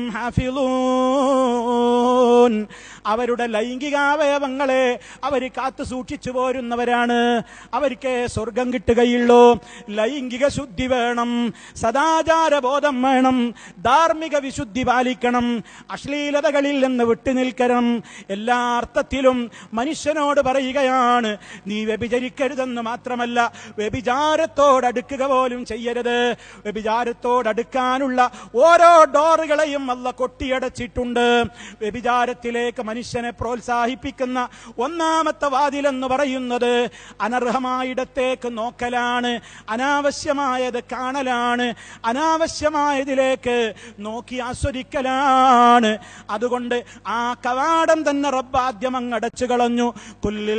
ഹാഫിളൂൻ അവരുടെ ലൈംഗികാവയവങ്ങളെ അവർ കാത്തു സൂക്ഷിച്ചു പോരുന്നവരാണ് അവർക്ക് സ്വർഗം കിട്ടുകയുള്ളൂ ലൈംഗിക ശുദ്ധി വേണം സദാചാര ബോധം വേണം ധാർമ്മിക വിശുദ്ധി പാലിക്കണം അശ്ലീലതകളിൽ നിന്ന് വിട്ടുനിൽക്കണം എല്ലാ അർത്ഥത്തിലും മനുഷ്യനോട് പറയുകയാണ് നീ വ്യഭിചരിക്കരുതെന്ന് മാത്രമല്ല വ്യഭിചാരത്തോടടുക്കുക പോലും ചെയ്യരുത് വ്യഭിചാരത്തോടടുക്കാനുള്ള ഓരോ ഡോറുകളെയും അല്ല കൊട്ടിയടച്ചിട്ടുണ്ട് വ്യഭിചാരത്തിലേക്ക് മനുഷ്യനെ പ്രോത്സാഹിപ്പിക്കുന്ന ഒന്നാമത്തെ വാതിലെന്ന് പറയുന്നത് അനർഹമായിടത്തേക്ക് നോക്കലാണ് അനാവശ്യമായത് കാണലാണ് അനാവശ്യമായതിലേക്ക് നോക്കി ആസ്വദിക്കലാണ് അതുകൊണ്ട് ആ കവാടം തന്നെ റബ്ബ് ആദ്യം അങ്ങ് അടച്ചു കളഞ്ഞു കുല്ലിൽ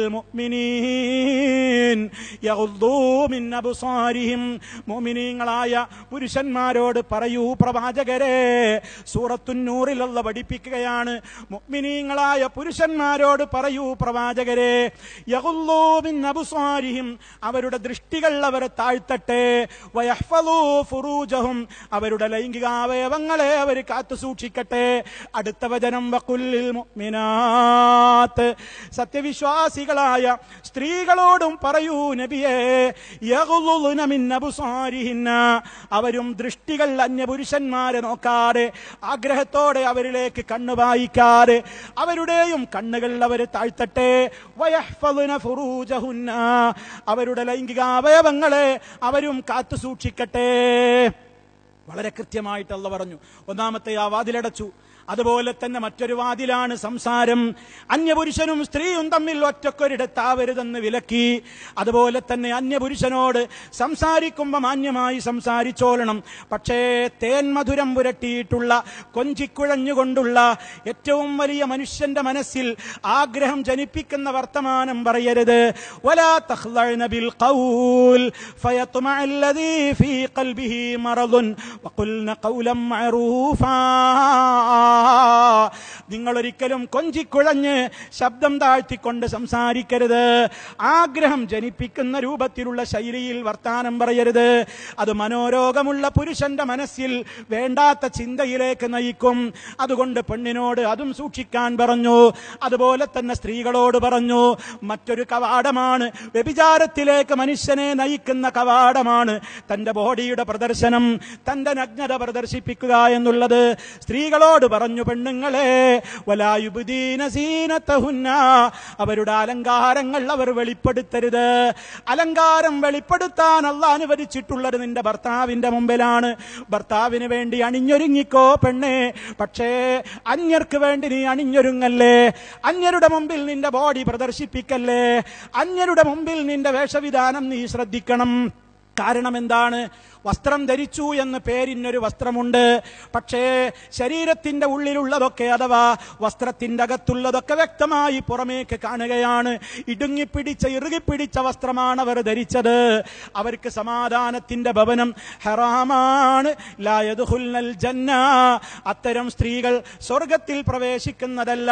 മുഅ്മിനീൻ യഗ്ദൂ മിൻ അബ്സാരിഹിം മുഅ്മിനീങ്ങളായ പുരുഷന്മാരോട് പറയൂ പ്രവാചകരെ സൂറത്തുന്നൂറിൽ അല്ല പഠിപ്പിക്കുകയാണ് മുഅ്മിനീങ്ങളായ പുരുഷന്മാരോട് പറയൂ പ്രവാചകരെ യഗ്ദൂ മിൻ അബ്സാരിഹിം അവരുടെ ദൃഷ്ടികൾ അവരെ താഴ്ത്തട്ടെ വയഹ്ഫളൂ ഫുറൂജഹും അവരുടെ ലൈംഗികാവയവങ്ങളെ അവർ കാത്തു സൂക്ഷിക്കട്ടെ അടുത്ത വചനം വക്കുല്ലിൽ മുഅ്മിനാത്ത് സത്യവിശ്വാസികളായ സ്ത്രീകളോടും പറയൂ നബിയേ യഗ്ളുളുന മിൻ അബ്സാരിഹിന്ന അവരും ദൃഷ്ടികൾ അന്യപുരുഷന്മാരെ നോക്കാതെ ആഗ്രഹത്തോടെ അവരിലേക്ക് കണ്ണു വായിക്കാതെ അവരുടെയും കണ്ണുകൾ അവർ താഴ്ത്തട്ടെ വയഹ്ഫളുന ഫുറൂജഹുന്ന അവരുടെ ലൈംഗിക അവയവങ്ങളെ അവരും കാത്തു സൂക്ഷിക്കട്ടെ വളരെ കൃത്യമായിട്ടല്ല പറഞ്ഞു ഒന്നാമത്തെ ആ വാതിലടച്ചു അതുപോലെ തന്നെ മറ്റൊരു വാതിലാണ് സംസാരം അന്യപുരുഷനും സ്ത്രീയും തമ്മിൽ ഒറ്റക്കൊരിടത്താവരുതെന്ന് വിലക്കി അതുപോലെ തന്നെ അന്യപുരുഷനോട് സംസാരിക്കുമ്പോൾ മാന്യമായി സംസാരിച്ചോളണം പക്ഷേ തേൻ മധുരം പുരട്ടിയിട്ടുള്ള കൊഞ്ചിക്കുഴഞ്ഞുകൊണ്ടുള്ള ഏറ്റവും വലിയ മനുഷ്യന്റെ മനസ്സിൽ ആഗ്രഹം ജനിപ്പിക്കുന്ന വർത്തമാനം പറയരുത് ولا تخضعن بالقول فيطمع الذي في قلبه مرض وقلن قولا معروفا നിങ്ങൾ ഒരിക്കലും കൊഞ്ചിക്കുഴഞ്ഞ് ശബ്ദം താഴ്ത്തിക്കൊണ്ട് സംസാരിക്കരുത് ആഗ്രഹം ജനിപ്പിക്കുന്ന രൂപത്തിലുള്ള ശൈലിയിൽ വർത്താനം പറയരുത് അത് മനോരോഗമുള്ള പുരുഷന്റെ മനസ്സിൽ വേണ്ടാത്ത ചിന്തയിലേക്ക് നയിക്കും അതുകൊണ്ട് പെണ്ണിനോട് അതും സൂക്ഷിക്കാൻ പറഞ്ഞു അതുപോലെ തന്നെ സ്ത്രീകളോട് പറഞ്ഞു മറ്റൊരു കവാടമാണ് വ്യഭിചാരത്തിലേക്ക് മനുഷ്യനെ നയിക്കുന്ന കവാടമാണ് തന്റെ ബോഡിയുടെ പ്രദർശനം തന്റെ നഗ്നത പ്രദർശിപ്പിക്കുക എന്നുള്ളത് സ്ത്രീകളോട് പറഞ്ഞു പെണ്ണുങ്ങളെ വലായുബുദീന സീനത്തഹുന്ന അവരുടെ അലങ്കാരങ്ങൾ അവർ വെളിപ്പെടുത്തരുത് അലങ്കാരം വെളിപ്പെടുത്താൻ അല്ല അനുവദിച്ചിട്ടുള്ളത് നിന്റെ ഭർത്താവിന്റെ മുമ്പിലാണ് ഭർത്താവിന് വേണ്ടി അണിഞ്ഞൊരുങ്ങിക്കോ പെണ്ണെ പക്ഷേ അന്യർക്ക് വേണ്ടി നീ അണിഞ്ഞൊരുങ്ങല്ലേ അന്യരുടെ മുമ്പിൽ നിന്റെ ബോഡി പ്രദർശിപ്പിക്കല്ലേ അന്യരുടെ മുമ്പിൽ നിന്റെ വേഷവിധാനം നീ ശ്രദ്ധിക്കണം കാരണം എന്താണ് വസ്ത്രം ധരിച്ചു എന്ന് പേരിനൊരു വസ്ത്രമുണ്ട് പക്ഷേ ശരീരത്തിന്റെ ഉള്ളിലുള്ളതൊക്കെ അഥവാ വസ്ത്രത്തിന്റെ അകത്തുള്ളതൊക്കെ വ്യക്തമായി പുറമേക്ക് കാണുകയാണ് ഇടുങ്ങിപ്പിടിച്ച ഇറുകിപ്പിടിച്ച വസ്ത്രമാണ് അവർ ധരിച്ചത് അവർക്ക് സമാധാനത്തിന്റെ ഭവനം ഹറാമാണ് ലായതുഹുൽനൽ ജന്ന അത്തരം സ്ത്രീകൾ സ്വർഗത്തിൽ പ്രവേശിക്കുന്നതല്ല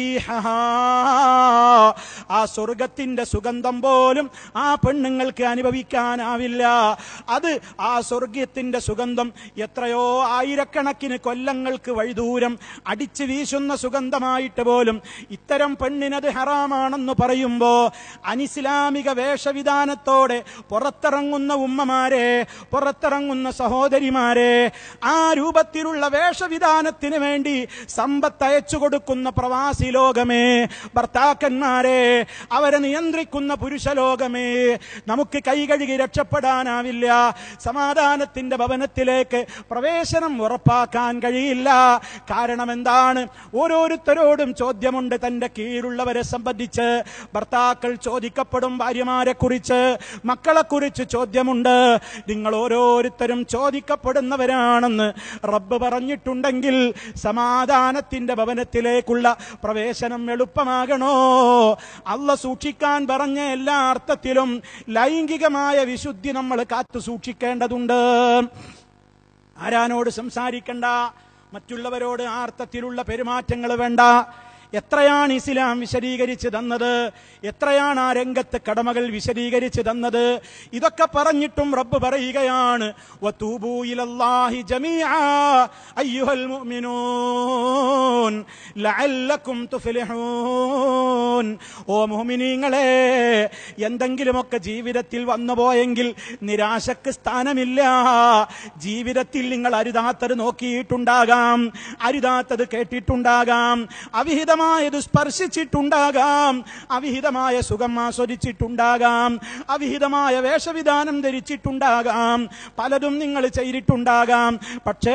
വലായജിദിനരീഹ ആ സ്വർഗത്തിന്റെ സുഗന്ധം പോലും ആ പെണ്ണുങ്ങൾക്ക് അനുഭവിക്കും അനുഭവിക്കാനാവില്ല അത് ആ സ്വർഗത്തിന്റെ സുഗന്ധം എത്രയോ ആയിരക്കണക്കിന് കൊല്ലങ്ങൾക്ക് വഴിദൂരം അടിച്ചു വീശുന്ന സുഗന്ധമായിട്ട് പോലും ഇത്തരം പെണ്ണിനത് ഹറാമാണെന്ന് പറയുമ്പോ അനിസ്ലാമിക വേഷവിധാനത്തോടെ പുറത്തിറങ്ങുന്ന ഉമ്മമാരെ പുറത്തിറങ്ങുന്ന സഹോദരിമാരെ ആ രൂപത്തിലുള്ള വേഷവിധാനത്തിന് വേണ്ടി സമ്പത്ത് അയച്ചു കൊടുക്കുന്ന പ്രവാസി ലോകമേ ഭർത്താക്കന്മാരെ അവരെ നിയന്ത്രിക്കുന്ന പുരുഷ ലോകമേ നമുക്ക് കൈകഴുകി രക്ഷപ്പെടാനാവില്ല സമാധാനത്തിന്റെ ഭവനത്തിലേക്ക് പ്രവേശനം ഉറപ്പാക്കാൻ കഴിയില്ല കാരണം എന്താണ് ഓരോരുത്തരോടും ചോദ്യമുണ്ട് തന്റെ കീഴിലുള്ളവരെ സംബന്ധിച്ച് ഭർത്താക്കൾ ചോദിക്കപ്പെടും ഭാര്യമാരെ കുറിച്ച് മക്കളെ കുറിച്ച് ചോദ്യമുണ്ട് നിങ്ങൾ ഓരോരുത്തരും ചോദിക്കപ്പെടുന്നവരാണെന്ന് റബ്ബ് പറഞ്ഞിട്ടുണ്ടെങ്കിൽ സമാധാനത്തിന്റെ ഭവനത്തിലേക്കുള്ള പ്രവേശനം എളുപ്പമാകണോ അല്ല സൂക്ഷിക്കാൻ പറഞ്ഞ എല്ലാ അർത്ഥത്തിലും ലൈംഗികമായ വിശുദ്ധി നമ്മൾ കാത്തു സൂക്ഷിക്കേണ്ടതുണ്ട് ആരാനോട് സംസാരിക്കണ്ട മറ്റുള്ളവരോട് ആ അർത്ഥത്തിലുള്ള പെരുമാറ്റങ്ങൾ വേണ്ട എത്രയാണ് ഇസ്ലാം വിശദീകരിച്ച് തന്നത് എത്രയാണ് ആ രംഗത്ത് കടമകൾ വിശദീകരിച്ച് തന്നത് ഇതൊക്കെ പറഞ്ഞിട്ടും റബ്ബ് പറയുകയാണ് വതൂബൂ ഇലല്ലാഹി ജമീഅ അയ്യുഹൽ മുഅ്മിനൂൻ ലഅല്ലക്കും തുഫ്ലിഹൂൻ ഓ മുഅ്മിനീങ്ങളെ എന്തെങ്കിലുമൊക്കെ ജീവിതത്തിൽ വന്നുപോയെങ്കിൽ നിരാശക്ക് സ്ഥാനമില്ല ജീവിതത്തിൽ നിങ്ങൾ അരുതാത്തത് നോക്കിയിട്ടുണ്ടാകാം അരുതാത്തത് കേട്ടിട്ടുണ്ടാകാം അവിഹിതമായത് സ്പർശിച്ചിട്ടുണ്ടാകാം അവിഹിതമായ സുഖം ആസ്വദിച്ചിട്ടുണ്ടാകാം അവിഹിതമായ വേഷവിധാനം ധരിച്ചിട്ടുണ്ടാകാം പലതും നിങ്ങൾ ചെയ്തിട്ടുണ്ടാകാം പക്ഷേ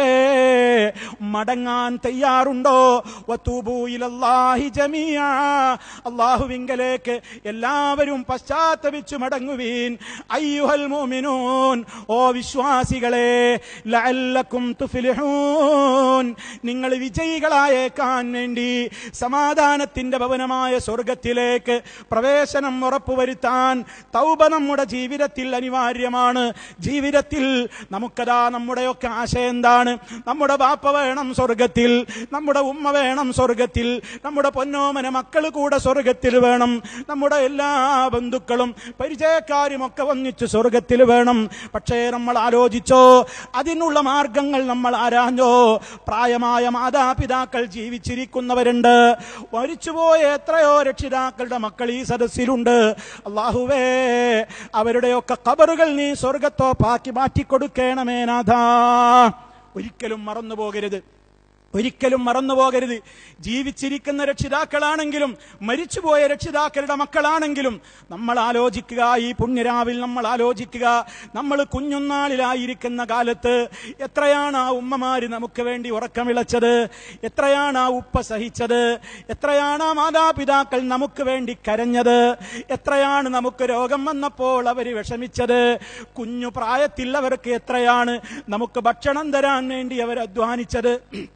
മടങ്ങാൻ തയ്യാറുണ്ടോ വത്തൂബൂ ഇലല്ലാഹി ജമീഅ അള്ളാഹുവിങ്കലേക്ക് എല്ലാവരും പശ്ചാത്തപിച്ചു മടങ്ങുവീൻ അയ്യുഹൽ മുഅ്മിനൂൻ ഓ വിശ്വാസികളെ ലഅല്ലക്കും തുഫ്ലിഹൂൻ നിങ്ങൾ വിജയികളായേക്കാൻ വേണ്ടി സമാധാനത്തിന്റെ ഭവനമായ സ്വർഗത്തിലേക്ക് പ്രവേശനം ഉറപ്പുവരുത്താൻ തൗബ നമ്മുടെ ജീവിതത്തിൽ അനിവാര്യമാണ് ജീവിതത്തിൽ നമുക്കതാ നമ്മുടെയൊക്കെ ആശയം എന്താണ് നമ്മുടെ ബാപ്പ വേണം സ്വർഗത്തിൽ നമ്മുടെ ഉമ്മ വേണം സ്വർഗത്തിൽ നമ്മുടെ പൊന്നോമന മക്കൾ കൂടെ സ്വർഗത്തിൽ വേണം നമ്മുടെ എല്ലാ ബന്ധുക്കളും പരിചയക്കാരും ഒക്കെ ഒന്നിച്ച് സ്വർഗത്തിൽ വേണം പക്ഷേ നമ്മൾ ആലോചിച്ചോ അതിനുള്ള മാർഗങ്ങൾ നമ്മൾ ആരാഞ്ഞോ പ്രായമായ മാതാപിതാക്കൾ ജീവിച്ചിരിക്കുന്നവരുണ്ട് മരിച്ചുപോയ എത്രയോ രക്ഷിതാക്കളുടെ മക്കൾ ഈ സദസ്സിലുണ്ട് അള്ളാഹുവേ അവരുടെയൊക്കെ കബറുകൾ നീ സ്വർഗത്തോ പാക്കി മാറ്റിക്കൊടുക്കണമേ നാഥാ ഒരിക്കലും മറന്നു പോകരുത് ഒരിക്കലും മറന്നു പോകരുത് ജീവിച്ചിരിക്കുന്ന രക്ഷിതാക്കളാണെങ്കിലും മരിച്ചുപോയ രക്ഷിതാക്കളുടെ മക്കളാണെങ്കിലും നമ്മൾ ആലോചിക്കുക ഈ പുണ്യരാവിൽ നമ്മൾ ആലോചിക്കുക നമ്മൾ കുഞ്ഞുനാളിലായിരിക്കുന്ന കാലത്ത് എത്രയാണ് ആ ഉമ്മമാര് നമുക്ക് വേണ്ടി ഉറക്കമിളച്ചത് എത്രയാണ് ആ ഉപ്പ സഹിച്ചത് എത്രയാണ് ആ മാതാപിതാക്കൾ നമുക്ക് വേണ്ടി കരഞ്ഞത് എത്രയാണ് നമുക്ക് രോഗം വന്നപ്പോൾ അവർ വിഷമിച്ചത് കുഞ്ഞു പ്രായത്തിൽ അവർക്ക് എത്രയാണ് നമുക്ക് ഭക്ഷണം തരാൻ വേണ്ടി അവർ അധ്വാനിച്ചത്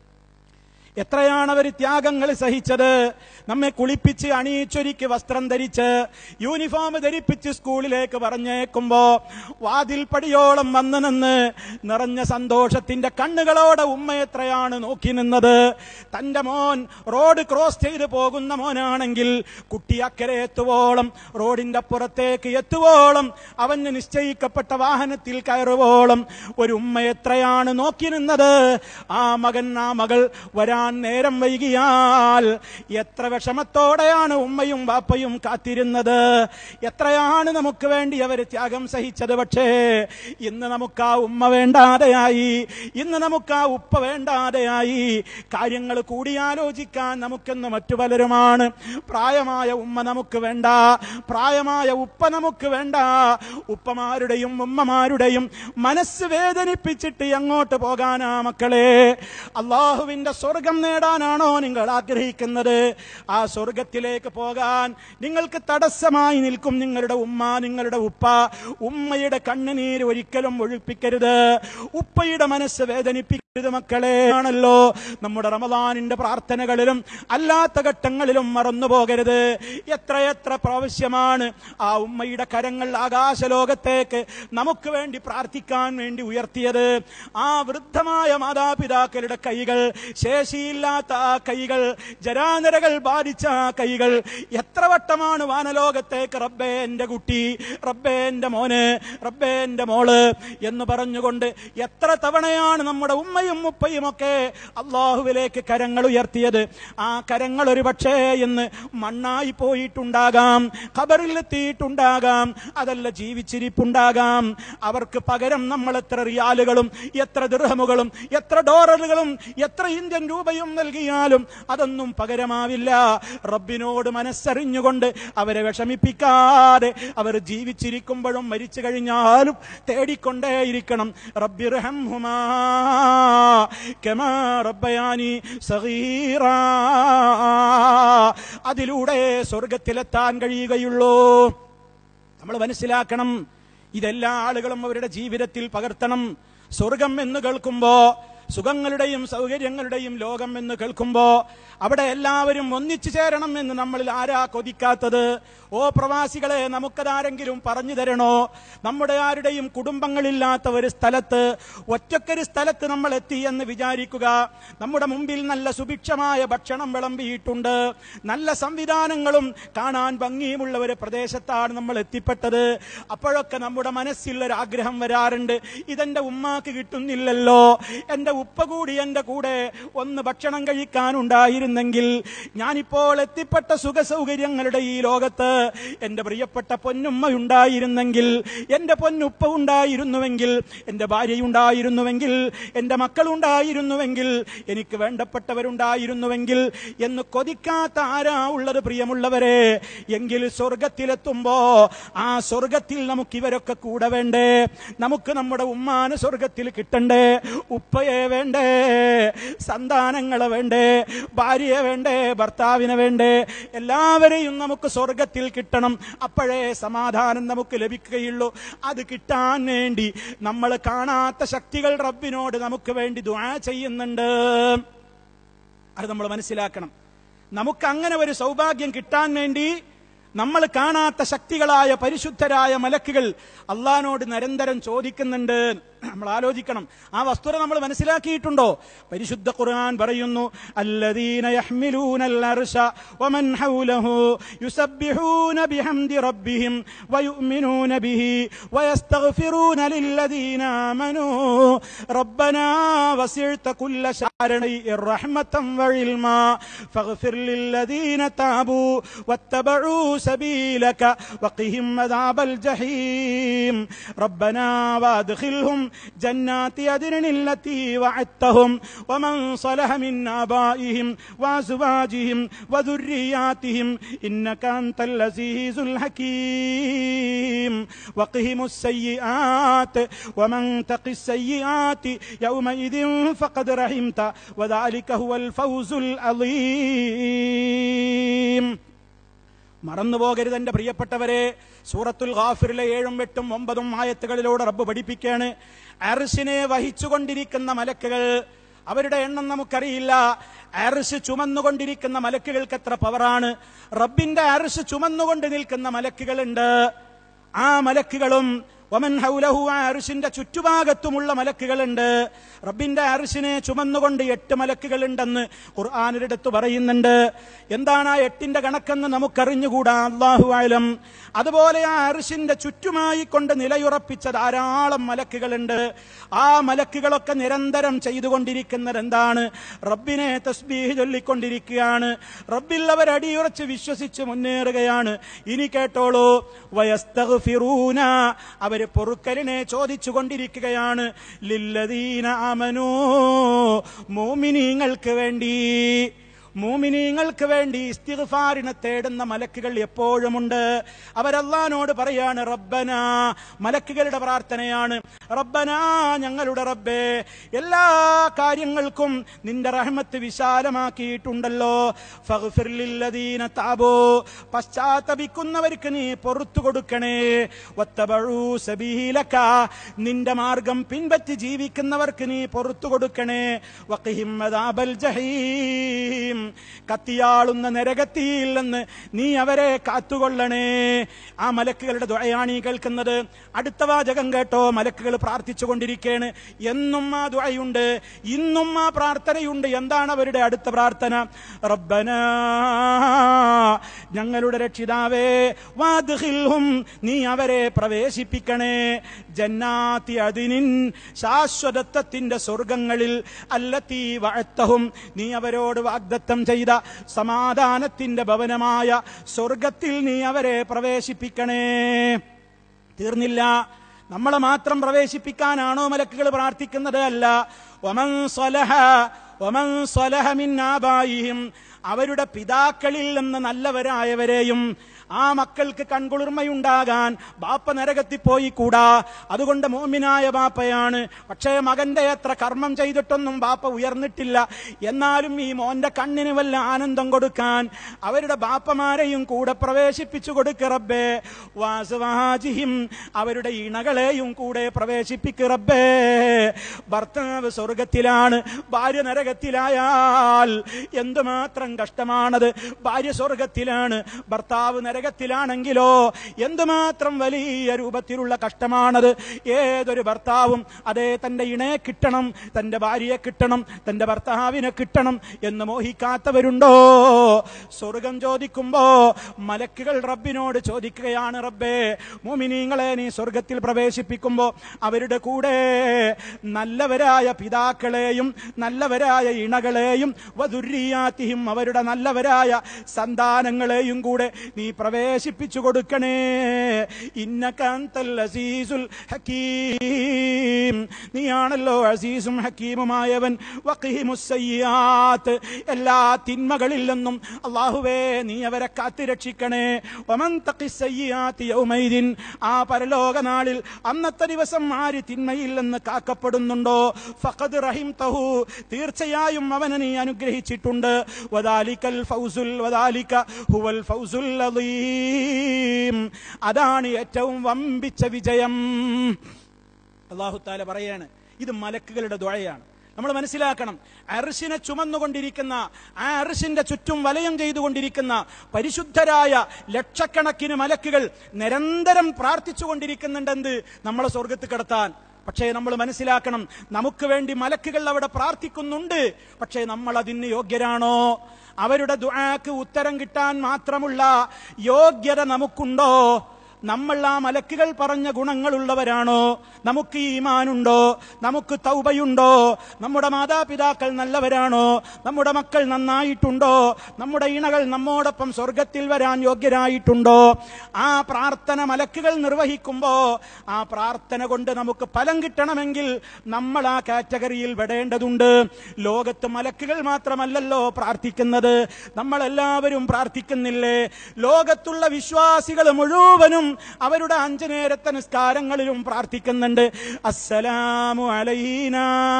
എത്രയാണ് അവർ ത്യാഗങ്ങൾ സഹിച്ചത് നമ്മെ കുളിപ്പിച്ച് അണിയിച്ചൊരുക്കി വസ്ത്രം ധരിച്ച് യൂണിഫോം ധരിപ്പിച്ച് സ്കൂളിലേക്ക് പറഞ്ഞേക്കുമ്പോ വാതിൽ പടിയോളം വന്നു നിന്ന് നിറഞ്ഞ സന്തോഷത്തിന്റെ കണ്ണുകളോടെ ഉമ്മ എത്രയാണ് നോക്കി നിന്നത് തന്റെ മോൻ റോഡ് ക്രോസ് ചെയ്ത് പോകുന്ന മോനാണെങ്കിൽ കുട്ടി അക്കരെ എത്തുവോളം റോഡിന്റെ അപ്പുറത്തേക്ക് എത്തുവോളം അവന് നിശ്ചയിക്കപ്പെട്ട വാഹനത്തിൽ കയറുവോളം ഒരു ഉമ്മ എത്രയാണ് നോക്കി നിന്നത് ആ മകൻ ആ മകൾ വരാൻ നേരം വൈകിയാൽ എത്ര വിഷമത്തോടെയാണ് ഉമ്മയും ബാപ്പയും കാത്തിരുന്നത് എത്രയാണ് നമുക്ക് വേണ്ടി അവർ ത്യാഗം സഹിച്ചത് പക്ഷേ ഇന്ന് നമുക്ക് ആ ഉമ്മ വേണ്ടാതെയായി ഇന്ന് നമുക്ക് ആ ഉപ്പ വേണ്ടാതെയായി കാര്യങ്ങൾ കൂടിയാലോചിക്കാൻ നമുക്കെന്ന് മറ്റു പലരുമാണ് പ്രായമായ ഉമ്മ നമുക്ക് വേണ്ട പ്രായമായ ഉപ്പ നമുക്ക് വേണ്ട ഉപ്പമാരുടെയും ഉമ്മമാരുടെയും മനസ്സ് വേദനിപ്പിച്ചിട്ട് എങ്ങോട്ട് പോകാനാ മക്കളെ അള്ളാഹുവിന്റെ സ്വർഗം നേടാനാണോ നിങ്ങൾ ആഗ്രഹിക്കുന്നത് ആ സ്വർഗത്തിലേക്ക് പോകാൻ നിങ്ങൾക്ക് തടസ്സമായി നിൽക്കും നിങ്ങളുടെ ഉമ്മ നിങ്ങളുടെ ഉപ്പ ഉമ്മയുടെ കണ്ണുനീര് ഒരിക്കലും ഒഴിപ്പിക്കരുത് ഉപ്പയുടെ മനസ്സ് വേദനിപ്പിക്കും ഇത് മക്കളെ ആണല്ലോ നമ്മുടെ റമദാനിന്റെ പ്രാർത്ഥനകളിലും അല്ലാത്ത ഘട്ടങ്ങളിലും മറന്നു പോകരുത് എത്രയെത്ര പ്രാവശ്യമാണ് ആ ഉമ്മയുടെ കരങ്ങൾ ആകാശലോകത്തേക്ക് നമുക്ക് വേണ്ടി പ്രാർത്ഥിക്കാൻ വേണ്ടി ഉയർത്തിയത് ആ വൃദ്ധമായ മാതാപിതാക്കളുടെ കൈകൾ ശേഷിയില്ലാത്ത ആ കൈകൾ ജരാനരകൾ ബാധിച്ച ആ കൈകൾ എത്ര വട്ടമാണ് വാനലോകത്തേക്ക് റബ്ബേ എന്റെ കുട്ടി റബ്ബേ എന്റെ മോന് റബ്ബേ എന്റെ മോള് എന്ന് പറഞ്ഞുകൊണ്ട് എത്ര തവണയാണ് നമ്മുടെ ഉമ്മയും ഉപ്പയും ഒക്കെ അള്ളാഹുവിലേക്ക് കരങ്ങൾ ഉയർത്തിയത് ആ കരങ്ങൾ ഒരു പക്ഷേ എന്ന് മണ്ണായി പോയിട്ടുണ്ടാകാം ഖബറിലെത്തിയിട്ടുണ്ടാകാം അതല്ല ജീവിച്ചിരിപ്പുണ്ടാകാം അവർക്ക് പകരം നമ്മൾ എത്ര റിയാലുകളും എത്ര ദിർഹമുകളും എത്ര ഡോളറുകളും എത്ര ഇന്ത്യൻ രൂപയും നൽകിയാലും അതൊന്നും പകരമാവില്ല റബ്ബിനോട് മനസ്സറിഞ്ഞുകൊണ്ട് അവരെ വിഷമിപ്പിക്കാതെ അവർ ജീവിച്ചിരിക്കുമ്പോഴും മരിച്ചു കഴിഞ്ഞാലും തേടിക്കൊണ്ടേയിരിക്കണം റബ്ബിർഹംഹുമാ കമാ റബ്ബയാനി സഗീറാ അതിലൂടെ സ്വർഗത്തിലെത്താൻ കഴിയുകയുള്ളൂ നമ്മൾ മനസ്സിലാക്കണം ഇതെല്ലാ ആളുകളും അവരുടെ ജീവിതത്തിൽ പകർത്തണം സ്വർഗം എന്ന് കേൾക്കുമ്പോ സുഖങ്ങളുടെയും സൗകര്യങ്ങളുടെയും ലോകം എന്ന് കേൾക്കുമ്പോ അവിടെ എല്ലാവരും ഒന്നിച്ചു ചേരണം എന്ന് നമ്മളിൽ ആരാ കൊതിക്കാത്തത് ഓ പ്രവാസികളെ നമുക്കതാരെങ്കിലും പറഞ്ഞു തരണോ നമ്മുടെ ആരുടെയും കുടുംബങ്ങളില്ലാത്ത ഒരു സ്ഥലത്ത് ഒറ്റക്കൊരു സ്ഥലത്ത് നമ്മൾ എത്തി എന്ന് വിചാരിക്കുക നമ്മുടെ മുമ്പിൽ നല്ല സുഭിക്ഷമായ ഭക്ഷണം വിളമ്പിയിട്ടുണ്ട് നല്ല സംവിധാനങ്ങളും കാണാൻ ഭംഗിയുമുള്ള ഒരു പ്രദേശത്താണ് നമ്മൾ എത്തിപ്പെട്ടത് അപ്പോഴൊക്കെ നമ്മുടെ മനസ്സിൽ ഒരു ആഗ്രഹം വരാറുണ്ട് ഇതെന്റെ ഉമ്മാക്ക് കിട്ടുന്നില്ലല്ലോ എന്റെ ഉപ്പ കൂടി എന്റെ കൂടെ ഒന്ന് ഭക്ഷണം കഴിക്കാനുണ്ടായിരുന്നെങ്കിൽ ഞാനിപ്പോൾ എത്തിപ്പെട്ട സുഖ സൗകര്യങ്ങളുടെ ഈ ലോകത്ത് എന്റെ പ്രിയപ്പെട്ട പൊന്നുമ്മ ഉണ്ടായിരുന്നെങ്കിൽ എന്റെ പൊന്നുപ്പ ഉണ്ടായിരുന്നുവെങ്കിൽ എന്റെ ഭാര്യയുണ്ടായിരുന്നുവെങ്കിൽ എന്റെ മക്കളുണ്ടായിരുന്നുവെങ്കിൽ എനിക്ക് വേണ്ടപ്പെട്ടവരുണ്ടായിരുന്നുവെങ്കിൽ എന്ന് കൊതിക്കാത്ത ആരാ ഉള്ളത് പ്രിയമുള്ളവരെ എങ്കിൽ സ്വർഗത്തിലെത്തുമ്പോ ആ സ്വർഗത്തിൽ നമുക്ക് ഇവരൊക്കെ കൂടെ വേണ്ടേ നമുക്ക് നമ്മുടെ ഉമ്മാന് സ്വർഗത്തിൽ കിട്ടണ്ടേ ഉപ്പയെ വേണ്ടേ സന്താനങ്ങളെ വേണ്ടേ ഭാര്യയെ വേണ്ടേ ഭർത്താവിനെ വേണ്ടേ എല്ലാവരെയും നമുക്ക് സ്വർഗത്തിൽ കിട്ടണം അപ്പോഴേ സമാധാനം നമുക്ക് ലഭിക്കുകയുള്ളൂ അത് കിട്ടാൻ വേണ്ടി നമ്മൾ കാണാത്ത ശക്തികൾ റബ്ബിനോട് നമുക്ക് വേണ്ടി ദുആ ചെയ്യുന്നുണ്ട് അത് നമ്മൾ മനസ്സിലാക്കണം നമുക്ക് അങ്ങനെ ഒരു സൗഭാഗ്യം കിട്ടാൻ വേണ്ടി നമ്മൾ കാണാത്ത ശക്തികളായ പരിശുദ്ധരായ മലക്കുകൾ അള്ളഹാനോട് നിരന്തരം ചോദിക്കുന്നുണ്ട് നമ്മൾ ആലോചിക്കണം ആ വസ്തുത നമ്മൾ മനസ്സിലാക്കിയിട്ടുണ്ടോ പരിശുദ്ധ ഖുർആൻ പറയുന്നു അല്ലദീന യഹ്മിലൂനൽ അർശ വമൻ ഹൗലഹു യുസബ്ബിഹൂന ബിഹംദി റബ്ബിഹിം വയുഅ്മിനൂന ബിഹി വയസ്തഗ്ഫിറൂന ലില്ലദീന ആമനൂ റബ്ബനാ വസിഅത കുല്ല ശൈഇൻ റഹ്മതൻ വഇൽമാ ഫഗ്ഫിർ ലില്ലദീന താബൂ വത്തബഊ സബീലക വഖിഹിം അദാബൽ ജഹീം റബ്ബനാ വഅദ്ഖിൽഹും جنات عدن التي وعدتهم ومن صلح من آبائهم وأزواجهم وذرياتهم إنك أنت العزيز الحكيم وقهم السيئات ومن تق السيئات يومئذ فقد رحمت وذلك هو الفوز العظيم മറന്നു പോകരുത് എന്റെ പ്രിയപ്പെട്ടവരെ സൂറത്തുൽ ഗാഫിറിലെ ഏഴും എട്ടും ഒമ്പതും ആയത്തുകളിലൂടെ റബ്ബ് പഠിപ്പിക്കുകയാണ് അർഷിനെ വഹിച്ചുകൊണ്ടിരിക്കുന്ന മലക്കുകൾ അവരുടെ എണ്ണം നമുക്കറിയില്ല അർഷ് ചുമന്നുകൊണ്ടിരിക്കുന്ന മലക്കുകൾക്ക് എത്ര പവറാണ് റബ്ബിന്റെ അർഷ് ചുമന്നുകൊണ്ട് നിൽക്കുന്ന മലക്കുകളുണ്ട് ആ മലക്കുകളും ഒമൻ ഹൗലഹു ആ അരിശിന്റെ ചുറ്റുഭാഗത്തുമുള്ള മലക്കുകളുണ്ട് റബ്ബിന്റെ അരിശിനെ ചുമന്നുകൊണ്ട് എട്ട് മലക്കുകളുണ്ടെന്ന് ഖുർആാനൊരിടത്ത് പറയുന്നുണ്ട് എന്താണ് ആ എട്ടിന്റെ കണക്കെന്ന് നമുക്കറിഞ്ഞുകൂടാ അള്ളാഹു ആലം അതുപോലെ ആ അരിശിന്റെ ചുറ്റുമായി കൊണ്ട് നിലയുറപ്പിച്ച ധാരാളം മലക്കുകളുണ്ട് ആ മലക്കുകളൊക്കെ നിരന്തരം ചെയ്തുകൊണ്ടിരിക്കുന്നത് എന്താണ് റബ്ബിനെ തസ്ബീഹ് ചൊല്ലിക്കൊണ്ടിരിക്കുകയാണ് റബ്ബിൽ അവർ അടിയുറച്ച് വിശ്വസിച്ച് മുന്നേറുകയാണ് ഇനി കേട്ടോളൂ വയസ്തഗ്ഫിറൂന അവര് പൊറുക്കലിനെ ചോദിച്ചു കൊണ്ടിരിക്കുകയാണ് ലില്ലദീന അമനോ മോമിനീങ്ങൾക്ക് വേണ്ടി മൂമിനീങ്ങൾക്ക് വേണ്ടി ഇസ്തിഗ്ഫാറിനെ തേടുന്ന മലക്കുകൾ എപ്പോഴുമുണ്ട് അവരല്ലാനോട് പറയാണ് റബ്ബന മലക്കുകളുടെ പ്രാർത്ഥനയാണ് റബ്ബന ഞങ്ങളുടെ റബ്ബേ എല്ലാ കാര്യങ്ങൾക്കും നിന്റെ റഹ്മത്ത് വിശാലമാക്കിയിട്ടുണ്ടല്ലോ ഫഗ്ഫിർ ലില്ലദീന താബോ പശ്ചാത്തപിക്കുന്നവർക്ക് നീ പൊറത്തു കൊടുക്കണേ വത്തബഴൂ സബീലക നിന്റെ മാർഗം പിൻപറ്റി ജീവിക്കുന്നവർക്ക് നീ പൊറത്തു കൊടുക്കണേ വഖിഹിം അദാബൽ ജഹീം കത്തിയാളുന്ന നരകത്തിയിൽ നിന്ന് നീ അവരെ കാത്തുകൊള്ളണേ ആ മലക്കുകളുടെ ദുഴയാണ് ഈ കേൾക്കുന്നത് അടുത്ത വാചകം കേട്ടോ മലക്കുകൾ പ്രാർത്ഥിച്ചു കൊണ്ടിരിക്കുകയാണ് എന്നും ആ ദുഴയുണ്ട് ഇന്നും ആ പ്രാർത്ഥനയുണ്ട് എന്താണ് അവരുടെ അടുത്ത പ്രാർത്ഥന റബ്ബന ഞങ്ങളുടെ രക്ഷിതാവേ വാദ്ഹിൽഹും നീ അവരെ പ്രവേശിപ്പിക്കണേ ജന്നാത്തി അതിനിൻ ശാശ്വതത്വത്തിന്റെ സ്വർഗങ്ങളിൽ അല്ലത്തീ വാഴ്ത്തഹും നീ അവരോട് വാഗ്ദത്തം ചെയ്ത സമാധാനത്തിന്റെ ഭവനമായ സ്വർഗത്തിൽ നീ അവരെ പ്രവേശിപ്പിക്കണേ തീർന്നില്ല നമ്മളെ മാത്രം പ്രവേശിപ്പിക്കാനാണോ മലക്കുകൾ പ്രാർത്ഥിക്കുന്നത് അല്ല ഒമൻ സ്വലഹ ഒമൻ സ്വലഹ മിൻ ആബായിഹിം അവരുടെ പിതാക്കളിൽ നിന്ന് നല്ലവരായവരെയും ആ മക്കൾക്ക് കൺകുളിർമയുണ്ടാകാൻ ബാപ്പ നരകത്തിൽ പോയി കൂടാ അതുകൊണ്ട് മോമിനായ ബാപ്പയാണ് പക്ഷേ മകന്റെ അത്ര കർമ്മം ചെയ്തിട്ടൊന്നും ബാപ്പ ഉയർന്നിട്ടില്ല എന്നാലും ഈ മോന്റെ കണ്ണിന് വല്ല ആനന്ദം കൊടുക്കാൻ അവരുടെ ബാപ്പമാരെയും കൂടെ പ്രവേശിപ്പിച്ചു കൊടുക്ക് റബ്ബേ വാസുവാജിഹിം അവരുടെ ഇണകളെയും കൂടെ പ്രവേശിപ്പിക്ക് റബ്ബേ ഭർത്താവ് സ്വർഗത്തിലാണ് ഭാര്യ നരകത്തിലായാൽ എന്തുമാത്രം കഷ്ടമാണത് ഭാര്യ സ്വർഗത്തിലാണ് ഭർത്താവ് നരകത്തിലാണെങ്കിലോ എന്തുമാത്രം വലിയ രൂപത്തിലുള്ള കഷ്ടമാണത് ഏതൊരു ഭർത്താവും അതേ തന്റെ ഇണയെ കിട്ടണം തന്റെ ഭാര്യയെ കിട്ടണം തന്റെ ഭർത്താവിനെ കിട്ടണം എന്ന് മോഹിക്കാത്തവരുണ്ടോ സ്വർഗം ചോദിക്കുമ്പോ മലക്കുകൾ റബ്ബിനോട് ചോദിക്കുകയാണ് റബ്ബേ മോമിനീങ്ങളെ നീ സ്വർഗത്തിൽ പ്രവേശിപ്പിക്കുമ്പോ അവരുടെ കൂടെ നല്ലവരായ പിതാക്കളെയും നല്ലവരായ ഇണകളെയും വധുര്യാത്തിയും അവരുടെ നല്ലവരായ സന്താനങ്ങളെയും കൂടെ നീ പ്രവേശിപ്പിച്ചു കൊടുക്കണേ ഇന്നകാന്തൽ അസീസുൽ ഹക്കീം നീയാണല്ലോ അസീസും ഹക്കീമുമായവൻ വഖീമുസ്സയ്യാത്ത് എല്ലാ തിന്മകളിൽ നിന്നും അള്ളാഹുവേ നീ അവരെ കാത്തുരക്ഷിക്കണേ ഒമൻ തഖിസ്സയ്യാത്ത് യൗമൈദിൻ ആ പരലോക നാളിൽ അന്നത്തെ ദിവസം ആര് തിന്മയിൽ നിന്ന് കാക്കപ്പെടുന്നുണ്ടോ ഫഖദ് റഹിം തഹു തീർച്ചയായും അവനെ നീ അനുഗ്രഹിച്ചിട്ടുണ്ട് വദാലിക്കൽ ഫൗസുൽ വദാലിക ഹുവൽ ഫൗസുൽ അദീം അതാണ് ഏറ്റവും വമ്പിച്ച വിജയം അള്ളാഹു താല പറയാണ് ഇത് മലക്കുകളുടെ ദുഴയാണ് നമ്മൾ മനസ്സിലാക്കണം അർഷിനെ ചുമന്നുകൊണ്ടിരിക്കുന്ന ആ അർഷിന്റെ ചുറ്റും വലയം ചെയ്തുകൊണ്ടിരിക്കുന്ന പരിശുദ്ധരായ ലക്ഷക്കണക്കിന് മലക്കുകൾ നിരന്തരം പ്രാർത്ഥിച്ചുകൊണ്ടിരിക്കുന്നുണ്ടെന്ന് നമ്മളെ സ്വർഗത്ത് കിടത്താൻ പക്ഷേ നമ്മൾ മനസ്സിലാക്കണം നമുക്ക് വേണ്ടി മലക്കുകൾ അവിടെ പ്രാർത്ഥിക്കുന്നുണ്ട് പക്ഷേ നമ്മൾ അതിന് യോഗ്യരാണോ അവരുടെ ദുആക്ക് ഉത്തരം കിട്ടാൻ മാത്രമുള്ള യോഗ്യത നമുക്കുണ്ടോ നമ്മൾ ആ മലക്കുകൾ പറഞ്ഞ ഗുണങ്ങളുള്ളവരാണോ നമുക്ക് ഈമാനുണ്ടോ നമുക്ക് തൗബയുണ്ടോ നമ്മുടെ മാതാപിതാക്കൾ നല്ലവരാണോ നമ്മുടെ മക്കൾ നന്നായിട്ടുണ്ടോ നമ്മുടെ ഇണകൾ നമ്മോടൊപ്പം സ്വർഗത്തിൽ വരാൻ യോഗ്യരായിട്ടുണ്ടോ ആ പ്രാർത്ഥന മലക്കുകൾ നിർവഹിക്കുമ്പോ ആ പ്രാർത്ഥന കൊണ്ട് നമുക്ക് ഫലം കിട്ടണമെങ്കിൽ നമ്മൾ ആ കാറ്റഗറിയിൽ പെടേണ്ടതുണ്ട് ലോകത്ത് മലക്കുകൾ മാത്രമല്ലല്ലോ പ്രാർത്ഥിക്കുന്നത് നമ്മളെല്ലാവരും പ്രാർത്ഥിക്കുന്നില്ലേ ലോകത്തുള്ള വിശ്വാസികൾ മുഴുവനും അവരുടെ അഞ്ചു നേരത്തെ നിസ്കാരങ്ങളിലും പ്രാർത്ഥിക്കുന്നുണ്ട് അസ്സലാമു അലൈന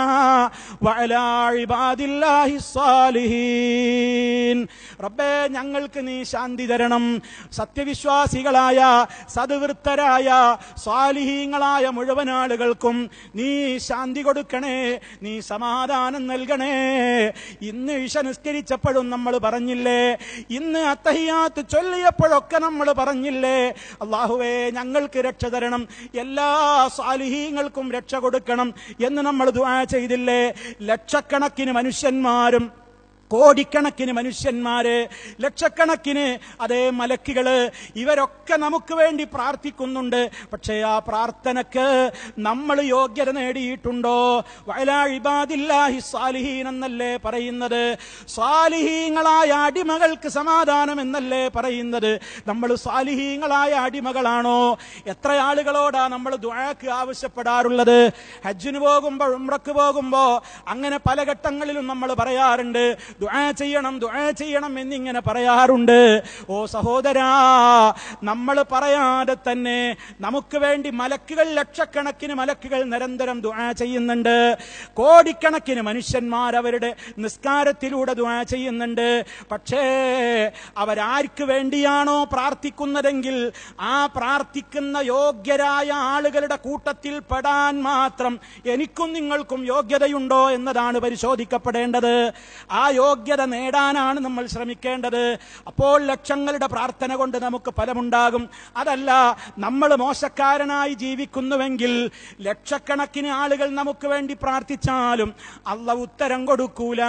വഅലാ ഇബാദില്ലാഹി സ്വാലിഹീൻ റബ്ബേ ഞങ്ങൾക്ക് നീ ശാന്തി തരണം സത്യവിശ്വാസികളായ സദ്വൃത്തരായ സ്വാലിഹീങ്ങളായ മുഴുവൻ ആളുകൾക്കും നീ ശാന്തി കൊടുക്കണേ നീ സമാധാനം നൽകണേ ഇന്ന് ഇഷ നിസ്കരിച്ചപ്പോഴും നമ്മൾ പറഞ്ഞില്ലേ ഇന്ന് അത്തഹിയാത്ത് ചൊല്ലിയപ്പോഴൊക്കെ നമ്മൾ പറഞ്ഞില്ലേ അള്ളാഹുവേ ഞങ്ങൾക്ക് രക്ഷ തരണം എല്ലാ സാലിഹീങ്ങൾക്കും രക്ഷ കൊടുക്കണം എന്ന് നമ്മൾ ദുആ ചെയ്തില്ലേ ലക്ഷക്കണക്കിന് മനുഷ്യന്മാരും കോടിക്കണക്കിന് മനുഷ്യന്മാര് ലക്ഷക്കണക്കിന് അതേ മലക്കുകള് ഇവരൊക്കെ നമുക്ക് വേണ്ടി പ്രാർത്ഥിക്കുന്നുണ്ട് പക്ഷേ ആ പ്രാർത്ഥനക്ക് നമ്മൾ യോഗ്യത നേടിയിട്ടുണ്ടോ വയലാ ഇബാദില്ലാഹി സാലിഹീൻ എന്നല്ലേ പറയുന്നത് സ്വാലിഹീങ്ങളായ അടിമകൾക്ക് സമാധാനം എന്നല്ലേ പറയുന്നത് നമ്മൾ സ്വാലിഹീങ്ങളായ അടിമകളാണോ എത്ര ആളുകളോടാ നമ്മൾ ദുആക്ക് ആവശ്യപ്പെടാറുള്ളത് ഹജ്ജിന് പോകുമ്പോൾ ഉംറക്ക് പോകുമ്പോ അങ്ങനെ പല ഘട്ടങ്ങളിലും നമ്മൾ പറയാറുണ്ട് ദുആ ചെയ്യണം ദുആ ചെയ്യണം എന്നിങ്ങനെ പറയാറുണ്ട് ഓ സഹോദരാ നമ്മൾ പറയാതെ തന്നെ നമുക്ക് വേണ്ടി മലക്കുകൾ ലക്ഷക്കണക്കിന് മലക്കുകൾ നിരന്തരം ദുആ ചെയ്യുന്നുണ്ട് കോടിക്കണക്കിന് മനുഷ്യന്മാർ അവരുടെ നിസ്കാരത്തിലൂടെ ദുആ ചെയ്യുന്നുണ്ട് പക്ഷേ അവരാർക്ക് വേണ്ടിയാണോ പ്രാർത്ഥിക്കുന്നതെങ്കിൽ ആ പ്രാർത്ഥിക്കുന്ന യോഗ്യരായ ആളുകളുടെ കൂട്ടത്തിൽ പെടാൻ മാത്രം എനിക്കും നിങ്ങൾക്കും യോഗ്യതയുണ്ടോ എന്നതാണ് പരിശോധിക്കപ്പെടേണ്ടത് ആ യോഗ്യത നേടാനാണ് നമ്മൾ ശ്രമിക്കേണ്ടത് അപ്പോൾ ലക്ഷങ്ങളുടെ പ്രാർത്ഥന കൊണ്ട് നമുക്ക് ഫലമുണ്ടാകും അതല്ല നമ്മൾ മോശക്കാരനായി ജീവിക്കുന്നുവെങ്കിൽ ലക്ഷക്കണക്കിന് ആളുകൾ നമുക്ക് വേണ്ടി പ്രാർത്ഥിച്ചാലും അല്ല ഉത്തരം കൊടുക്കൂല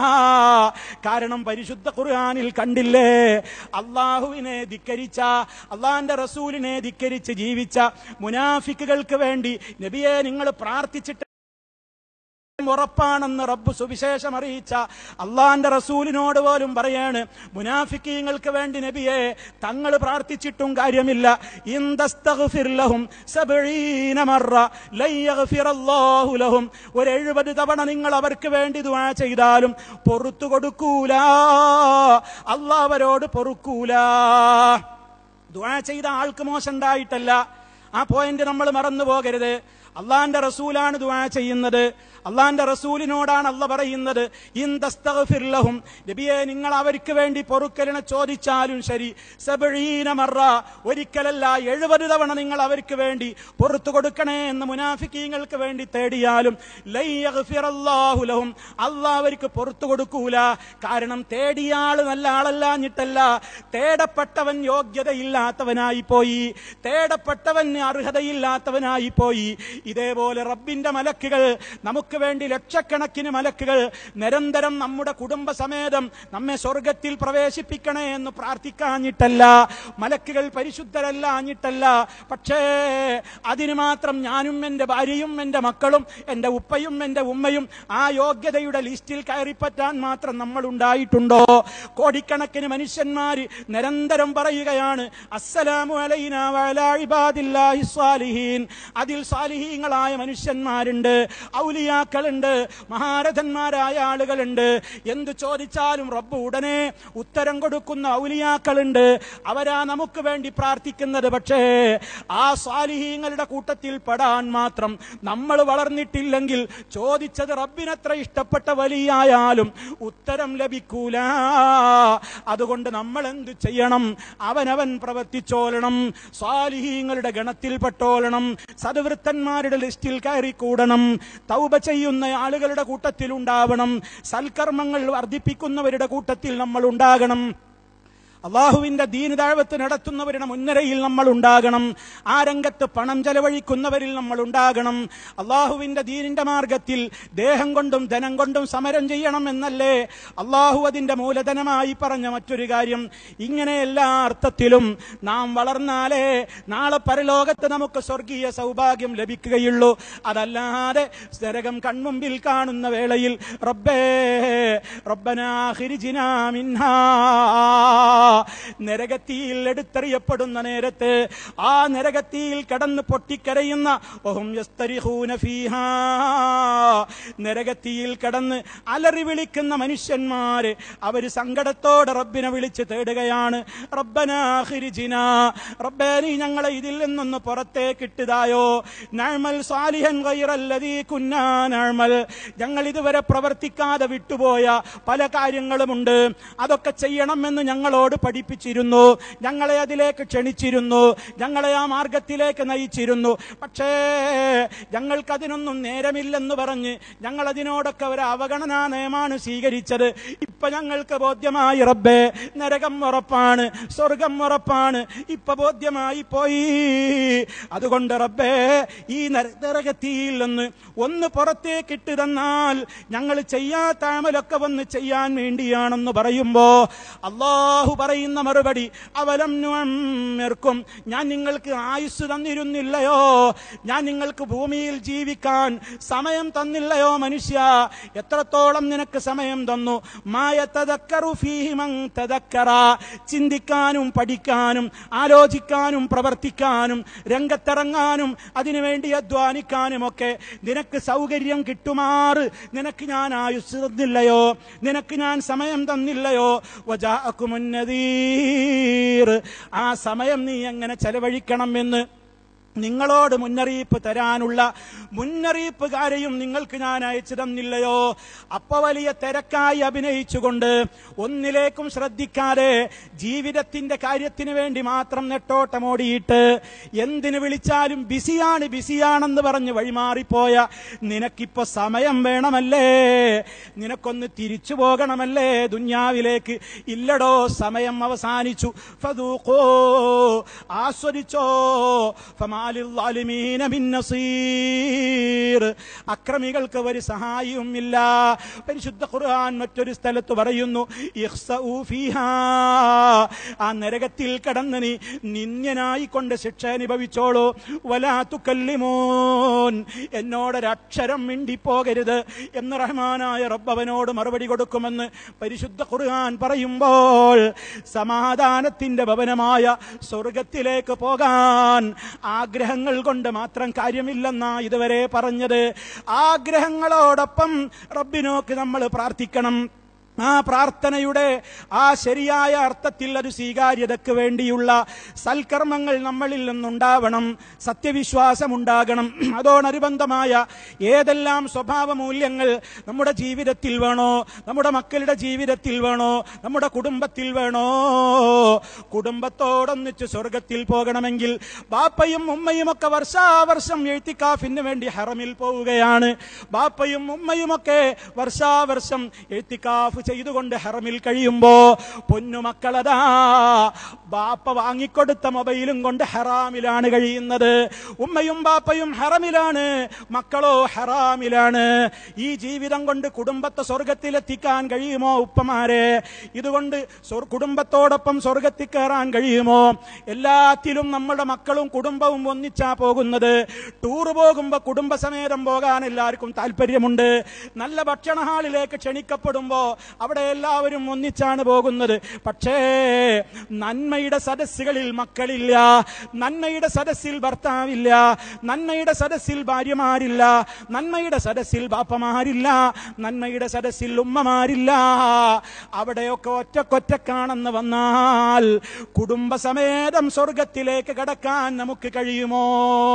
കാരണം പരിശുദ്ധ ഖുർആനിൽ കണ്ടില്ലേ അള്ളാഹുവിനെ ധിക്കരിച്ച അള്ളാന്റെ റസൂലിനെ ധിക്കരിച്ച് ജീവിച്ച മുനാഫിക്കുകൾക്ക് വേണ്ടി നബിയെ നിങ്ങൾ പ്രാർത്ഥിച്ചിട്ട് ഉറപ്പാണെന്ന് റബ്ബ് സുവിശേഷം അറിയിച്ച അള്ളാന്റെ റസൂലിനോട് പോലും പറയാണ് മുനാഫിക്കീങ്ങൾക്ക് വേണ്ടി നബിയെ തങ്ങൾ പ്രാർത്ഥിച്ചിട്ടും കാര്യമില്ല ഇന്തസ്തഗ്ഫിർ ലഹും സബഈന മറ ലൻ യഗ്ഫിറല്ലാഹു ലഹും ഒരു എഴുപത് തവണ നിങ്ങൾ അവർക്ക് വേണ്ടി ദുആ ചെയ്താലും പൊറുത്തു കൊടുക്കൂല അള്ളാഹ് അവരോട് പൊറുക്കൂല ദുആ ചെയ്ത ആൾക്ക് മോശം ഉണ്ടായിട്ടല്ല ആ പോയിന്റ് നമ്മൾ മറന്നു പോകരുത് അള്ളാന്റെ റസൂലാണ് ദുആ ചെയ്യുന്നത് അള്ളാന്റെ റസൂലിനോടാണ് അല്ല പറയുന്നത് ഇന്തസ്തഗ്ഫിർലഹും നബിയെ നിങ്ങൾ അവർക്ക് വേണ്ടി പൊറുക്കലിനെ ചോദിച്ചാലും ശരി സബഴീന മറ ഒരിക്കലല്ല എഴുപത് തവണ നിങ്ങൾ അവർക്ക് വേണ്ടി പൊറത്തു കൊടുക്കണേ എന്ന് മുനാഫിക്കീങ്ങൾക്ക് വേണ്ടി തേടിയാലും ലൻ യഗ്ഫിറല്ലാഹു ലഹും അള്ളാഹ് അവർക്ക് പൊറത്തു കൊടുക്കൂല കാരണം തേടിയ ആള് നല്ല ആളല്ലാഞ്ഞിട്ടല്ല തേടപ്പെട്ടവൻ യോഗ്യതയില്ലാത്തവനായി പോയി തേടപ്പെട്ടവന് അർഹതയില്ലാത്തവനായി പോയി ഇതേപോലെ റബ്ബിന്റെ മലക്കുകൾ നമുക്ക് വേണ്ടി ലക്ഷക്കണക്കിന് മലക്കുകൾ നിരന്തരം നമ്മുടെ കുടുംബസമേതം നമ്മെ സ്വർഗത്തിൽ പ്രവേശിപ്പിക്കണേ എന്ന് പ്രാർത്ഥിക്കാഞ്ഞിട്ടല്ല മലക്കുകൾ പരിശുദ്ധരല്ലാഞ്ഞിട്ടല്ല പക്ഷേ അതിന് മാത്രം ഞാനും എൻ്റെ ഭാര്യയും എൻ്റെ മക്കളും എൻ്റെ ഉപ്പയും എൻ്റെ ഉമ്മയും ആ യോഗ്യതയുടെ ലിസ്റ്റിൽ കയറിപ്പറ്റാൻ മാത്രം നമ്മൾ ഉണ്ടായിട്ടുണ്ടോ കോടിക്കണക്കിന് മനുഷ്യന്മാര് നിരന്തരം പറയുകയാണ് അസ്സലാമു അലൈന വഅലാ ഇബാദില്ലാഹി സ്വാലിഹീൻ അതിൽ സ്വാലിഹീങ്ങളായ മനുഷ്യന്മാരുണ്ട് ഔലിയാക്കളുണ്ട് മഹാരഥന്മാരായ ആളുകളുണ്ട് എന്തു ചോദിച്ചാലും റബ്ബ് ഉടനെ ഉത്തരം കൊടുക്കുന്ന ഔലിയാക്കളുണ്ട് അവരാ നമുക്ക് വേണ്ടി പ്രാർത്ഥിക്കുന്നത് പക്ഷേ ആ സ്വാലിഹീങ്ങളുടെ കൂട്ടത്തിൽ പെടാൻ മാത്രം നമ്മൾ വളർന്നിട്ടില്ലെങ്കിൽ ചോദിച്ചത് റബ്ബിനത്ര ഇഷ്ടപ്പെട്ട വലിയായാലും ഉത്തരം ലഭിക്കൂല അതുകൊണ്ട് നമ്മൾ എന്തു ചെയ്യണം അവനവൻ പ്രവർത്തിച്ചോളണം സ്വാലിഹീങ്ങളുടെ ഗണത്തിൽപ്പെട്ടോളണം സദ്വൃത്തന്മാരുടെ ലിസ്റ്റിൽ കയറിക്കൂടണം തൗബ ചെയ്യുന്ന ആളുകളുടെ കൂട്ടത്തിൽ ഉണ്ടാവണം സൽക്കർമ്മങ്ങൾ വർദ്ധിപ്പിക്കുന്നവരുടെ കൂട്ടത്തിൽ നമ്മൾ ഉണ്ടാകണം അള്ളാഹുവിന്റെ ദീന് താഴ്വത്ത് നടത്തുന്നവരുടെ മുൻനിരയിൽ നമ്മൾ ഉണ്ടാകണം ആ രംഗത്ത് പണം ചെലവഴിക്കുന്നവരിൽ നമ്മൾ ഉണ്ടാകണം അള്ളാഹുവിന്റെ ദീനിന്റെ മാർഗത്തിൽ ദേഹം കൊണ്ടും ധനം കൊണ്ടും സമരം ചെയ്യണം എന്നല്ലേ അള്ളാഹു അതിന്റെ മൂലധനമായി പറഞ്ഞ മറ്റൊരു കാര്യം ഇങ്ങനെ എല്ലാ അർത്ഥത്തിലും നാം വളർന്നാലേ നാളെ പരലോകത്ത് നമുക്ക് സ്വർഗീയ സൗഭാഗ്യം ലഭിക്കുകയുള്ളൂ അതല്ലാതെ നരകം കൺമുമ്പിൽ കാണുന്ന വേളയിൽ റബ്ബേ റബ്ബനാ ഖിരിജിനാ മിൻഹാ നരകത്തിയിൽ എടുത്തെറിയപ്പെടുന്ന നേരത്ത് ആ നരകത്തിയിൽ കടന്ന് പൊട്ടിക്കരയുന്ന ഓഹും യസ്തരിഹൂന ഫീഹാ നരകത്തിയിൽ കടന്ന് അലറി വിളിക്കുന്ന മനുഷ്യന്മാര് അവര് സങ്കടത്തോടെ റബ്ബിനെ വിളിച്ച് തേടുകയാണ് റബ്ബനാഹിരിജിന റബ്ബേ നീ ഞങ്ങളെ ഇതിൽ നിന്നൊന്ന് പുറത്തേക്ക് ഇട്ടതായോ നഴ്മൽ സാലിഹൻ ഗൈറല്ലദീ കുന്നാ നഴ്മൽ ഞങ്ങൾ ഇതുവരെ പ്രവർത്തിക്കാതെ വിട്ടുപോയ പല കാര്യങ്ങളുമുണ്ട് അതൊക്കെ ചെയ്യണമെന്ന് ഞങ്ങളോട് പഠിപ്പിച്ചിരുന്നു ഞങ്ങളെ അതിലേക്ക് ക്ഷണിച്ചിരുന്നു ഞങ്ങളെ ആ മാർഗത്തിലേക്ക് നയിച്ചിരുന്നു പക്ഷേ ഞങ്ങൾക്കതിനൊന്നും നേരമില്ലെന്ന് പറഞ്ഞ് ഞങ്ങൾ അതിനോടൊക്കെ ഒരു അവഗണനാ നയമാണ് സ്വീകരിച്ചത് ഇപ്പൊ ഞങ്ങൾക്ക് ബോധ്യമായി റബ്ബേ നരകം ഉറപ്പാണ് സ്വർഗം ഉറപ്പാണ് ഇപ്പൊ ബോധ്യമായി പോയി അതുകൊണ്ട് റബ്ബേ ഈ നര- നരകത്തിയിൽ നിന്ന് ഒന്ന് പുറത്തേക്ക് ഇട്ട് തന്നാൽ ഞങ്ങൾ ചെയ്യാത്ത അമലൊക്കെ വന്ന് ചെയ്യാൻ വേണ്ടിയാണെന്ന് പറയുമ്പോ അള്ളാഹു പറയും പറയുന്ന മറുപടി അവലം നുഅമ്മിർക്കും ഞാൻ നിങ്ങൾക്ക് ആയുസ് തന്നിരുന്നില്ലയോ ഞാൻ നിങ്ങൾക്ക് ഭൂമിയിൽ ജീവിക്കാൻ സമയം തന്നില്ലയോ മനുഷ്യ എത്രത്തോളം നിനക്ക് സമയം തന്നു മായ തദക്കറു ഫീഹി മൻ തദക്കറ ചിന്തിക്കാനും പഠിക്കാനും ആലോചിക്കാനും പ്രവർത്തിക്കാനും രംഗത്തിറങ്ങാനും അതിനുവേണ്ടി അധ്വാനിക്കാനും ഒക്കെ നിനക്ക് സൗകര്യം കിട്ടുമാറ് നിനക്ക് ഞാൻ ആയുസ് തന്നില്ലയോ നിനക്ക് ഞാൻ സമയം തന്നില്ലയോ വജാഅക്കുമുന്നദീർ ആ സമയം നീ എങ്ങനെ ചെലവഴിക്കണം എന്ന് നിങ്ങളോട് മുന്നറിയിപ്പ് തരാനുള്ള മുന്നറിയിപ്പുകാരെയും നിങ്ങൾക്ക് ഞാൻ അയച്ചു തന്നില്ലയോ അപ്പ വലിയ തിരക്കായി അഭിനയിച്ചുകൊണ്ട് ഒന്നിലേക്കും ശ്രദ്ധിക്കാതെ ജീവിതത്തിന്റെ കാര്യത്തിന് വേണ്ടി മാത്രം നെട്ടോട്ടമോടിയിട്ട് എന്തിനു വിളിച്ചാലും ബിസിയാണ് ബിസിയാണെന്ന് പറഞ്ഞ് വഴിമാറിപ്പോയ നിനക്കിപ്പോ സമയം വേണമല്ലേ നിനക്കൊന്ന് തിരിച്ചു പോകണമല്ലേ ദുന്യാവിലേക്ക് ഇല്ലടോ സമയം അവസാനിച്ചു ഫദൂഖോ ആസ്വദിച്ചോ ഫമാലിൽ ളാലിമീന മിൻ നസീർ അക്രമികൾക്ക് ഒരു സഹായവും ഇല്ല പരിശുദ്ധ ഖുർആൻ മറ്റൊരു സ്ഥലത്ത് പറയുന്നു ഇഖ്സഊ ഫീഹാ ആ നരകത്തിൽ കടന്ന് നീ നിന്യനായിക്കൊണ്ട് ശിക്ഷ അനുഭവിച്ചോളൂ വലാ തുക്കല്ലിമൂൻ എന്നോടൊരക്ഷരം മിണ്ടിപ്പോകരുത് എന്ന് റഹ്മാനായ റബ്ബവനോട് മറുപടി കൊടുക്കുമെന്ന് പരിശുദ്ധ ഖുർആൻ പറയുമ്പോൾ സമാധാനത്തിന്റെ ഭവനമായ സ്വർഗത്തിലേക്ക് പോകാൻ ആഗ്രഹങ്ങൾ കൊണ്ട് മാത്രം കാര്യമില്ലെന്നാ ഇതുവരെ പറഞ്ഞത് ആഗ്രഹങ്ങളോടൊപ്പം റബ്ബിനോക്ക് നമ്മൾ പ്രാർത്ഥിക്കണം ആ പ്രാർത്ഥനയുടെ ആ ശരിയായ അർത്ഥത്തിൽ ഒരു സ്വീകാര്യതയ്ക്ക് വേണ്ടിയുള്ള സൽക്കർമ്മങ്ങൾ നമ്മളിൽ നിന്നുണ്ടാവണം സത്യവിശ്വാസം ഉണ്ടാകണം അതോടനുബന്ധമായ ഏതെല്ലാം സ്വഭാവ മൂല്യങ്ങൾ നമ്മുടെ ജീവിതത്തിൽ വേണോ നമ്മുടെ മക്കളുടെ ജീവിതത്തിൽ വേണോ നമ്മുടെ കുടുംബത്തിൽ വേണോ കുടുംബത്തോടൊന്നിച്ച് സ്വർഗത്തിൽ പോകണമെങ്കിൽ ബാപ്പയും ഉമ്മയും ഒക്കെ വർഷാവർഷം എഴുത്തിക്കാഫിന് വേണ്ടി ഹറമിൽ പോവുകയാണ് ബാപ്പയും ഉമ്മയുമൊക്കെ വർഷാവർഷം എഴുത്തിക്കാഫ് ചെയ്തുകൊണ്ട് ഹറമിൽ കഴിയുമ്പോ പൊന്നുമക്കളതാ ബാപ്പ വാങ്ങിക്കൊടുത്ത മൊബൈലും കൊണ്ട് ഹറാമിലാണ് കഴിയുന്നത് ഉമ്മയും ബാപ്പയും ഹറമിലാണ് മക്കളോ ഹറാമിലാണ് ഈ ജീവിതം കൊണ്ട് കുടുംബത്തെ സ്വർഗത്തിലെത്തിക്കാൻ കഴിയുമോ ഉപ്പമാരെ ഇതുകൊണ്ട് സ്വർ- കുടുംബത്തോടൊപ്പം സ്വർഗത്തിൽ കയറാൻ കഴിയുമോ എല്ലാത്തിലും നമ്മുടെ മക്കളും കുടുംബവും ഒന്നിച്ചാ പോകുന്നത് ടൂർ പോകുമ്പോ കുടുംബസമേതം പോകാൻ എല്ലാവർക്കും താല്പര്യമുണ്ട് നല്ല ഭക്ഷണ ഹാളിലേക്ക് ക്ഷണിക്കപ്പെടുമ്പോ അവിടെ എല്ലാവരും ഒന്നിച്ചാണ് പോകുന്നത് പക്ഷേ നന്മയുടെ സദസ്സുകളിൽ മക്കളില്ല നന്മയുടെ സദസ്സിൽ ഭർത്താവില്ല നന്മയുടെ സദസ്സിൽ ഭാര്യമാരില്ല നന്മയുടെ സദസ്സിൽ ബാപ്പമാരില്ല നന്മയുടെ സദസ്സിൽ ഉമ്മമാരില്ല അവിടെയൊക്കെ ഒറ്റക്കൊറ്റക്കാണെന്ന് വന്നാൽ കുടുംബസമേതം സ്വർഗത്തിലേക്ക് കടക്കാൻ നമുക്ക് കഴിയുമോ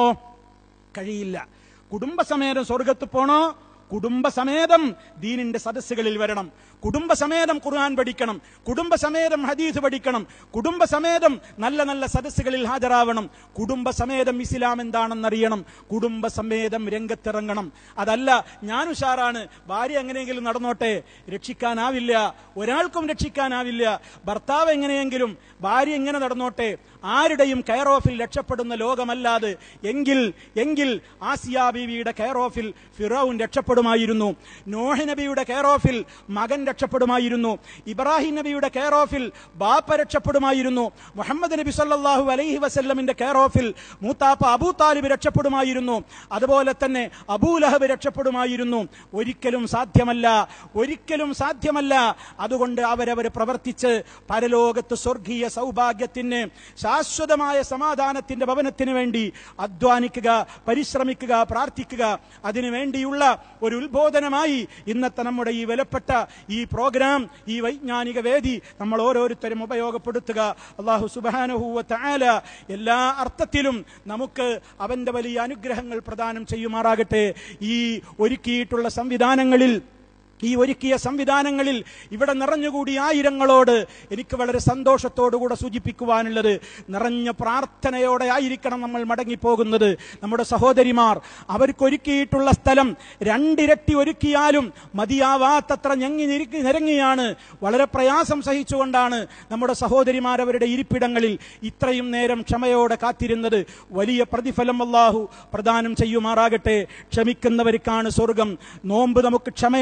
കഴിയില്ല കുടുംബസമേതം സ്വർഗത്ത് പോണോ കുടുംബസമേതം ദീനിന്റെ സദസ്സുകളിൽ വരണം കുടുംബസമേതം ഖുർആൻ പഠിക്കണം കുടുംബസമേതം ഹദീസ് പഠിക്കണം കുടുംബസമേതം നല്ല നല്ല സദസ്സുകളിൽ ഹാജരാവണം കുടുംബസമേതം ഇസ്ലാം എന്താണെന്നറിയണം കുടുംബസമേതം രംഗത്തിറങ്ങണം അതല്ല ഞാൻ ഉഷാറാണ് ഭാര്യ എങ്ങനെയെങ്കിലും നടന്നോട്ടെ രക്ഷിക്കാനാവില്ല ഒരാൾക്കും രക്ഷിക്കാനാവില്ല ഭർത്താവ് എങ്ങനെയെങ്കിലും ഭാര്യ എങ്ങനെ നടന്നോട്ടെ ആരുടെയും കെയർ ഓഫിൽ രക്ഷപ്പെടുന്ന ലോകമല്ലാതെ എങ്കിൽ എങ്കിൽ ആസിയ ബീവിയുടെ കെയർ ഓഫിൽ ഫിറൌൻ രക്ഷപ്പെടുമായിരുന്നു നോഹ് നബിയുടെ കെയർ ഓഫിൽ മകൻ രക്ഷപ്പെടുമായിരുന്നു ഇബ്രാഹിം നബിയുടെ കെയർ ഓഫിൽ ബാപ്പ രക്ഷപ്പെടുമായിരുന്നു മുഹമ്മദ് നബി സല്ലല്ലാഹു അലൈഹി വസല്ലമിന്റെ കെയർ ഓഫിൽ മൂത്താപ്പ അബൂ താലിബ് രക്ഷപ്പെടുമായിരുന്നു അതുപോലെ തന്നെ അബൂലഹബ് രക്ഷപ്പെടുമായിരുന്നു ഒരിക്കലും സാധ്യമല്ല ഒരിക്കലും സാധ്യമല്ല അതുകൊണ്ട് അവരവർ പ്രവർത്തിച്ച് പരലോകത്ത് സ്വർഗീയ സൗഭാഗ്യത്തിന് ശാശ്വതമായ സമാധാനത്തിന്റെ ഭവനത്തിന് വേണ്ടി അധ്വാനിക്കുക പരിശ്രമിക്കുക പ്രാർത്ഥിക്കുക അതിനു വേണ്ടിയുള്ള ഒരു ഉത്ബോധനമായി ഇന്നത്തെ നമ്മുടെ ഈ വിലപ്പെട്ട ഈ പ്രോഗ്രാം ഈ വൈജ്ഞാനിക വേദി നമ്മൾ ഓരോരുത്തരും ഉപയോഗപ്പെടുത്തുക അള്ളാഹു സുബാനഹൂവ തആല എല്ലാ അർത്ഥത്തിലും നമുക്ക് അവന്റെ വലിയ അനുഗ്രഹങ്ങൾ പ്രദാനം ചെയ്യുമാറാകട്ടെ ഈ ഒരുക്കിയിട്ടുള്ള സംവിധാനങ്ങളിൽ ഈ ഒരുക്കിയ സംവിധാനങ്ങളിൽ ഇവിടെ നിറഞ്ഞുകൂടി ആയിരങ്ങളോട് എനിക്ക് വളരെ സന്തോഷത്തോടുകൂടെ സൂചിപ്പിക്കുവാനുള്ളത് നിറഞ്ഞ പ്രാർത്ഥനയോടെ ആയിരിക്കണം നമ്മൾ മടങ്ങിപ്പോകുന്നത് നമ്മുടെ സഹോദരിമാർ അവർക്കൊരുക്കിയിട്ടുള്ള സ്ഥലം രണ്ടിരട്ടി ഒരുക്കിയാലും മതിയാവാത്തത്ര ഞങ്ങി നിരക്കി നിരങ്ങിയാണ് വളരെ പ്രയാസം സഹിച്ചുകൊണ്ടാണ് നമ്മുടെ സഹോദരിമാർ അവരുടെ ഇരിപ്പിടങ്ങളിൽ ഇത്രയും നേരം ക്ഷമയോടെ കാത്തിരുന്നത് വലിയ പ്രതിഫലം അല്ലാഹു പ്രദാനം ചെയ്യുമാറാകട്ടെ ക്ഷമിക്കുന്നവർക്കാണ് സ്വർഗം നോമ്പ് നമുക്ക് ക്ഷമയാണ് പഠിപ്പിക്കുന്നത്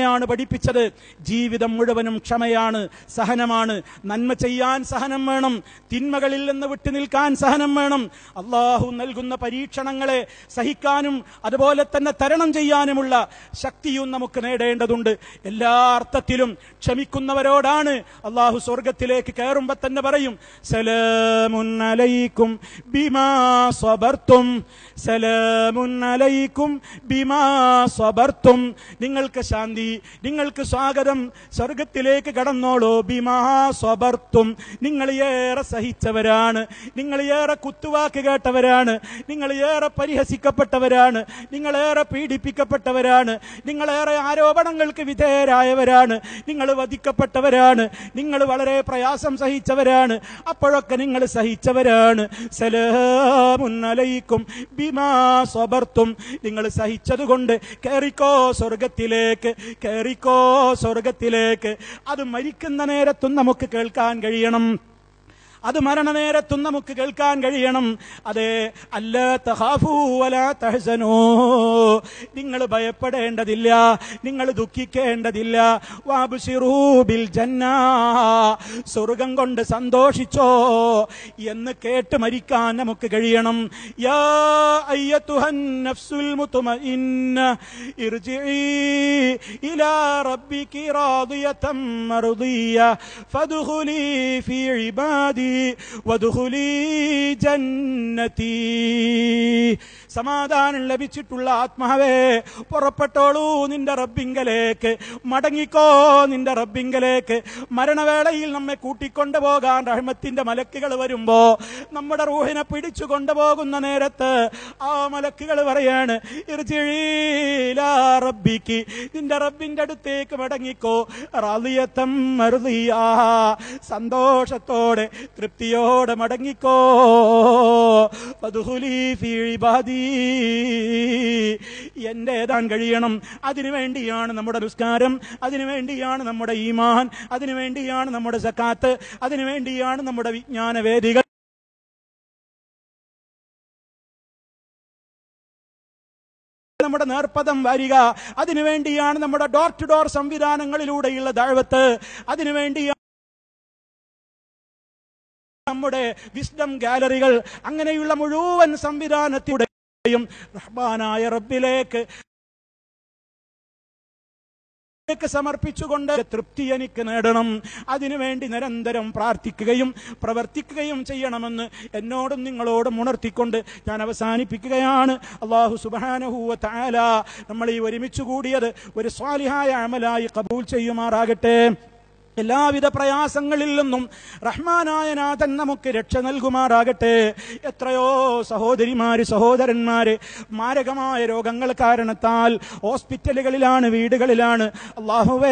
പഠിപ്പിച്ചത് ജീവിതം മുഴുവനും ക്ഷമയാണ് സഹനമാണ് നന്മ ചെയ്യാൻ സഹനം വേണം തിന്മകളിൽ നിന്ന് വിട്ടു നിൽക്കാൻ സഹനം വേണം അള്ളാഹു നൽകുന്ന പരീക്ഷണങ്ങളെ സഹിക്കാനും അതുപോലെ തന്നെ തരണം ചെയ്യാനുമുള്ള ശക്തിയും നമുക്ക് നേടേണ്ടതുണ്ട് എല്ലാ അർത്ഥത്തിലും ക്ഷമിക്കുന്നവരോടാണ് അള്ളാഹു സ്വർഗത്തിലേക്ക് കയറുമ്പോ തന്നെ പറയും സലാമുൻ അലൈക്കും ബിമാ സ്വബർത്തും സലാമുൻ അലൈക്കും ബിമാ സ്വബർത്തും നിങ്ങൾക്ക് ശാന്തി നിങ്ങൾക്ക് സ്വാഗതം സ്വർഗത്തിലേക്ക് കടന്നോളൂ ബിമാ സ്വബർത്തും നിങ്ങൾ ഏറെ സഹിച്ചവരാണ് നിങ്ങൾ ഏറെ കുത്തുവാക്ക് കേട്ടവരാണ് നിങ്ങൾ ഏറെ പരിഹസിക്കപ്പെട്ടവരാണ് നിങ്ങൾ ഏറെ പീഡിപ്പിക്കപ്പെട്ടവരാണ് നിങ്ങളേറെ ആരോപണങ്ങൾക്ക് വിധേയരായവരാണ് നിങ്ങൾ വധിക്കപ്പെട്ടവരാണ് നിങ്ങൾ വളരെ പ്രയാസം സഹിച്ചവരാണ് അപ്പോഴൊക്കെ നിങ്ങൾ സഹിച്ചവരാണ് സലാമുന്നലയിക്കും ബിമാ സ്വബർത്തും നിങ്ങൾ സഹിച്ചതുകൊണ്ട് കയറിക്കോ സ്വർഗത്തിലേക്ക് കയറിക്കോ സ്വർഗത്തിലേക്ക് അത് മരിക്കുന്ന നേരത്തും നമുക്ക് കേൾക്കാൻ കഴിയണം അത് മരണനേരത്തും നമുക്ക് കേൾക്കാൻ കഴിയണം അതെ അല്ല തഹാഫൂ വല തഹസനോ നിങ്ങൾ ഭയപ്പെടേണ്ടതില്ല നിങ്ങൾ ദുഃഖിക്കേണ്ടതില്ല വാബുസിറൂ ബിൽ ജന്ന സ്വർഗം കൊണ്ട് സന്തോഷിച്ചോ എന്ന് കേട്ട് മരിക്കാൻ നമുക്ക് കഴിയണം യാ അയ്യത്തുഹൻ നഫ്സുൽ മുത്മഇന്ന ഇർജിഇ ഇലാ റബ്ബികി റാദിയതം മർദിയ ഫദ്ഖുലി ഫീ ഇബാദി വദ്ഖുലി ജന്നതി സമാധാനം ലഭിച്ചിട്ടുള്ള ആത്മാവേ പുറപ്പെട്ടോളൂ നിന്റെ റബ്ബിങ്കലേക്ക് മടങ്ങിക്കോ നിന്റെ റബ്ബിങ്കലേക്ക് മരണവേളയിൽ നമ്മെ കൂട്ടിക്കൊണ്ടു പോകാൻ റഹ്മത്തിന്റെ മലക്കുകൾ വരുമ്പോ നമ്മുടെ റൂഹിനെ പിടിച്ചു കൊണ്ടുപോകുന്ന നേരത്ത് ആ മലക്കുകൾ പറയാണ് ഇർജിഴീലാ റബ്ബിക്ക് നിന്റെ റബ്ബിന്റെ അടുത്തേക്ക് മടങ്ങിക്കോ റാലിയത്തം മറുതിയാ സന്തോഷത്തോടെ തൃപ്തിയോടെ മടങ്ങിക്കോ ഫദ്ഖുലി ഫീ ഇബാദി എന്റേതാൻ കഴിയണം അതിനുവേണ്ടിയാണ് നമ്മുടെ നിസ്കാരം അതിനുവേണ്ടിയാണ് നമ്മുടെ ഈമാൻ അതിനുവേണ്ടിയാണ് നമ്മുടെ സക്കാത്ത് അതിനുവേണ്ടിയാണ് നമ്മുടെ വിജ്ഞാന വേദികൾ നമ്മുടെ നേർപ്പദം വരിക അതിനുവേണ്ടിയാണ് നമ്മുടെ ഡോർ ടു ഡോർ സംവിധാനങ്ങളിലൂടെയുള്ള ദഴവത്ത് അതിനുവേണ്ടിയാണ് നമ്മുടെ വിസ്ഡം ഗാലറികൾ അങ്ങനെയുള്ള മുഴുവൻ സംവിധാനത്തിലൂടെയും റഹ്മാനായ റബ്ബിലേക്ക് ക്ക് സമർപ്പിച്ചുകൊണ്ട് തൃപ്തി എനിക്ക് നേടണം അതിനുവേണ്ടി നിരന്തരം പ്രാർത്ഥിക്കുകയും പ്രവർത്തിക്കുകയും ചെയ്യണമെന്ന് എന്നോടും നിങ്ങളോടും ഉണർത്തിക്കൊണ്ട് ഞാൻ അവസാനിപ്പിക്കുകയാണ് അള്ളാഹു സുബാനഹൂവ താല നമ്മൾ ഈ ഒരുമിച്ച് കൂടിയത് ഒരു സ്വാലിഹായ അമലായി കബൂൽ ചെയ്യുമാറാകട്ടെ എല്ലാവിധ പ്രയാസങ്ങളിൽ നിന്നും റഹ്മാനായ നാഥൻ നമുക്ക് രക്ഷ നൽകുമാറാകട്ടെ എത്രയോ സഹോദരിമാര് സഹോദരന്മാര് മാരകമായ രോഗങ്ങൾ കാരണത്താൽ ഹോസ്പിറ്റലുകളിലാണ് വീടുകളിലാണ് അള്ളാഹുവേ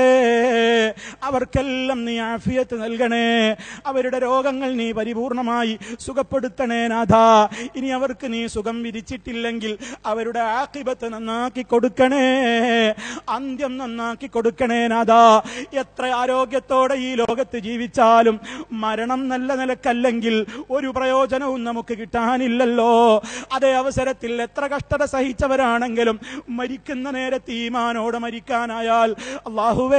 അവർക്കെല്ലാം നീ ആഫിയത്ത് നൽകണേ അവരുടെ രോഗങ്ങൾ നീ പരിപൂർണമായി സുഖപ്പെടുത്തണേ നാഥ ഇനി അവർക്ക് നീ സുഖം വിരിച്ചിട്ടില്ലെങ്കിൽ അവരുടെ ആക്കിബത്ത് നന്നാക്കി കൊടുക്കണേ അന്ത്യം നന്നാക്കി കൊടുക്കണേ നാഥ എത്ര ആരോഗ്യത്തോടെ ഈ ലോകത്ത് ജീവിച്ചാലും മരണം നല്ല നിലക്കല്ലെങ്കിൽ ഒരു പ്രയോജനവും നമുക്ക് കിട്ടാനില്ലല്ലോ അതേ അവസരത്തിൽ എത്ര കഷ്ടത സഹിച്ചവരാണെങ്കിലും മരിക്കുന്ന നേരത്ത് ഈമാനോടെ മരിക്കാനായാൽ അള്ളാഹുവേ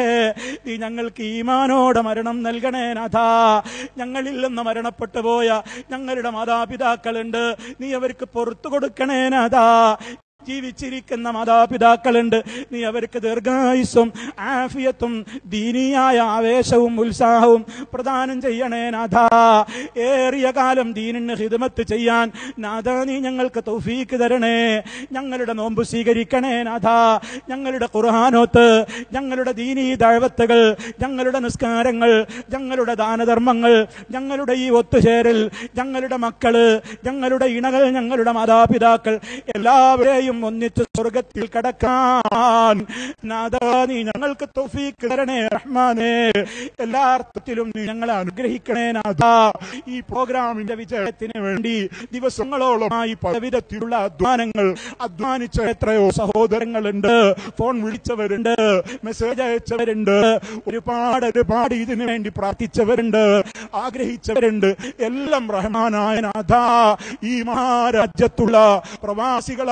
നീ ഞങ്ങൾക്ക് ഈമാനോടെ മരണം നൽകണേ നാഥാ ഞങ്ങളിൽ നിന്ന് മരണപ്പെട്ടു പോയ ഞങ്ങളുടെ മാതാപിതാക്കളുണ്ട് നീ അവർക്ക് പുറത്തു കൊടുക്കണേ നാഥാ ജീവിച്ചിരിക്കുന്ന മാതാപിതാക്കളുണ്ട് നീ അവർക്ക് ദീർഘായുസ്സും ആഫിയത്തും ദീനീയായ ആവേശവും ഉത്സാഹവും പ്രദാനം ചെയ്യണേ നാഥ ഏറിയ കാലം ദീനിന് ഹിദമത്ത് ചെയ്യാൻ നാഥ നീ ഞങ്ങൾക്ക് തൗഫീക്ക് തരണേ ഞങ്ങളുടെ നോമ്പ് സ്വീകരിക്കണേ നാഥ ഞങ്ങളുടെ ഖുർഹാനോത്ത് ഞങ്ങളുടെ ദീനീ ദഴവത്തുകൾ ഞങ്ങളുടെ നിസ്കാരങ്ങൾ ഞങ്ങളുടെ ദാനധർമ്മങ്ങൾ ഞങ്ങളുടെ ഈ ഒത്തുചേരൽ ഞങ്ങളുടെ മക്കള് ഞങ്ങളുടെ ഇണകൾ ഞങ്ങളുടെ മാതാപിതാക്കൾ എല്ലാവരെയും ഒന്നിച്ച് സ്വർഗത്തിൽ കടക്കാൻ നാദാ നീ ഞങ്ങൾക്ക് തൗഫീക്ക് തരണേ റഹ്മാനേ എല്ലാ അർത്ഥത്തിലും നീ ഞങ്ങളെ അനുഗ്രഹിക്കണേ നാഥാ ഈ പ്രോഗ്രാമിന്റെ വിജയത്തിന് വേണ്ടി ദിവസങ്ങളോളമായി പലവിധത്തിലുള്ള അധ്വാനങ്ങൾ അധ്വാനിച്ച എത്രയോ സഹോദരങ്ങളുണ്ട് ഫോൺ വിളിച്ചവരുണ്ട് മെസ്സേജ് അയച്ചവരുണ്ട് ഒരുപാട് ഒരുപാട് ഇതിനു വേണ്ടി പ്രാർത്ഥിച്ചവരുണ്ട് ആഗ്രഹിച്ചവരുണ്ട് എല്ലാം റഹ്മാനായ നാഥ ഈ മഹാരാജ്യത്തുള്ള പ്രവാസികളായ ആളുകൾ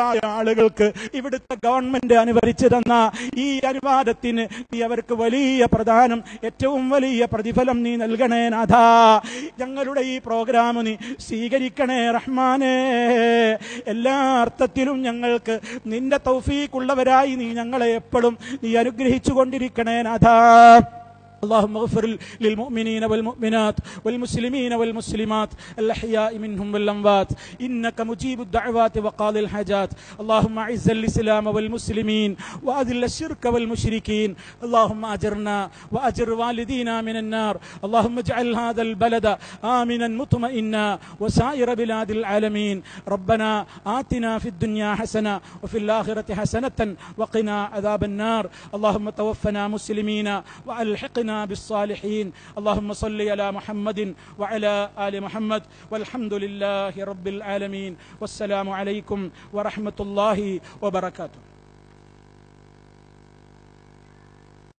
ആളുകൾക്ക് ഇവിടുത്തെ ഗവൺമെന്റ് അനുവദിച്ചു തന്ന ഈ അനുവാദത്തിന് നീ അവർക്ക് വലിയ പ്രധാനം ഏറ്റവും വലിയ പ്രതിഫലം നീ നൽകണേ നാഥാ ഞങ്ങളുടെ ഈ പ്രോഗ്രാം നീ സ്വീകരിക്കണേ റഹ്മാനേ എല്ലാ അർത്ഥത്തിലും ഞങ്ങൾക്ക് നിന്റെ തൗഫീക്കുള്ളവരായി നീ ഞങ്ങളെ എപ്പോഴും നീ അനുഗ്രഹിച്ചു കൊണ്ടിരിക്കണേ നാഥാ اللهم اغفر للمؤمنين والمؤمنات والمسلمين والمسلمات الأحياء منهم والأموات إنك مجيب الدعوات وقاضي الحاجات اللهم أعز الإسلام والمسلمين وأذل الشرك والمشركين اللهم أجرنا وأجر والدينا من النار اللهم اجعل هذا البلد آمنا مطمئنا وسائر بلاد العالمين ربنا آتنا في الدنيا حسنة وفي الآخرة حسنة وقنا عذاب النار اللهم توفنا مسلمين وألحقنا بالصالحين اللهم صل على محمد وعلى آل محمد والحمد لله رب العالمين والسلام عليكم ورحمة الله وبركاته